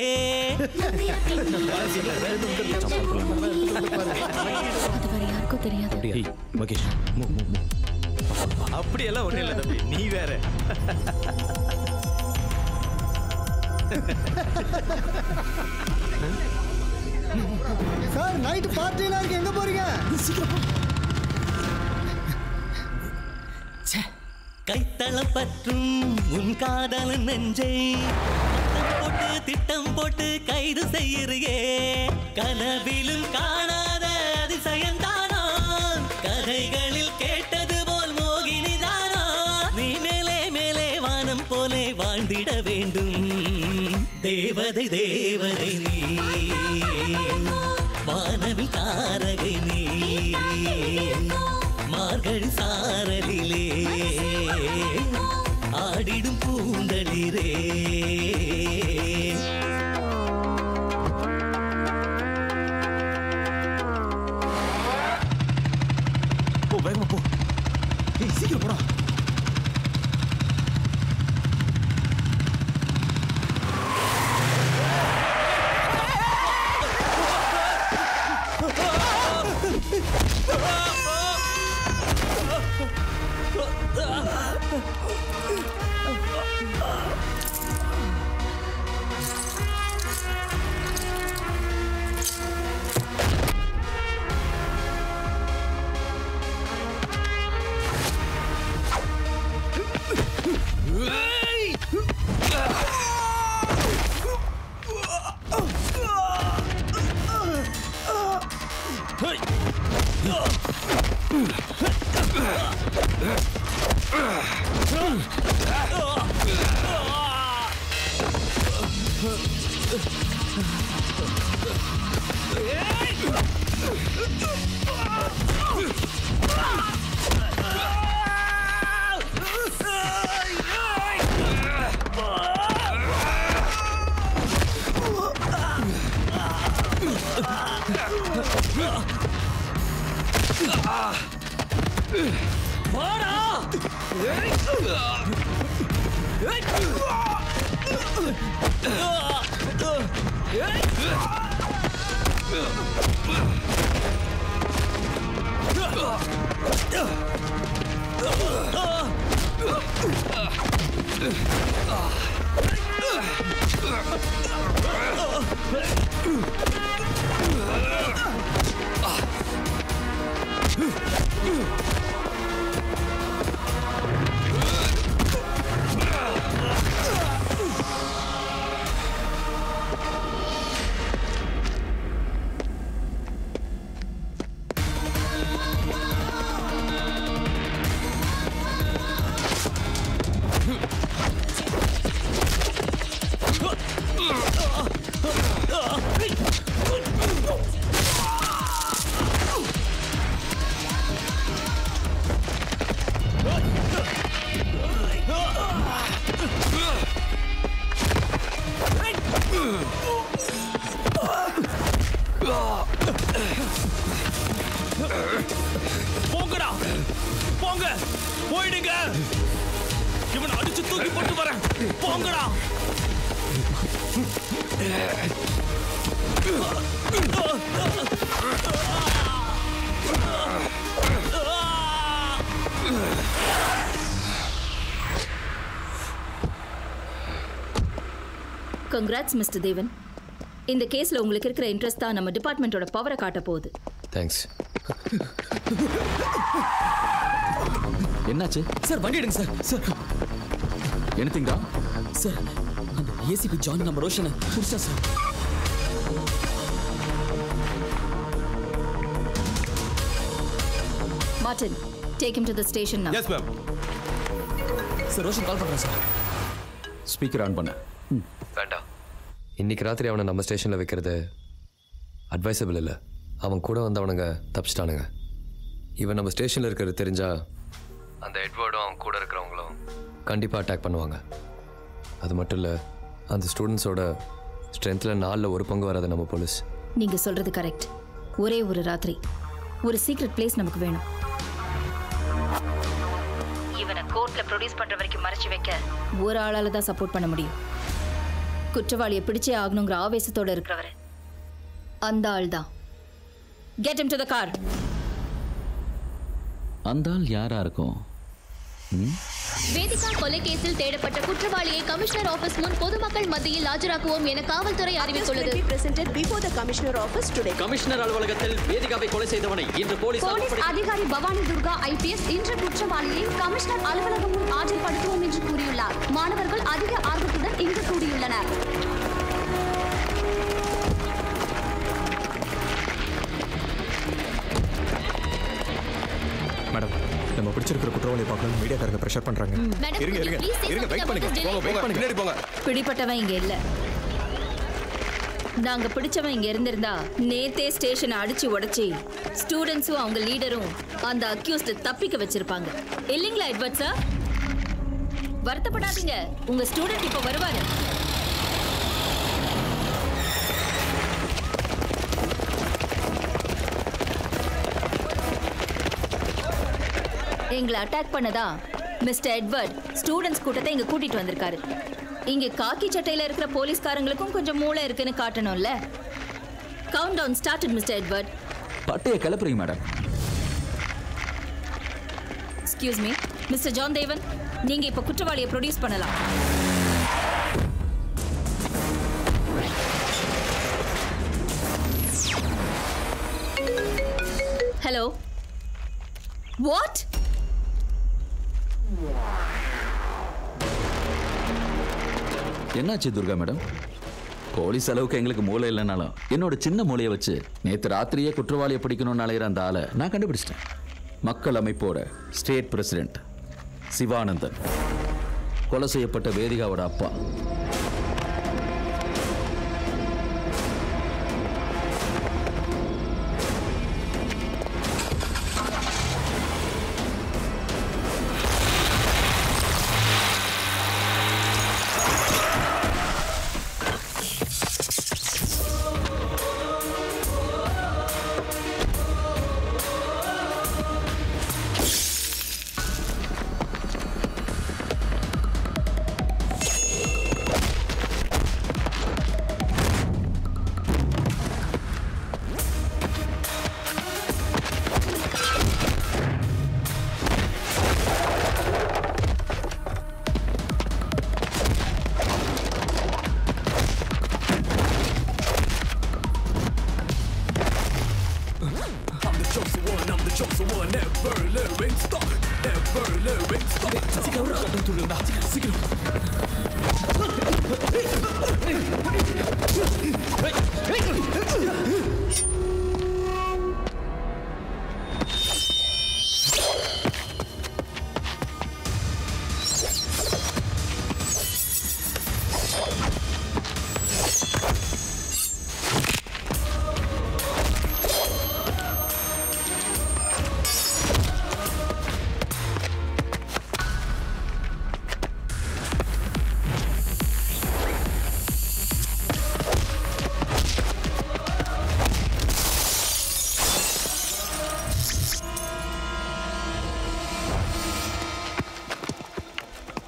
அது வேற யாருக்கும் தெரியாது மகேஷ் அப்படியெல்லாம் ஒண்ணும் இல்ல தம்பி நீ வேற சார் நைட் பார்ட்டிலாம் இருக்கு எங்க போறீங்க கைத்தளம் பற்றும் உன் காதலன் நெஞ்சை திட்டம் போட்டு திட்டம் போட்டு கைது செய்யறியே கனவிலும் காணாத அதிசயம் தானோ கதைகளில் கேட்டது போல் மோகினி தானோ நீ மேலே மேலே வானம் போலே வாழ்ந்திட வேண்டும் தேவதை தேவதை நீ வானவில் தாரகை நீ மார்கழி சாரலிலே ஆடிடும் பூந்தளிரே போ வேகமா போ ஏய் சீக்கிரம் போடா போங்கடா போங்க போயிடுங்க இவனை அடிச்சு தூக்கி போட்டு வரேன் போங்கடா கங்க்ராட்ஸ் மிஸ்டர் தேவன் இந்த கேஸ்ல உங்களுக்கு இருக்கிற இன்ட்ரெஸ்ட் தான் நம்ம டிபார்ட்மெண்ட்டோட பவரை காட்ட போகுது தேங்க்ஸ் என்னாச்சு சார் வண்டி எடுங்க சார் சார் எனிதிங்கா சார் அந்த ஏசிபி ஜான் நம்ம ரோஷனை புடிச்சா sir Martin take him to the station now yes ma'am sir Roshan call பண்றேன் சார் ஸ்பீக்கர் ஆன் பண்ண வேண்டாம் இன்னைக்கு ராத்திரி அவனை நம்ம ஸ்டேஷனில் வைக்கிறது அட்வைசபிள் இல்லை அவன் கூட வந்தவனுங்க தப்பிச்சிட்டானுங்க இவன் நம்ம ஸ்டேஷனில் இருக்கிறது தெரிஞ்சா அந்த எட்வர்டும் அவன் கூட இருக்கிறவங்களும் கண்டிப்பாக அட்டாக் பண்ணுவாங்க அது மட்டும் இல்லை அந்த ஸ்டூடெண்ட்ஸோட ஸ்ட்ரென்த்தில் நாலில் ஒரு பங்கு வராது நம்ம போலீஸ் நீங்க சொல்றது கரெக்ட் ஒரே ஒரு ராத்திரி ஒரு சீக்ரெட் பிளேஸ் நமக்கு வேணும் இவனை கோர்ட்ல ப்ரொடியூஸ் பண்ற வரைக்கும் மறைச்சு வைக்க ஒரு ஆளால தான் சப்போர்ட் பண்ண முடியும் குற்றவாளியை பிடிச்சே ஆகணுங்கிற ஆவேசத்தோட இருக்கிறவர் அந்த ஆள் தான் get him to the car அந்த ஆள் யாரா இருக்கும் ம்? வேதிகா கொலை கேஸில் தேடப்பட்ட குற்றவாளியை கமிஷனர் ஆபீஸ் முன் பொதுமக்கள் மத்தியில் ஆஜராக்குவோம் என காவல்துறை அறிவித்துள்ளது presented before the commissioner office today. Commissioner அலுவலகத்தில் வேதிகாவை கொலை செய்தவனை இன்று போலீஸ் போலீஸ் அதிகாரி பவானி துர்கா ஐபிஎஸ் இன்று குற்றவாளியை கமிஷனர் அலுவலகம் முன் ஆஜர்படுத்துவோம் என்று கூறியுள்ளார் மாணவர்கள் அதிக ஆர்வத்துடன் இங்கு கூடியுள்ளனர் மேடம் நம்ம பிடிச்சிருக்கிற குற்றவாளியை பார்க்கணும் மீடியாக்காரங்க ப்ரெஷர் பண்றாங்க மேடம், இருங்க இருங்க please say இருங்க வெயிட் பண்ணுங்க something போங்க about வெயிட் பண்ணுங்க பின்னாடி போங்க பிடிப்பட்டவன் இங்க இல்ல நாங்க பிடிச்சவன் இங்க இருந்திருந்தா நேத்தே ஸ்டேஷனை அடிச்சு உடைச்சி ஸ்டூடெண்ட்ஸும் அவங்க லீடரும் அந்த அக்யூஸ்ட் தப்பிக்க வச்சிருப்பாங்க இல்லைங்களா எட்வர்ட் சார் வருத்தப்படாதீங்க உங்க ஸ்டூடெண்ட் இப்ப வருவாரு எங்களை அட்டாக் பண்ணதா மிஸ்டர் எட்வர்ட் ஸ்டூடெண்ட்ஸ் கூட்டத்தை இங்க கூட்டிட்டு வந்திருக்காரு இங்க காக்கி சட்டையில இருக்கிற போலீஸ்காரங்களுக்கும் கொஞ்சம் மூளை இருக்குன்னு காட்டணும்ல count down started mister Edward பட்டையை கிளப்புறீங்க madam excuse me mister John Devan நீங்க இப்ப குற்றவாளியை ப்ரொடியூஸ் பண்ணலாம் ஹலோ வாட் என்னாச்சு துர்கா மேடம் போலீஸ் அளவுக்கு எங்களுக்கு மூளை இல்லைனாலும் என்னோட சின்ன மூளையை வச்சு நேற்று ராத்திரியே குற்றவாளியை பிடிக்கணும்னு அலையிற அந்த ஆளை நான் கண்டுபிடிச்சிட்டேன் மக்கள் அமைப்போட ஸ்டேட் பிரசிடென்ட் சிவானந்தன் கொலை செய்யப்பட்ட வேதிகாவோட அப்பா I'm the chosen one, I'm the chosen one, never letting stop, never letting stop. சீக்கிரம் சீக்கிரம்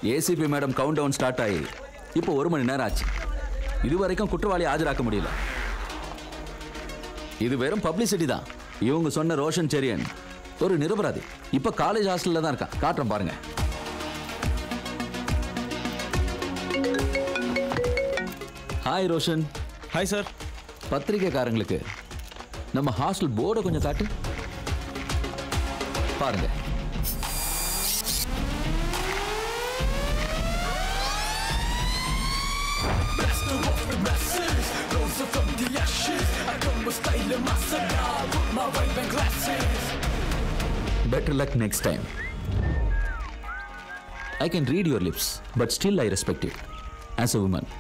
ACP madam count down start ஆகி இப்போ ஒரு மணி நேரம் ஆச்சு இது வரைக்கும் குற்றவாளி ஆஜராக்க முடியல இது வெறும் பப்ளிசிட்டி தான் இவங்க சொன்ன ரோஷன் செரியன் ஒரு நிரபராதி இப்போ காலேஜ் ஹாஸ்டல்ல தான் இருக்கான் காட்டுறேன் பாருங்க ஹாய் ரோஷன் ஹாய் சார் பத்திரிக்கைக்காரங்களுக்கு நம்ம ஹாஸ்டல் போர்டை கொஞ்சம் காட்டு பாருங்க Master of the masses, rose up from the ashes. I come with style and massacre. Put my Ray-Ban glasses. Better luck next time. I can read your lips, but still I respect you as a woman.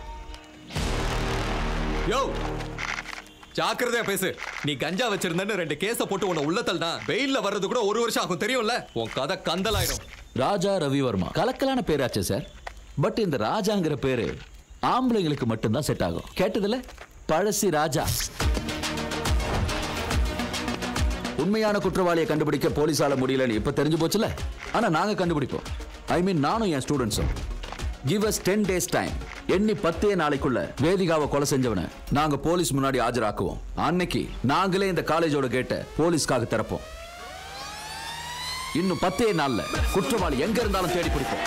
யோ ஜாக்கிரதையா பேசு நீ கஞ்சா வச்சிருந்தன்னு ரெண்டு கேஸ போட்டு உன்னை உள்ளத்தல் தான் வெயில்ல வர்றது கூட ஒரு வருஷம் ஆகும் தெரியும்ல உன் கதை கந்தலாயிடும் ராஜா ரவிவர்மா கலக்கலான பேராச்சே சார் பட் இந்த ராஜாங்கிற பேரு ஆம்பளைங்களுக்கு மட்டும்தான் செட் ஆகும் கேட்டதுல பழசி ராஜா உண்மையான குற்றவாளியை கண்டுபிடிக்க போலீஸால முடியலன்னு இப்ப தெரிஞ்சு போச்சுல ஆனா நாங்க கண்டுபிடிப்போம் ஐ மீன் நானும் என் ஸ்டூடெண்ட்ஸும் give us ten days time எண்ணி பத்தே நாளைக்குள்ள வேதிகாவை கொலை செஞ்சவனை நாங்க போலீஸ் முன்னாடி ஆஜராக்குவோம் அன்னைக்கு நாங்களே இந்த காலேஜோட கேட்ட போலீஸ்க்காக திறப்போம் இன்னும் பத்தே நாள்ல குற்றவாளி எங்க இருந்தாலும் தேடி பிடிப்போம்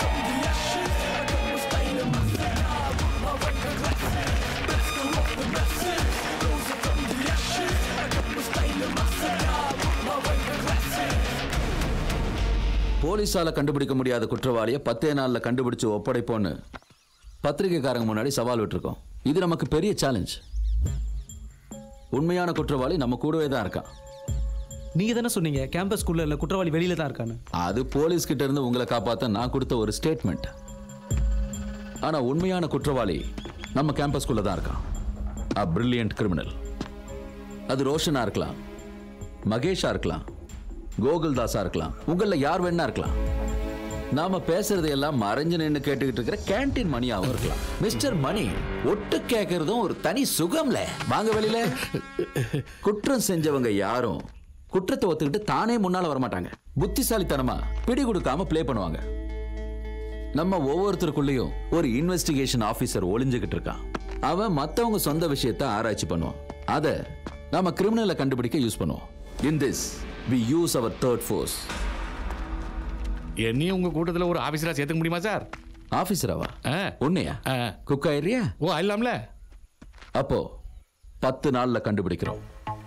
போலீஸால கண்டுபிடிக்க முடியாத குற்றவாளியை பத்தே நாள்ல கண்டுபிடிச்சு ஒப்படைப்போன்னு பத்திரிகைக்காரங்க முன்னாடி சவால் விட்டுருக்கோம் இது நமக்கு பெரிய சேலஞ்ச் உண்மையான குற்றவாளி நம்ம கூடவே தான் இருக்கான் நீங்க தானே சொன்னீங்க கேம்பஸ்குள்ள இல்ல குற்றவாளி வெளியில தான் இருக்கான்னு அது போலீஸ் கிட்ட இருந்து உங்களை காப்பாத்த நான் கொடுத்த ஒரு ஸ்டேட்மெண்ட் ஆனா உண்மையான குற்றவாளி நம்ம கேம்பஸ்குள்ள தான் இருக்கான் அ பிரில்லியன்ட் கிரிமினல் அது ரோஷனா இருக்கலாம் மகேஷா இருக்கலாம் கோகுல்தாஸா இருக்கலாம் உங்கள யார் வேணா இருக்கலாம் நாம பேசுறது எல்லாம் மறைஞ்சு நின்று கேட்டுக்கிட்டு இருக்கிற கேண்டீன் மணியாவும் இருக்கலாம் மிஸ்டர் மணி ஒட்டு கேட்கறதும் ஒரு தனி சுகம்ல வாங்க வெளியில குற்றம் செஞ்சவங்க யாரும் குற்றத்தை ஒத்துக்கிட்டு தானே முன்னால வரமாட்டாங்க புத்திசாலித்தனமா பிடி கொடுக்காம ப்ளே பண்ணுவாங்க நம்ம ஒவ்வொருத்தருக்குள்ளேயும் ஒரு இன்வெஸ்டிகேஷன் ஆபீசர் ஒளிஞ்சுகிட்டு இருக்கான் அவன் மத்தவங்க சொந்த விஷயத்தை ஆராய்ச்சி பண்ணுவான் அத நாம கிரிமினலை கண்டுபிடிக்க யூஸ் பண்ணுவோம் in this we use our third force என்னையும் உங்க கூட்டத்துல ஒரு ஆபீசரா சேர்த்துக்க முடியுமா சார் ஆபீசராவா உன்னையா குக் ஆயிரியா ஓ இல்லாமல அப்போ பத்து நாள்ல கண்டுபிடிக்கிறோம்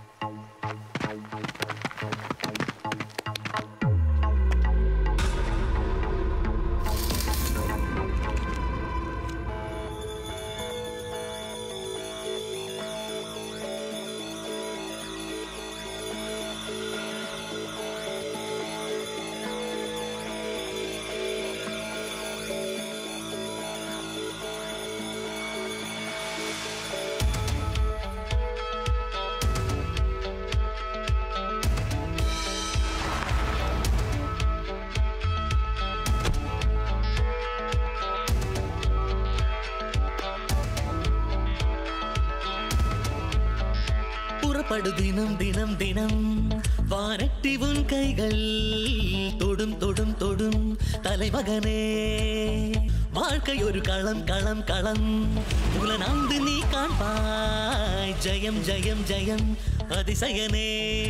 புறப்படு தினம் தினம் தினம் வானட்டி உன் கைகள் தொடும் தொடும் தொடும் தலைமகனே வாழ்க்கை ஒரு களம் களம் களம் உலனாய்ந்து நீ காண்பாய் ஜெயம் ஜெயம் ஜெயம் அதிசயனே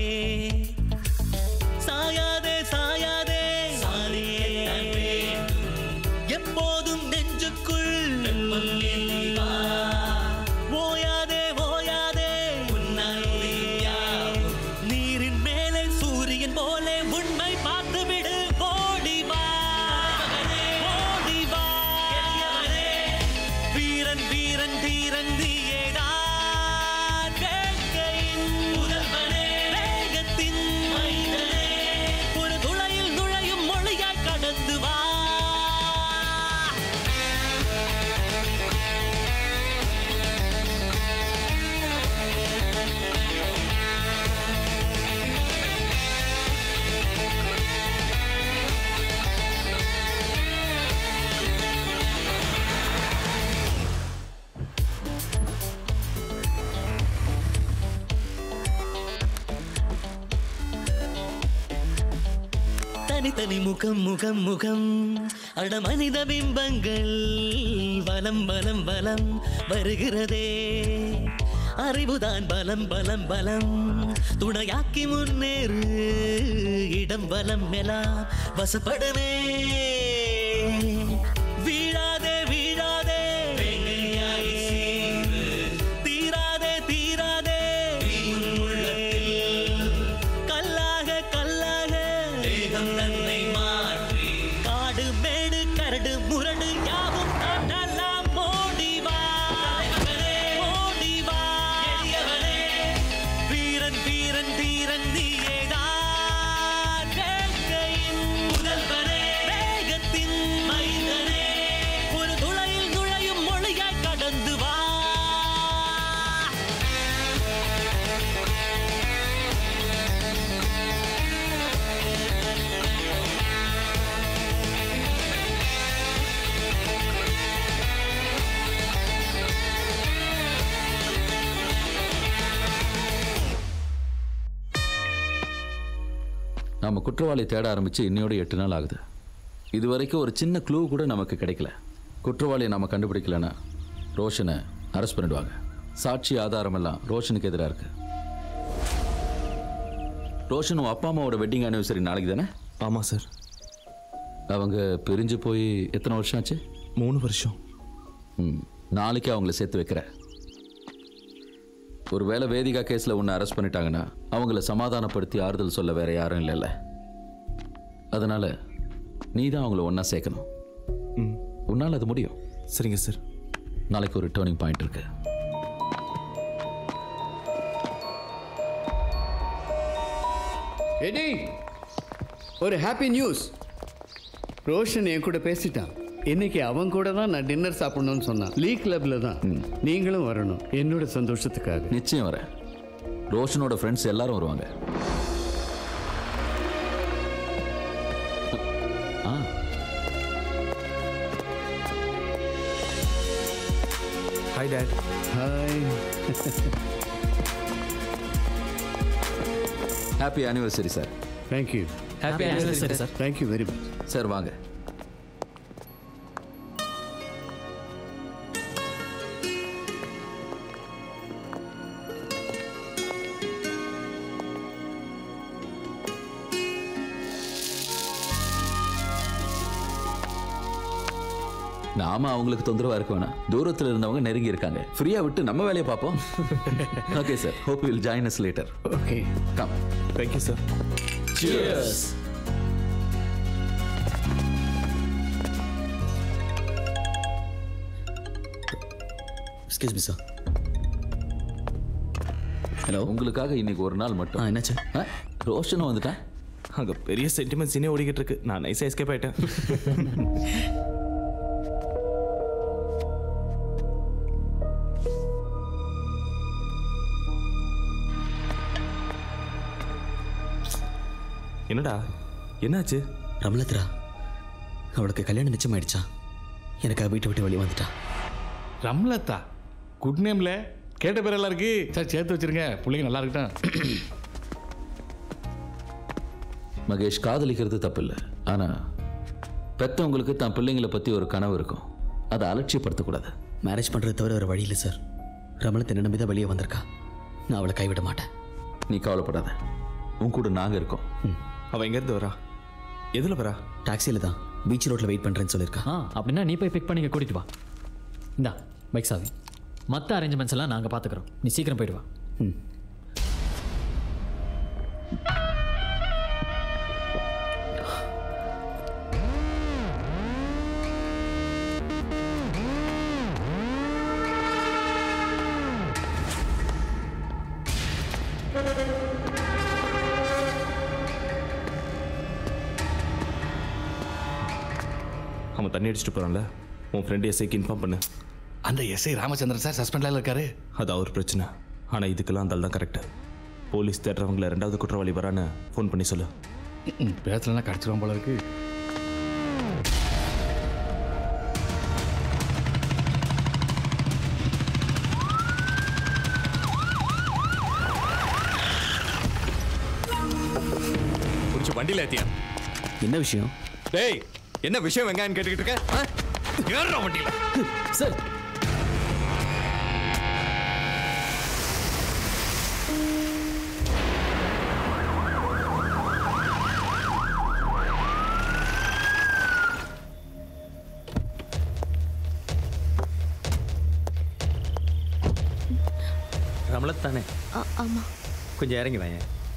சாயாதே சாயாதே சாரியே எப்போதும் நெஞ்சுக்குள் ஓயாதே ஓயாதே நீரின் மேலே சூரியன் போலே உண்மை பார்த்துவிடு ஓடி வா ஓடி வா வீரன் வீரன் தீரன் நீயேதான் வேட்கையின் முதல்வனே வேகத்தின் மைந்தனே ஒரு துளையில் நுழையும் மொழியாய் கடந்து வா தனித்தனி முகம் முகம் முகம் அட மனித பிம்பங்கள் வலம் வலம் வலம் வருகிறதே அறிவுதான் பலம் பலம் பலம் துணையாக்கி முன்னேறு இடம் பலம் எல்லாம் வசப்படவே வீழாதே வீழாதே தீராதே தீராதே கல்லாக கல்லாக தேகம் தன்னை மாற்றி காடு மேடு கரடு முரடு யாவும் தாண்டலாம் மோடி வா மோடி வா வீரன் வீரன் வீரன் நீயேதான் வேட்கையின் முதல்வனே வேகத்தின் மைந்தனே ஒரு துளையில் நுழையும் மொழியாய் கடந்து வா நாம குற்றவாளி தேட ஆரம்பிச்சு இன்னையோட எட்டு நாள் ஆகுது இது வரைக்கும் ஒரு சின்ன க்ளூ கூட நமக்கு கிடைக்கல குற்றவாளியை நாம கண்டுபிடிக்கலன்னா ரோஷனை அரெஸ்ட் பண்ணிடுவாங்க சாட்சி ஆதாரம் எல்லாம் ரோஷனுக்கு எதிராக இருக்கு ரோஷன் உன் அப்பா அம்மாவோட வெட்டிங் ஆனிவர்சரி நாளைக்கு தானே ஆமாம் சார் அவங்க பிரிஞ்சு போய் எத்தனை வருஷம் ஆச்சு மூணு வருஷம் ம் நாளைக்கு அவங்கள சேர்த்து வைக்கிற ஒருவேளை வேதிகா கேஸில் உன்னை அரெஸ்ட் பண்ணிட்டாங்கன்னா அவங்கள சமாதானப்படுத்தி ஆறுதல் சொல்ல வேற யாரும் இல்லைல்ல அதனால நீ தான் அவங்கள ஒன்றா சேர்க்கணும் ம் உன்னால் அது முடியும் சரிங்க சார் நாளைக்கு ஒரு டேர்னிங் பாயிண்ட் இருக்கு எடி ஒரு ஹாப்பி நியூஸ் ரோஷன் என் கூட பேசிட்டான் இன்னைக்கு அவன் கூட தான் நான் டின்னர் சாப்பிடணும்னு சொன்னான் லீ கிளப்ல தான் நீங்களும் வரணும் என்னோட சந்தோஷத்துக்காக நிச்சயம் வரேன் ரோஷனோட ஃப்ரெண்ட்ஸ் எல்லாரும் வருவாங்க ஆ hi dad hi happy anniversary sir thank you Happy anniversary, sir. Thank you very much sir வாங்க நாம அவங்களுக்கு தொந்தரவா இருக்க வேணாம் தூரத்துல இருந்தவங்க நெருங்கி இருக்காங்க ஃப்ரீயா விட்டு நம்ம வேலையை பார்ப்போம் okay sir hope will join us later okay come thank you sir Cheers. Excuse me sir hello உங்களுக்காக இன்னைக்கு ஒரு நாள் மட்டும் என்னாச்சு ரோஷனும் வந்துட்டேன் அங்கே பெரிய சென்டிமெண்ட் சீனே ஓடிக்கிட்டு இருக்கு நான் நைஸாக எஸ்கேப் ஆயிட்டேன் என்னடா என்னாச்சு ரமலத்ரா அவளுக்கு கல்யாணம் நிச்சயமாயிடுச்சா எனக்கு வீட்டை விட்டு வெளியே வந்துட்டா ரம்லதா குட் நேம்ல கேட்ட பேரெல்லாம் இருக்கு சார் சேர்த்து வச்சிருங்க பிள்ளைங்க நல்லா இருக்கட்டும் மகேஷ் காதலிக்கிறது தப்பில்லை ஆனா பெத்தவங்களுக்கு தான் பிள்ளைங்களை பத்தி ஒரு கனவு இருக்கும் அதை அலட்சியப்படுத்தக்கூடாது மேரேஜ் பண்ணுறது தவிர வேறு வழி இல்லை சார் ரமலத்தை என்ன நம்பி தான் வெளியே வந்திருக்கா நான் அவளை கைவிட மாட்டேன் நீ கவலைப்படாத உன் கூட நாங்க இருக்கோம் அவள் எங்கேருந்து வரா எதில் வரா டாக்ஸியில் தான் பீச் ரோட்டில் வெயிட் பண்ணுறேன்னு சொல்லியிருக்கா ஆ அப்படின்னா நீ போய் பிக் பண்ணி இங்க கூட்டிட்டு வா இந்தா பைக் சாவி மற்ற அரேஞ்ச்மெண்ட்ஸ் எல்லாம் நாங்கள் பார்த்துக்குறோம் நீ சீக்கிரம் போயிட்டு வா அவன் தண்ணி அடிச்சுட்டு போகிறான்ல உன் ஃப்ரெண்டு எஸ்ஐக்கு இன்ஃபார்ம் பண்ணு அந்த எஸ்ஐ ராமச்சந்திரன் சார் சஸ்பெண்ட்ல இருக்காரு அது அவர் பிரச்சனை ஆனால் இதுக்கெல்லாம் அந்த ஆள் தான் கரெக்டு போலீஸ் தேடுறவங்கள ரெண்டாவது குற்றவாளி வரான்னு ஃபோன் பண்ணி சொல்லு பேசலன்னா கடிச்சிருவான் போல இருக்கு கொஞ்சம் வண்டியில் ஏத்தியா என்ன விஷயம் டேய் என்ன விஷயம் வெங்காயம் கேட்டுக்கிட்டு இருக்க ஆ? ஏறுடா வண்டியில சார் ரமலத் தானே ஆ- ஆமா கொஞ்சம் இறங்கி வாங்க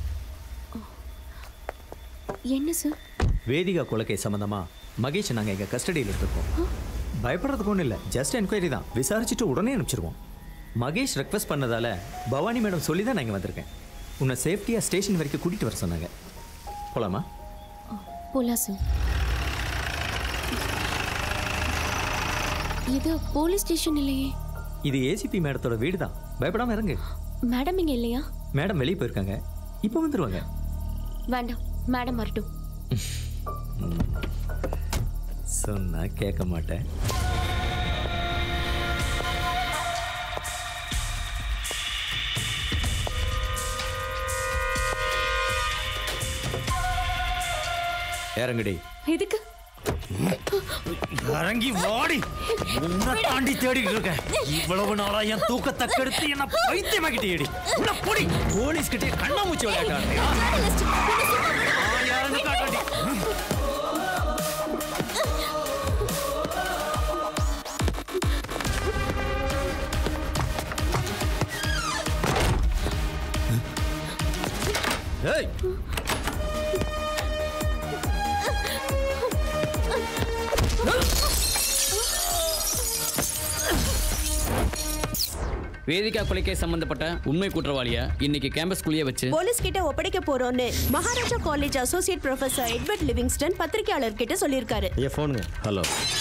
என்ன சார் வேதிகா கொலைக்கை சம்மந்தமா மகேஷ் நாங்கள் எங்கள் கஸ்டடியில் எடுத்துருக்கோம் பயப்படுறதுக்கு ஒன்றும் இல்லை ஜஸ்ட் என்கொயரி தான் விசாரிச்சுட்டு உடனே அனுப்பிச்சிருவோம் மகேஷ் ரெக்வஸ்ட் பண்ணதால பவானி மேடம் சொல்லி தான் நான் இங்கே வந்திருக்கேன் உன்னை சேஃப்டியாக ஸ்டேஷன் வரைக்கும் கூட்டிகிட்டு வர சொன்னாங்க போலாமா போலாம் சார் இது போலீஸ் ஸ்டேஷன் இல்லையே இது ஏசிபி மேடத்தோட வீடு தான் பயப்படாமல் இறங்கு மேடம் இங்க இல்லையா மேடம் வெளியே போயிருக்காங்க இப்போ வந்துருவாங்க வேண்டாம் மேடம் வரட்டும் சொன்னா கேட்க மாட்டேன் இறங்குடி எதுக்கு இறங்கி வாடி உன்னை தாண்டி தேடிட்டு இருக்கேன் இவ்வளவு நாளா என் தூக்கத்தை கெடுத்து என்ன பைத்தியமாக்கிட்டேடி உள்ள பொடி போலீஸ் கிட்டே கண்ணாமூச்சி விளையாட்டாடுறியா நான் யாருன்னு காட்டாடி ஏய் வேதிகா கொலைக்கே சம்பந்தப்பட்ட உண்மை குற்றவாளிய இன்னைக்கு கேம்பஸ்குள்ளேயே வச்சு போலீஸ் கிட்ட ஒப்படைக்க போறோம்னு Maharaja college associate professor Edward Livingston பத்திரிகையாளர் கிட்ட சொல்லியிருக்காரு ஐயா ஃபோனுங்க ஹலோ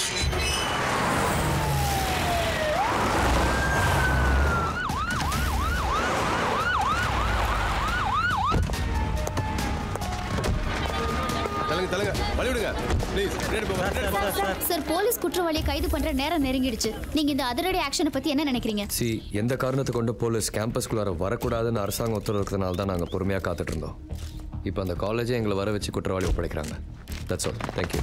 தலங்க தலங்க வழி விடுங்க ப்ளீஸ் சார் போலீஸ் குற்றவாளியை கைது பண்ற நேரம் நெருங்கிடுச்சு நீங்க இந்த அதிரடி ஆக்ஷனை பத்தி என்ன நினைக்கிறீங்க சி எந்த காரணத்தை கொண்டு போலீஸ் கேம்பஸ்குள்ளார வரக்கூடாதுன்னு அரசாங்கம் உத்தரவு இருக்கிறதுனால தான் நாங்கள் பொறுமையாக காத்துட்டு இருந்தோம் இப்போ அந்த காலேஜே எங்களை வர வச்சு குற்றவாளி ஒப்படைக்கிறாங்க that's all thank you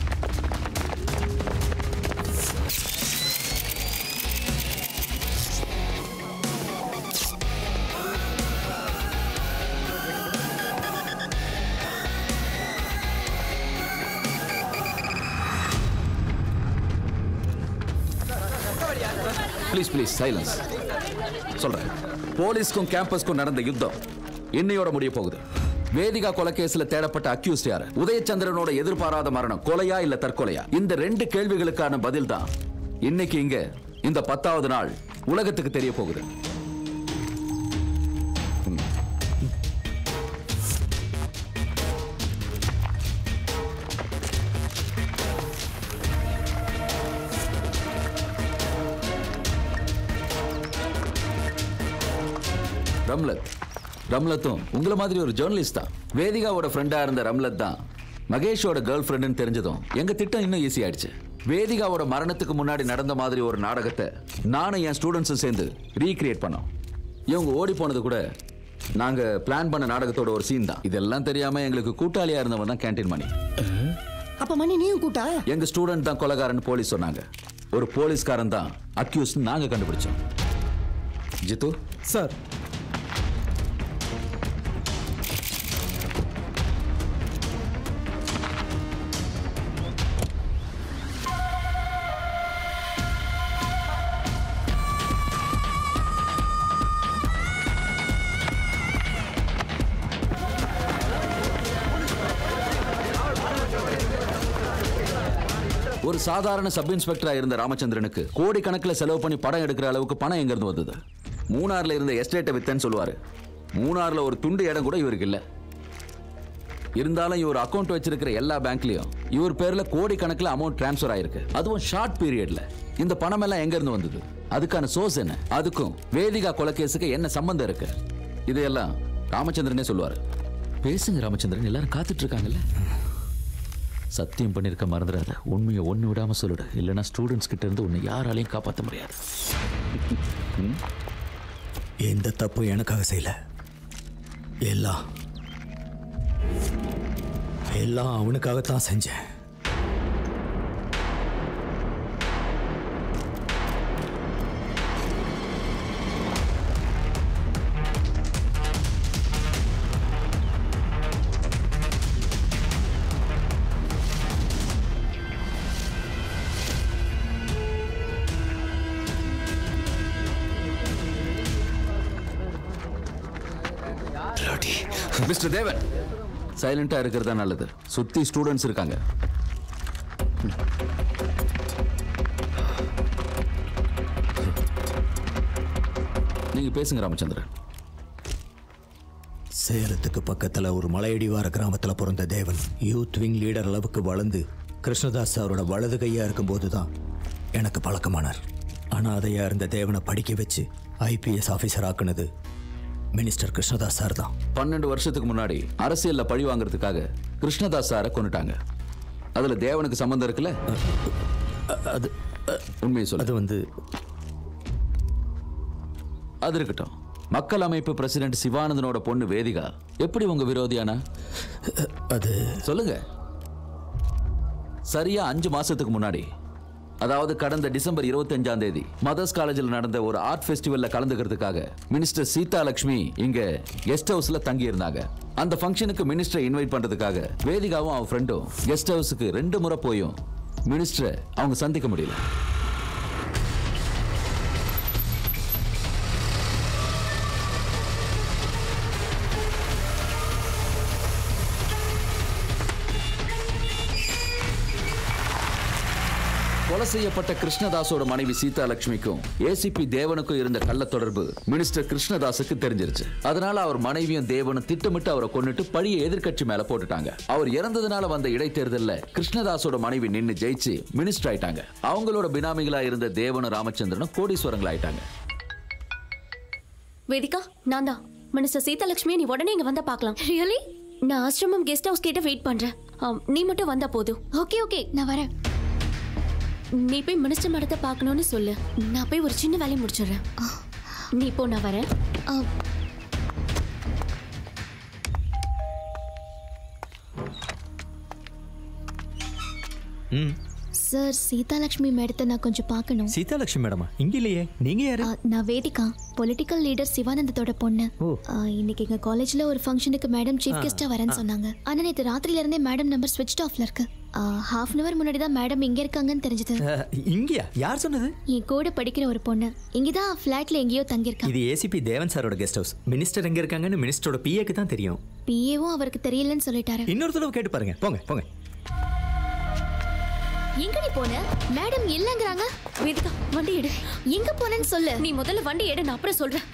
please please silence சொல்றேன் போலீஸ்க்கும் கேம்பஸ்க்கும் நடந்த யுத்தம் இன்னையோட முடிய போகுது வேதிகா கொலை கேஸ்ல தேடப்பட்ட அக்யூஸ்ட் யாரு உதயச்சந்திரனோட எதிர்பாராத மரணம் கொலையா இல்ல தற்கொலையா இந்த ரெண்டு கேள்விகளுக்கான பதில் தான் இன்னைக்கு இங்க இந்த பத்தாவது நாள் உலகத்துக்கு தெரிய போகுது ரம்லத் ரம்லத்தும் உங்களை மாதிரி ஒரு ஜேர்னலிஸ்ட் தான் வேதிகாவோட ஃப்ரெண்டா இருந்த ரம்லத் தான் மகேஷோட கேர்ள் ஃப்ரெண்டுன்னு தெரிஞ்சதும் எங்க திட்டம் இன்னும் ஈஸி ஆயிடுச்சு வேதிகாவோட மரணத்துக்கு முன்னாடி நடந்த மாதிரி ஒரு நாடகத்தை நானும் என் ஸ்டூடெண்ட்ஸும் சேர்ந்து ரீக்ரியேட் பண்ணோம் இவங்க ஓடி போனது கூட நாங்க பிளான் பண்ண நாடகத்தோட ஒரு சீன் தான் இதெல்லாம் தெரியாம எங்களுக்கு கூட்டாளியா இருந்தவன் தான் கேண்டீன் மணி அப்ப மணி நீயும் கூட்டா எங்க ஸ்டூடெண்ட் தான் கொலைகாரன் போலீஸ் சொன்னாங்க ஒரு போலீஸ்காரன் தான் அக்யூஸ் நாங்க கண்டுபிடிச்சோம் ஜித்து சார் ஒரு சாதாரண சப் இன்ஸ்பெக்டரா இருந்த ராமச்சந்திரனுக்கு கோடிக்கணக்கில் செலவு பண்ணி படம் எடுக்கிற அளவுக்கு பணம் எங்க இருந்து வந்தது மூணார்ல இருந்த எஸ்டேட்டை வித்தேன்னு சொல்லுவாரு மூணார்ல ஒரு துண்டு இடம் கூட இவருக்கு இல்ல இருந்தாலும் இவர் அக்கௌண்ட் வச்சிருக்கிற எல்லா பேங்க்லயும் இவர் பேர்ல கோடிக்கணக்கில் அமௌண்ட் டிரான்ஸ்ஃபர் ஆயிருக்கு அதுவும் ஷார்ட் பீரியட்ல இந்த பணம் எல்லாம் எங்க இருந்து வந்தது அதுக்கான சோர்ஸ் என்ன அதுக்கும் வேதிகா கொலைகேஸுக்கு என்ன சம்பந்தம் இருக்கு இதையெல்லாம் ராமச்சந்திரனே சொல்லுவாரு பேசுங்க ராமச்சந்திரன் எல்லாரும் காத்துட்டு இருக்காங்கல்ல சத்தியம் பண்ணிருக்க மறந்துடாத உண்மையை ஒண்ணு விடாம சொல்லிடு இல்லைன்னா ஸ்டூடெண்ட்ஸ் கிட்ட இருந்து உன்னை யாராலையும் காப்பாற்ற முடியாது எந்த தப்பும் எனக்காக செய்யல எல்லாம் எல்லாம் அவனுக்காகத்தான் செஞ்சேன் மிஸ்டர் தேவன் சைலண்டா இருக்கிறதா நல்லது சுத்தி ஸ்டூடெண்ட்ஸ் இருக்காங்க நீங்க பேசுங்க ராமச்சந்திரன் சேலத்துக்கு பக்கத்துல ஒரு மலையடிவார கிராமத்துல பிறந்த தேவன் யூத் விங் லீடர் அளவுக்கு வளர்ந்து கிருஷ்ணதாஸ் அவரோட வலது கையா இருக்கும்போது தான் எனக்கு பழக்கமானார் அனாதையா இருந்த தேவனை படிக்க வச்சு ஐபிஎஸ் ஆஃபீஸர் ஆக்குனது மினிஸ்டர் கிருஷ்ணதாஸ் சார் தான் பன்னெண்டு வருஷத்துக்கு முன்னாடி அரசியல்ல பழி வாங்குறதுக்காக கிருஷ்ணதாஸ் சாரை கொண்டுட்டாங்க அதுல தேவனுக்கு சம்பந்தம் இருக்குல்ல அது உண்மையை சொல்லு அது வந்து அது இருக்கட்டும் மக்கள் அமைப்பு பிரசிடென்ட் சிவானந்தனோட பொண்ணு வேதிகா எப்படி உங்க விரோதியானா அது சொல்லுங்க சரியா அஞ்சு மாசத்துக்கு முன்னாடி அதாவது கடந்த டிசம்பர் 25 தேதி மதர்ஸ் காலேஜில் நடந்த ஒரு ஆர்ட் ஃபெஸ்டிவல்ல கலந்துக்கிறதுக்காக மினிஸ்டர் சீதா லட்சுமி இங்க கெஸ்ட் ஹவுஸ்ல தங்கி இருந்தாங்க அந்த ஃபங்க்ஷனுக்கு மினிஸ்டரை இன்வைட் பண்றதுக்காக வேதிகாவும் அவன் ஃப்ரெண்டும் கெஸ்ட் ஹவுஸுக்கு ரெண்டு முறை போயும் மினிஸ்டரை அவங்க சந்திக்க முடியல கொலை செய்யப்பட்ட கிருஷ்ணதாஸோட மனைவி சீதா லட்சுமிக்கும் ஏசிபி தேவனுக்கும் இருந்த கள்ள தொடர்பு மினிஸ்டர் கிருஷ்ணதாஸுக்கு தெரிஞ்சிருச்சு அதனால அவர் மனைவியும் தேவனும் திட்டமிட்டு அவரை கொன்னுட்டு பழிய எதிர்க்கட்சி மேல போட்டுட்டாங்க அவர் இறந்ததுனால வந்த இடைத்தேர்தல்ல கிருஷ்ணதாஸோட மனைவி நின்னு ஜெயிச்சு மினிஸ்டர் ஆயிட்டாங்க அவங்களோட பினாமிகளா இருந்த தேவனும் ராமச்சந்திரனும் கோடீஸ்வரங்கள் ஆயிட்டாங்க வேதிகா நான் தான் மினிஸ்டர் சீதாலட்சுமி நீ உடனே இங்க வந்தா பார்க்கலாம் ரியலி நான் ஆசிரமம் கெஸ்ட் ஹவுஸ் கிட்ட வெயிட் பண்றேன் ஆம், நீ மட்டும் வந்தா போதும் ஓகே ஓகே நான் வரேன் நீ போய் மினிஸ்டர் மடத்தை பார்க்கணும்னு சொல்லு நான் போய் ஒரு சின்ன வேலையை முடிச்சிடுறேன் நீ போ நான் வரேன் ம் சார் சீதாலட்சுமி மேடத்தை நான் கொஞ்சம் பார்க்கணும் சீதாலட்சுமி மேடமா இங்க இல்லையே நீங்க யாரு ஆ, நான் வேதிகா பொலிட்டிக்கல் லீடர் சிவானந்தத்தோட பொண்ணு ஓ. ஆ, இன்னைக்கு எங்க காலேஜ்ல ஒரு ஃபங்க்ஷனுக்கு மேடம் சீஃப் ஆ, கெஸ்டா வரேன்னு ஆ. சொன்னாங்க ஆனா நேற்று ராத்திரில இருந்தே மேடம் நம்பர் ஸ்விட்ச் ஆஃப்ல இருக்கு ஹாஃப் அன் அவர் முன்னாடி தான் மேடம் இங்க இருக்காங்கன்னு தெரிஞ்சது அஹ், இங்கயா யார் சொன்னது என் கூட படிக்கிற ஒரு பொண்ணு இங்கதான் ஃபிளாட்ல எங்கேயோ தங்கியிருக்காங்க இது ஏசிபி தேவன் சாரோட கெஸ்ட் ஹவுஸ் மினிஸ்டர் எங்க இருக்காங்கன்னு மினிஸ்டரோட பிஏக்கு தான் தெரியும் பிஏவும் அவருக்கு தெரியலன்னு சொல்லிட்டாரு இன்னொரு தடவை கேட்டு பாருங்க போங்க போங்க எங்க நீ போன மேடம் இல்லங்கறாங்க வேதிகா வண்டி எடு எங்க போனேன்னு சொல்லு நீ முதல்ல வண்டி எடு நான் அப்புறம் சொல்றேன்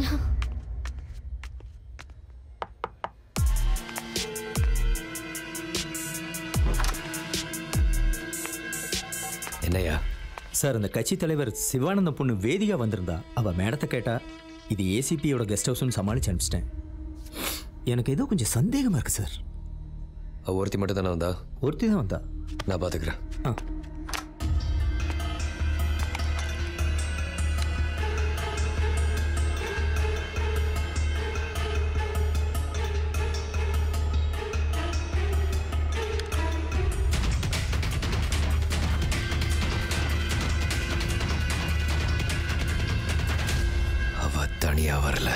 என்னையா சார் அந்த கட்சி தலைவர் சிவானந்த பொண்ணு வேதிகா வந்திருந்தா அவ மேடத்தை கேட்டா இது ஏசிபியோட கெஸ்ட் ஹவுஸ்னு சமாளிச்சு அனுப்பிச்சிட்டேன் எனக்கு ஏதோ கொஞ்சம் சந்தேகமா இருக்கு சார் அவ ஒருத்தி மட்டும் தானே வந்தா ஒருத்தி தான் வந்தா நான் பார்த்துக்கிறேன் ஆ அவ தனியா வரல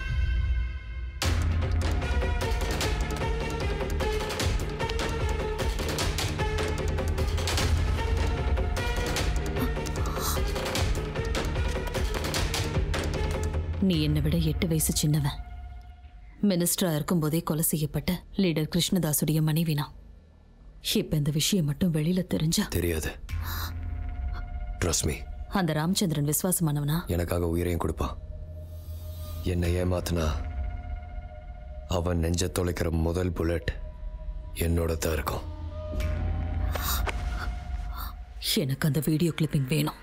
நீ என்னை விட எட்டு வயசு சின்னவன் மினிஸ்டரா இருக்கும்போதே கொலை செய்யப்பட்ட லீடர் கிருஷ்ணதாசுடைய மனைவி நான் இப்ப இந்த விஷயம் மட்டும் வெளியில தெரிஞ்சா தெரியாது ட்ரஸ்ட் மீ அந்த ராமச்சந்திரன் விசுவாசமானவனா எனக்காக உயிரையும் கொடுப்பான் என்னை ஏமாத்துனா அவன் நெஞ்ச தொலைக்கிற முதல் புல்லட் என்னோட தான் இருக்கும் எனக்கு அந்த வீடியோ கிளிப்பிங் வேணும்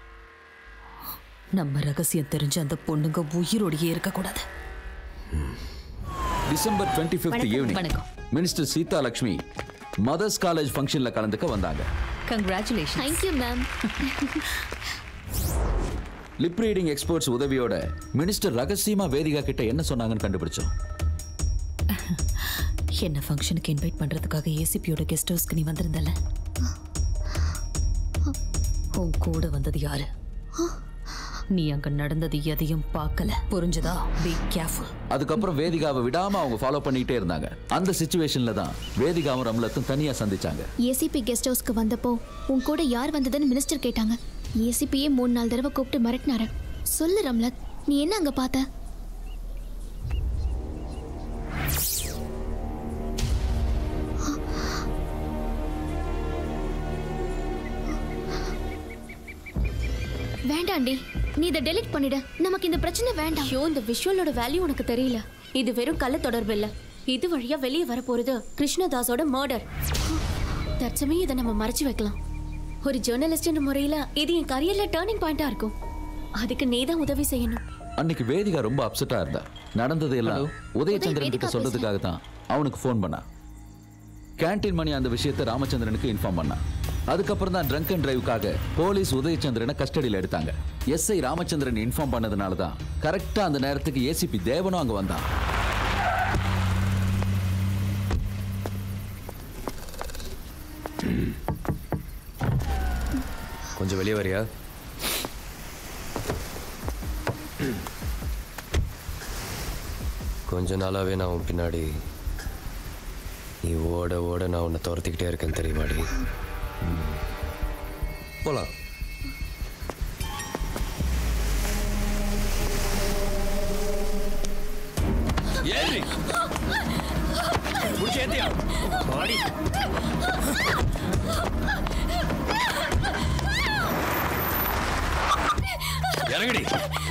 நம்ம ரகசியம் தெரிஞ்ச அந்த பொண்ணுங்க உயிரோடையே இருக்கக்கூடாது டிசம்பர் டுவெண்ட்டி ஃபிஃப்த் வணக்கம். ஈவினிங் வணக்கம். Minister Seetha Lakshmi mother's college ஃபங்க்ஷன்ல கலந்துக்க வந்தாங்க congratulation thank you ma'am lip reading experts உதவியோட மினிஸ்டர் ரகசியமா வேதிகா கிட்ட என்ன சொன்னாங்கன்னு கண்டுபிடிச்சோம் என்ன ஃபங்க்ஷனுக்கு இன்வைட் பண்றதுக்காக ஏசிபியோட கெஸ்ட் ஹவுஸ்க்கு நீ வந்திருந்தல உன் கூட வந்தது யாரு நீ அங்க நடந்தது எதையும் பார்க்கல புரிஞ்சுதா பி கேர்ஃபுல் அதுக்கப்புறம் வேதிகாவை விடாம அவங்க ஃபாலோ பண்ணிக்கிட்டே இருந்தாங்க அந்த சுச்சுவேஷன்ல தான் வேதிகாவும் ரம்லத்தும் தனியா சந்திச்சாங்க ஏசிபி கெஸ்ட் ஹவுஸ்க்கு வந்தப்போ உன் கூட யார் வந்ததுன்னு மினிஸ்டர் கேட்டாங்க ஏசிபியே மூணு நாலு தடவை கூப்பிட்டு மிரட்டினாரு சொல்லு ரம்லத் நீ என்ன அங்க பார்த்த வேண்டாண்டி நீ இதை டெலீட் பண்ணிடு நமக்கு இந்த பிரச்சனை வேண்டாம் ஐயோ இந்த விஷுவலோட வேல்யூ உனக்கு தெரியல இது வெறும் கள்ள தொடர்பு இல்ல இது வழியா வெளியே வர போறது கிருஷ்ணதாஸோட மர்டர் தற்சமயம் இதை நம்ம மறைச்சு வைக்கலாம் ஒரு ஜேர்னலிஸ்ட் முறையில இது என் கரியர்ல டேர்னிங் பாயிண்டா இருக்கும் அதுக்கு நீ தான் உதவி செய்யணும் அன்னைக்கு வேதிகா ரொம்ப அப்செட்டா இருந்தா நடந்தது எல்லாம் உதயச்சந்திரன் கிட்ட வேதிகா சொல்றதுக்காக தான் அவனுக்கு ஃபோன் பண்ணா கேண்டீன் மணி அந்த விஷயத்தை ராமச்சந்திரனுக்கு இன்ஃபார்ம் பண்ணா அதுக்கப்புறம் தான் ட்ரங்க் அண்ட் டிரைவுக்காக போலீஸ் உதயச்சந்திரனை கஸ்டடியில் எடுத்தாங்க எஸ்ஐ ராமச்சந்திரன் இன்ஃபார்ம் பண்ணதுனால தான் கரெக்டா அந்த நேரத்துக்கு ஏசிபி தேவனும் அங்க வந்தான் கொஞ்சம் வெளியே வரியா கொஞ்ச நாளாவே நான் உன் பின்னாடி நீ ஓட ஓட நான் உன்னை துரத்திக்கிட்டே இருக்கேன் தெரியுமாடி ம். போலாம் ஏறி புடிச்சு ஏத்தியா வாடி இறங்கடி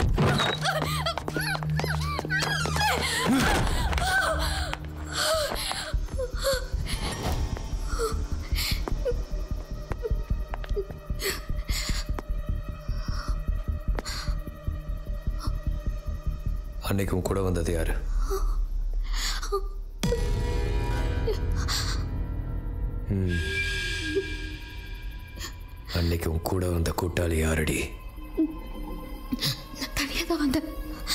அன்னைக்கு உன் கூட வந்தது யாரு ம். அன்னைக்கு உன் கூட வந்த கூட்டாளி யாரடி தனியாக தான் வந்தேன்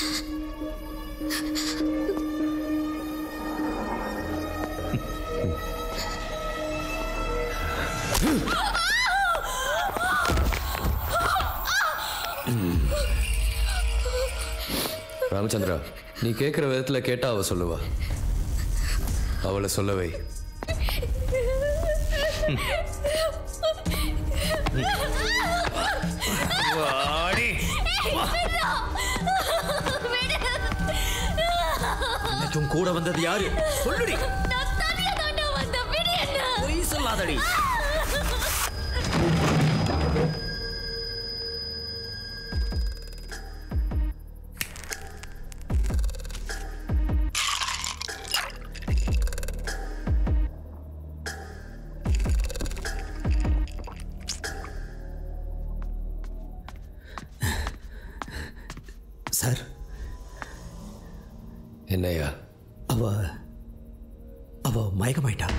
ம். ராமச்சந்திரா நீ கேட்குற விதத்தில் கேட்டா அவ சொல்லுவா அவளை சொல்லவை வாடி அன்னைக்கு உன் கூட வந்தது யாரு சொல்லுடி பொய் சொல்லாதடி சார் என்னையா அவ அவ மயக்கமாயிட்டா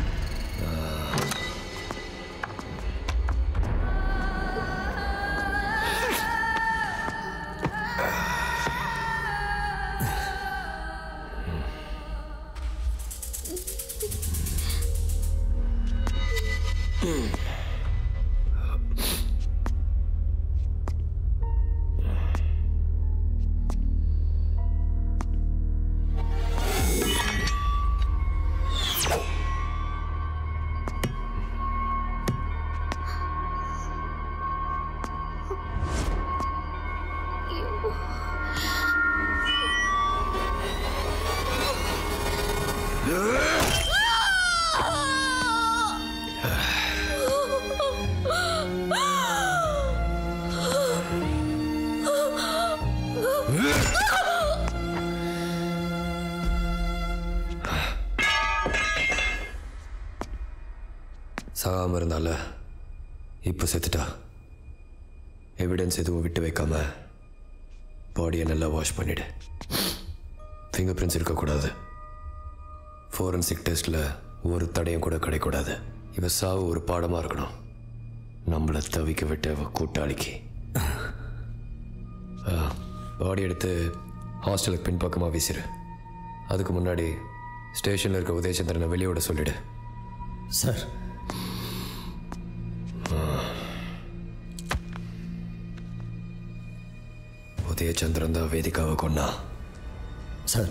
சாகாம இருந்தால இப்போ செத்துட்டா எவிடன்ஸ் எதுவும் விட்டு வைக்காம பாடியை நல்லா வாஷ் பண்ணிடு ஃபிங்கர் பிரிண்ட்ஸ் இருக்கக்கூடாது ஃபோரன்சிக் டெஸ்ட்டில் ஒரு தடையும் கூட கிடைக்கூடாது இவ சாவு ஒரு பாடமாக இருக்கணும் நம்மளை தவிக்க விட்ட அவ கூட்டாளிக்கு பாடி எடுத்து ஹாஸ்டலுக்கு பின்பக்கமாக வீசிரு அதுக்கு முன்னாடி ஸ்டேஷனில் இருக்க உதயச்சந்திரனை வெளியே விட சொல்லிடு சார் உதயச்சந்திரன் தான் வேதிகாவை கொன்னா சார்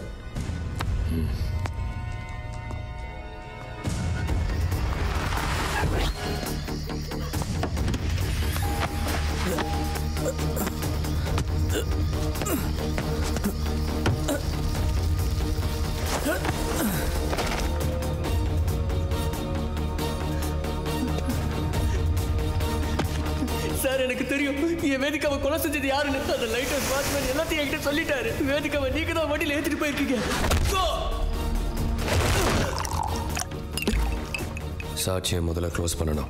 சார் எனக்கு தெரியும் என் வேதிக்காவை கொலை செஞ்சது யாருன்னு அந்த லைட் ஹவுஸ் வாட்ச்மேன் எல்லாத்தையும் என்கிட்ட சொல்லிட்டாரு வேதிக்காவை நீங்க தான் வண்டியில் ஏற்றிட்டு போயிருக்கீங்க Go! சாட்சியை முதல்ல க்ளோஸ் பண்ணணும்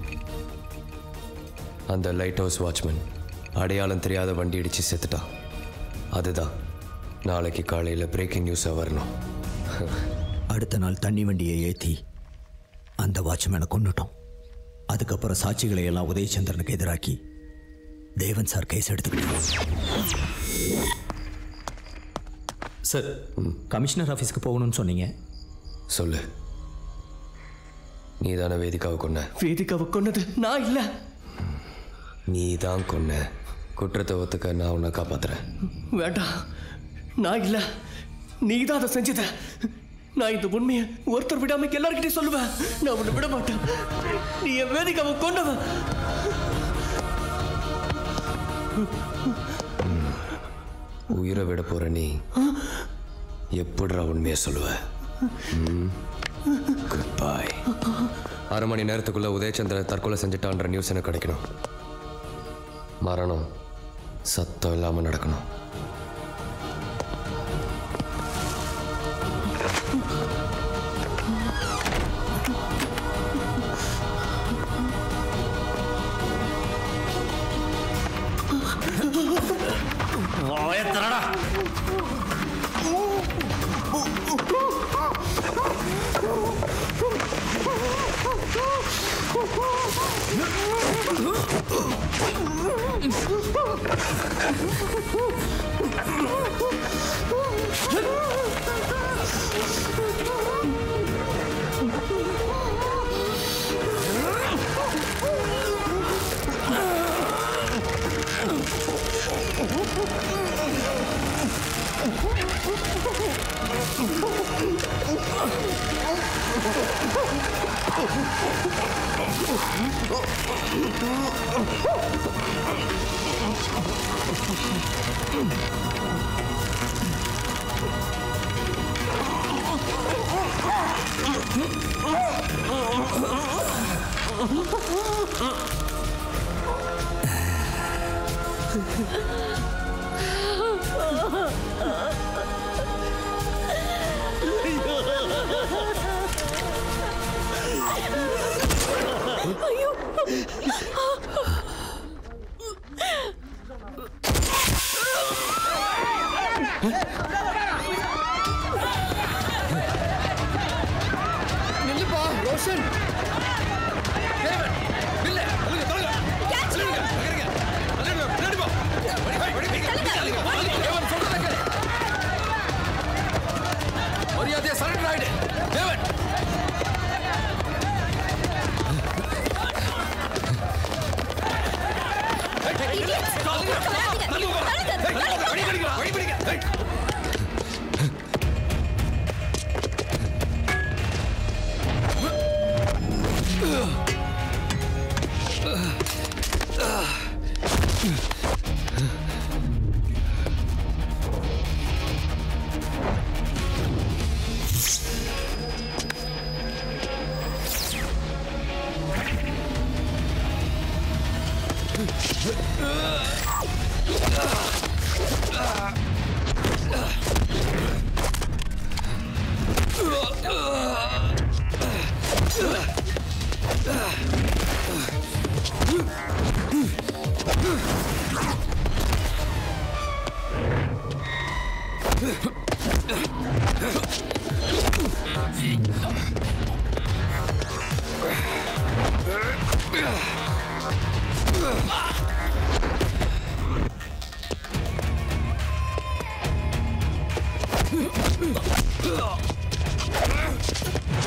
அந்த லைட் ஹவுஸ் வாட்ச்மேன் அடையாளம் தெரியாத வண்டி இடிச்சு செத்துட்டான் அதுதான் நாளைக்கு காலையில் பிரேக்கிங் நியூஸாக வரணும் அடுத்த நாள் தண்ணி வண்டியை ஏற்றி அந்த வாட்ச்மேனை கொண்டுட்டோம் அதுக்கப்புறம் சாட்சிகளை எல்லாம் உதயச்சந்திரனுக்கு எதிராக்கி தேவன் சார் கேஸ் எடுத்துக்கிட்டார் சார் கமிஷனர் ஆஃபீஸ்க்கு போகணும்னு சொன்னீங்க சொல்லு நீ தானே வேதிகாவை கொன்ன வேதிக்காவை கொன்னது நான் இல்ல நீ தான் கொன்ன குற்றத்தை ஒத்துக்க நான் உன்னை காப்பாத்துறேன் வேண்டாம் நான் இல்ல நீ தான் அதை செஞ்சத நான் இந்த உண்மையை ஒருத்தர் விடாம எல்லார்கிட்டயும் சொல்லுவேன் நான் உன்னை விட மாட்டேன் நீ என் வேதிக்காவை கொன்னவன் உயிரை விட போற நீ எப்படிடா உண்மையை சொல்லுவ குட் பாய் அரை மணி நேரத்துக்குள்ள உதயச்சந்திரன் தற்கொலை செஞ்சுட்டான்ற நியூஸ் எனக்கு கிடைக்கணும் மரணம் சத்தம் இல்லாம நடக்கணும் வாயத்தரடா ஐயோ நில்லுப்பா ரோஷன் தேவன் நில்லு சொல்லுங்க சொல்லுங்க சொல்லுங்க நகருங்க நகருங்க பின்னாடி போ வழி வழி வழி தள்ளுங்க தேவன் சொல்றத கேளு மரியாதையா சரண்டர் ஆயிடு தேவன் வழி பிடிங்க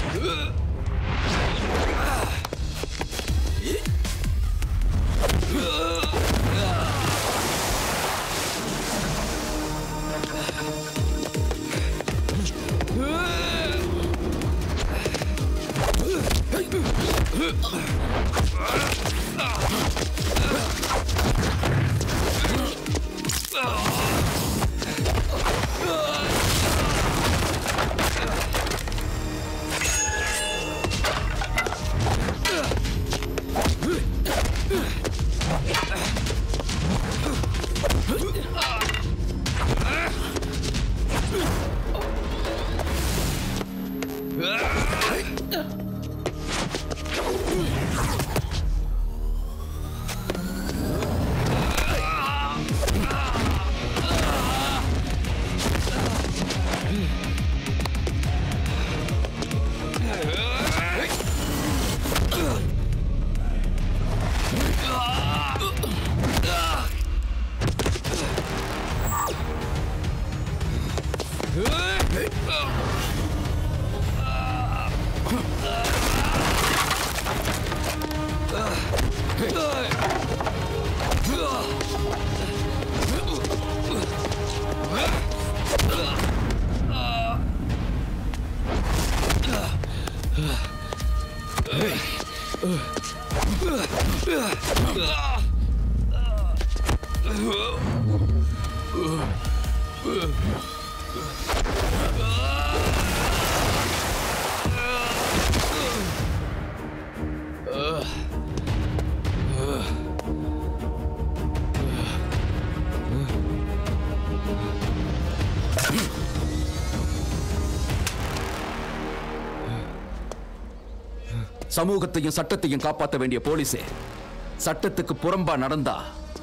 சமூகத்தையும் சட்டத்தையும் காப்பாற்ற வேண்டிய போலீஸே சட்டத்துக்கு புறம்பா நடந்தா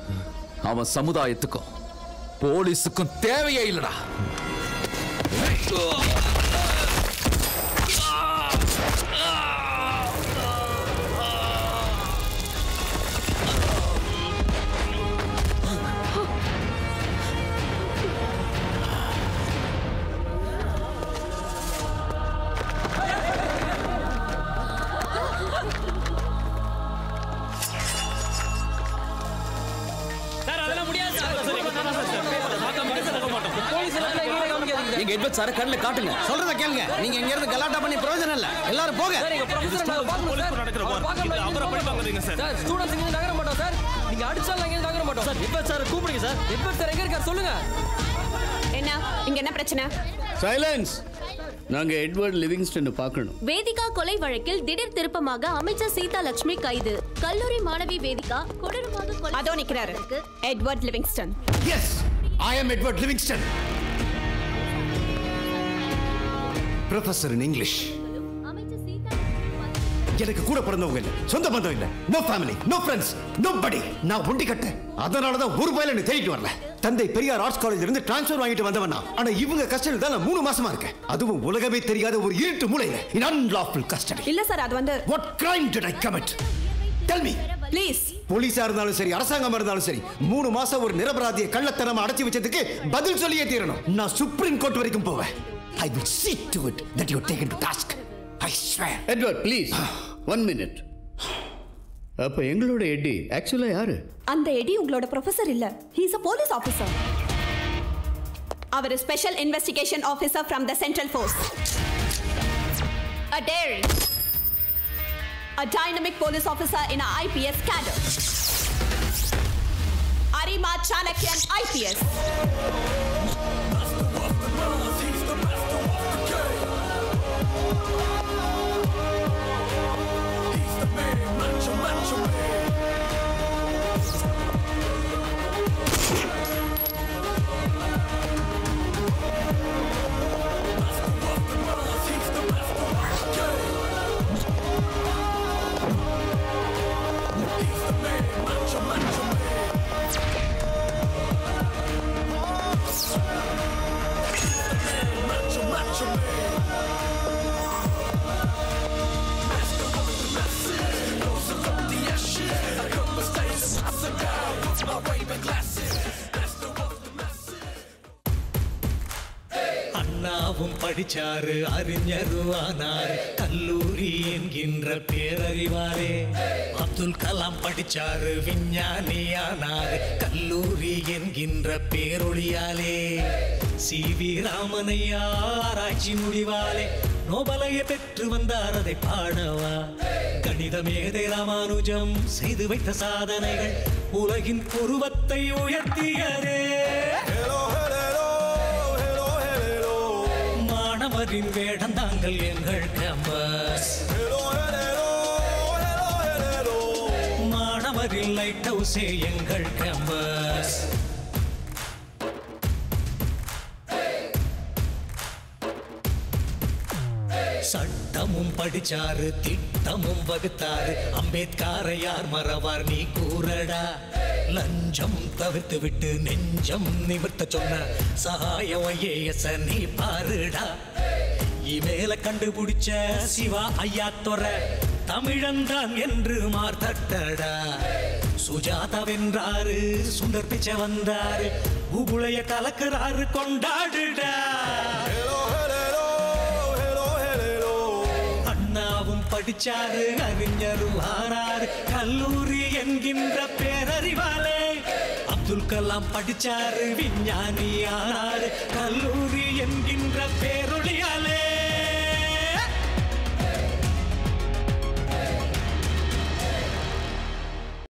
அவன் சமுதாயத்துக்கும் போலீஸுக்கும் தேவையே இல்லடா சார் அதெல்லாம் முடியாது எங்க எட்வர்ட் சார கண்ணில் காட்டுங்க சொல்றத கேளுங்க நீங்க இங்க இருந்து கலாட்டா பண்ணி பிரயோஜனம் இல்ல எல்லாரும் போங்க சார் ஸ்டூடண்ட்ஸ் இங்க நகர மாட்டோம் சார் நீங்க அடிச்சாலும் இங்க நகர மாட்டோம் சார் எட்வர்ட் சார் கூப்பிடுங்க சார் எட்வர்ட் சார் எங்க இருக்கார் சொல்லுங்க என்ன இங்க என்ன பிரச்சனை சைலன்ஸ் நாங்க எட்வர்ட் லிவிங்ஸ்டன் பார்க்கணும் வேதிகா கொலை வழக்கில் திடீர் திருப்பமாக அமைச்சர் சீதா லட்சுமி கைது கல்லூரி மாணவி வேதிகா கொடூரமாக கொலை அதோ நிக்கிறாரு Edward Livingston yes I am Edward Livingston professor in English எனக்கு கூட பிறந்தவங்க இல்ல சொந்த பந்தம் இல்ல no family no friends no படி நான் ஒண்டி கட்ட அதனால தான் ஒரு பயில என்ன தேடிட்டு வரல தந்தை பெரியார் ஆர்ட்ஸ் காலேஜ் இருந்து டிரான்ஸ்ஃபர் வாங்கிட்டு வந்தவன் நான் ஆனா இவங்க கஸ்டடியில் தான் நான் மூணு மாசமா இருக்கேன் அதுவும் உலகமே தெரியாத ஒரு இருட்டு மூலையில இன் அன்லாஃபுல் கஸ்டடி இல்ல சார் அது வந்து what crime did I commit tell me please போலீஸா இருந்தாலும் சரி அரசாங்கமா இருந்தாலும் சரி மூணு மாசம் ஒரு நிரபராதியை கள்ளத்தனமா அடைச்சி வச்சதுக்கு பதில் சொல்லியே தீரணும் நான் சுப்ரீம் கோர்ட் வரைக்கும் போவேன் I will see to it that you are taken to task i swear Edward please one minute அப்ப எங்களோட எட்டி ஆக்சுவலா யாரு அந்த எடி உங்களோட ப்ரொஃபசர் இல்ல ஹீஸ் அ போலீஸ் ஆபீசர் அவர் special investigation officer from the central force a daring a dynamic police officer in a IPS cadre Arima Chanakyan IPS அண்ணாவும் படிச்சாரு அறிஞரும் ஆனாரு கல்லூரி என்கின்ற பேரறிவாரே அப்துல் கலாம் படிச்சாரு விஞ்ஞானி ஆனாரு கல்லூரி என்கின்ற பேரொழியாலே சி வி ராமனையா ஆராய்ச்சி முடிவாலே நோபலையை பெற்று வந்தார் அதை பாடவா கணித மேதை ராமானுஜம் செய்து வைத்த சாதனைகள் உலகின் உருவத்தை உயர்த்தியதே மாணவரின் வேடந்தாங்கள் எங்கள் கேம்பஸ் மாணவரின் லைட் ஹவுஸே எங்கள் கேம்பஸ் சட்டமும் படிச்சாரு திட்டமும் வகுத்தாரு அம்பேத்காரை யார் மறவார் நீ கூறடா லஞ்சம் தவிர்த்து விட்டு நெஞ்சம் நிமிர்த்த சொன்ன சகாயம் ஐஏஎஸ் நீ பாருடா இமேல கண்டுபிடிச்ச சிவா ஐயா தொர தமிழன்தான் என்று மார்த்தட்டடா சுஜாதா வென்றாரு சுந்தர் பிச்சை வந்தாரு உகுளைய கலக்குறாரு கொண்டாடுடா அண்ணாவும் படிச்சாரு அறிஞரும் ஆனாரு கல்லூரி என்கின்ற பேரறிவாலே அப்துல் கலாம் படிச்சாரு விஞ்ஞானி ஆனாரு கல்லூரி என்கின்ற பேரொழியாலே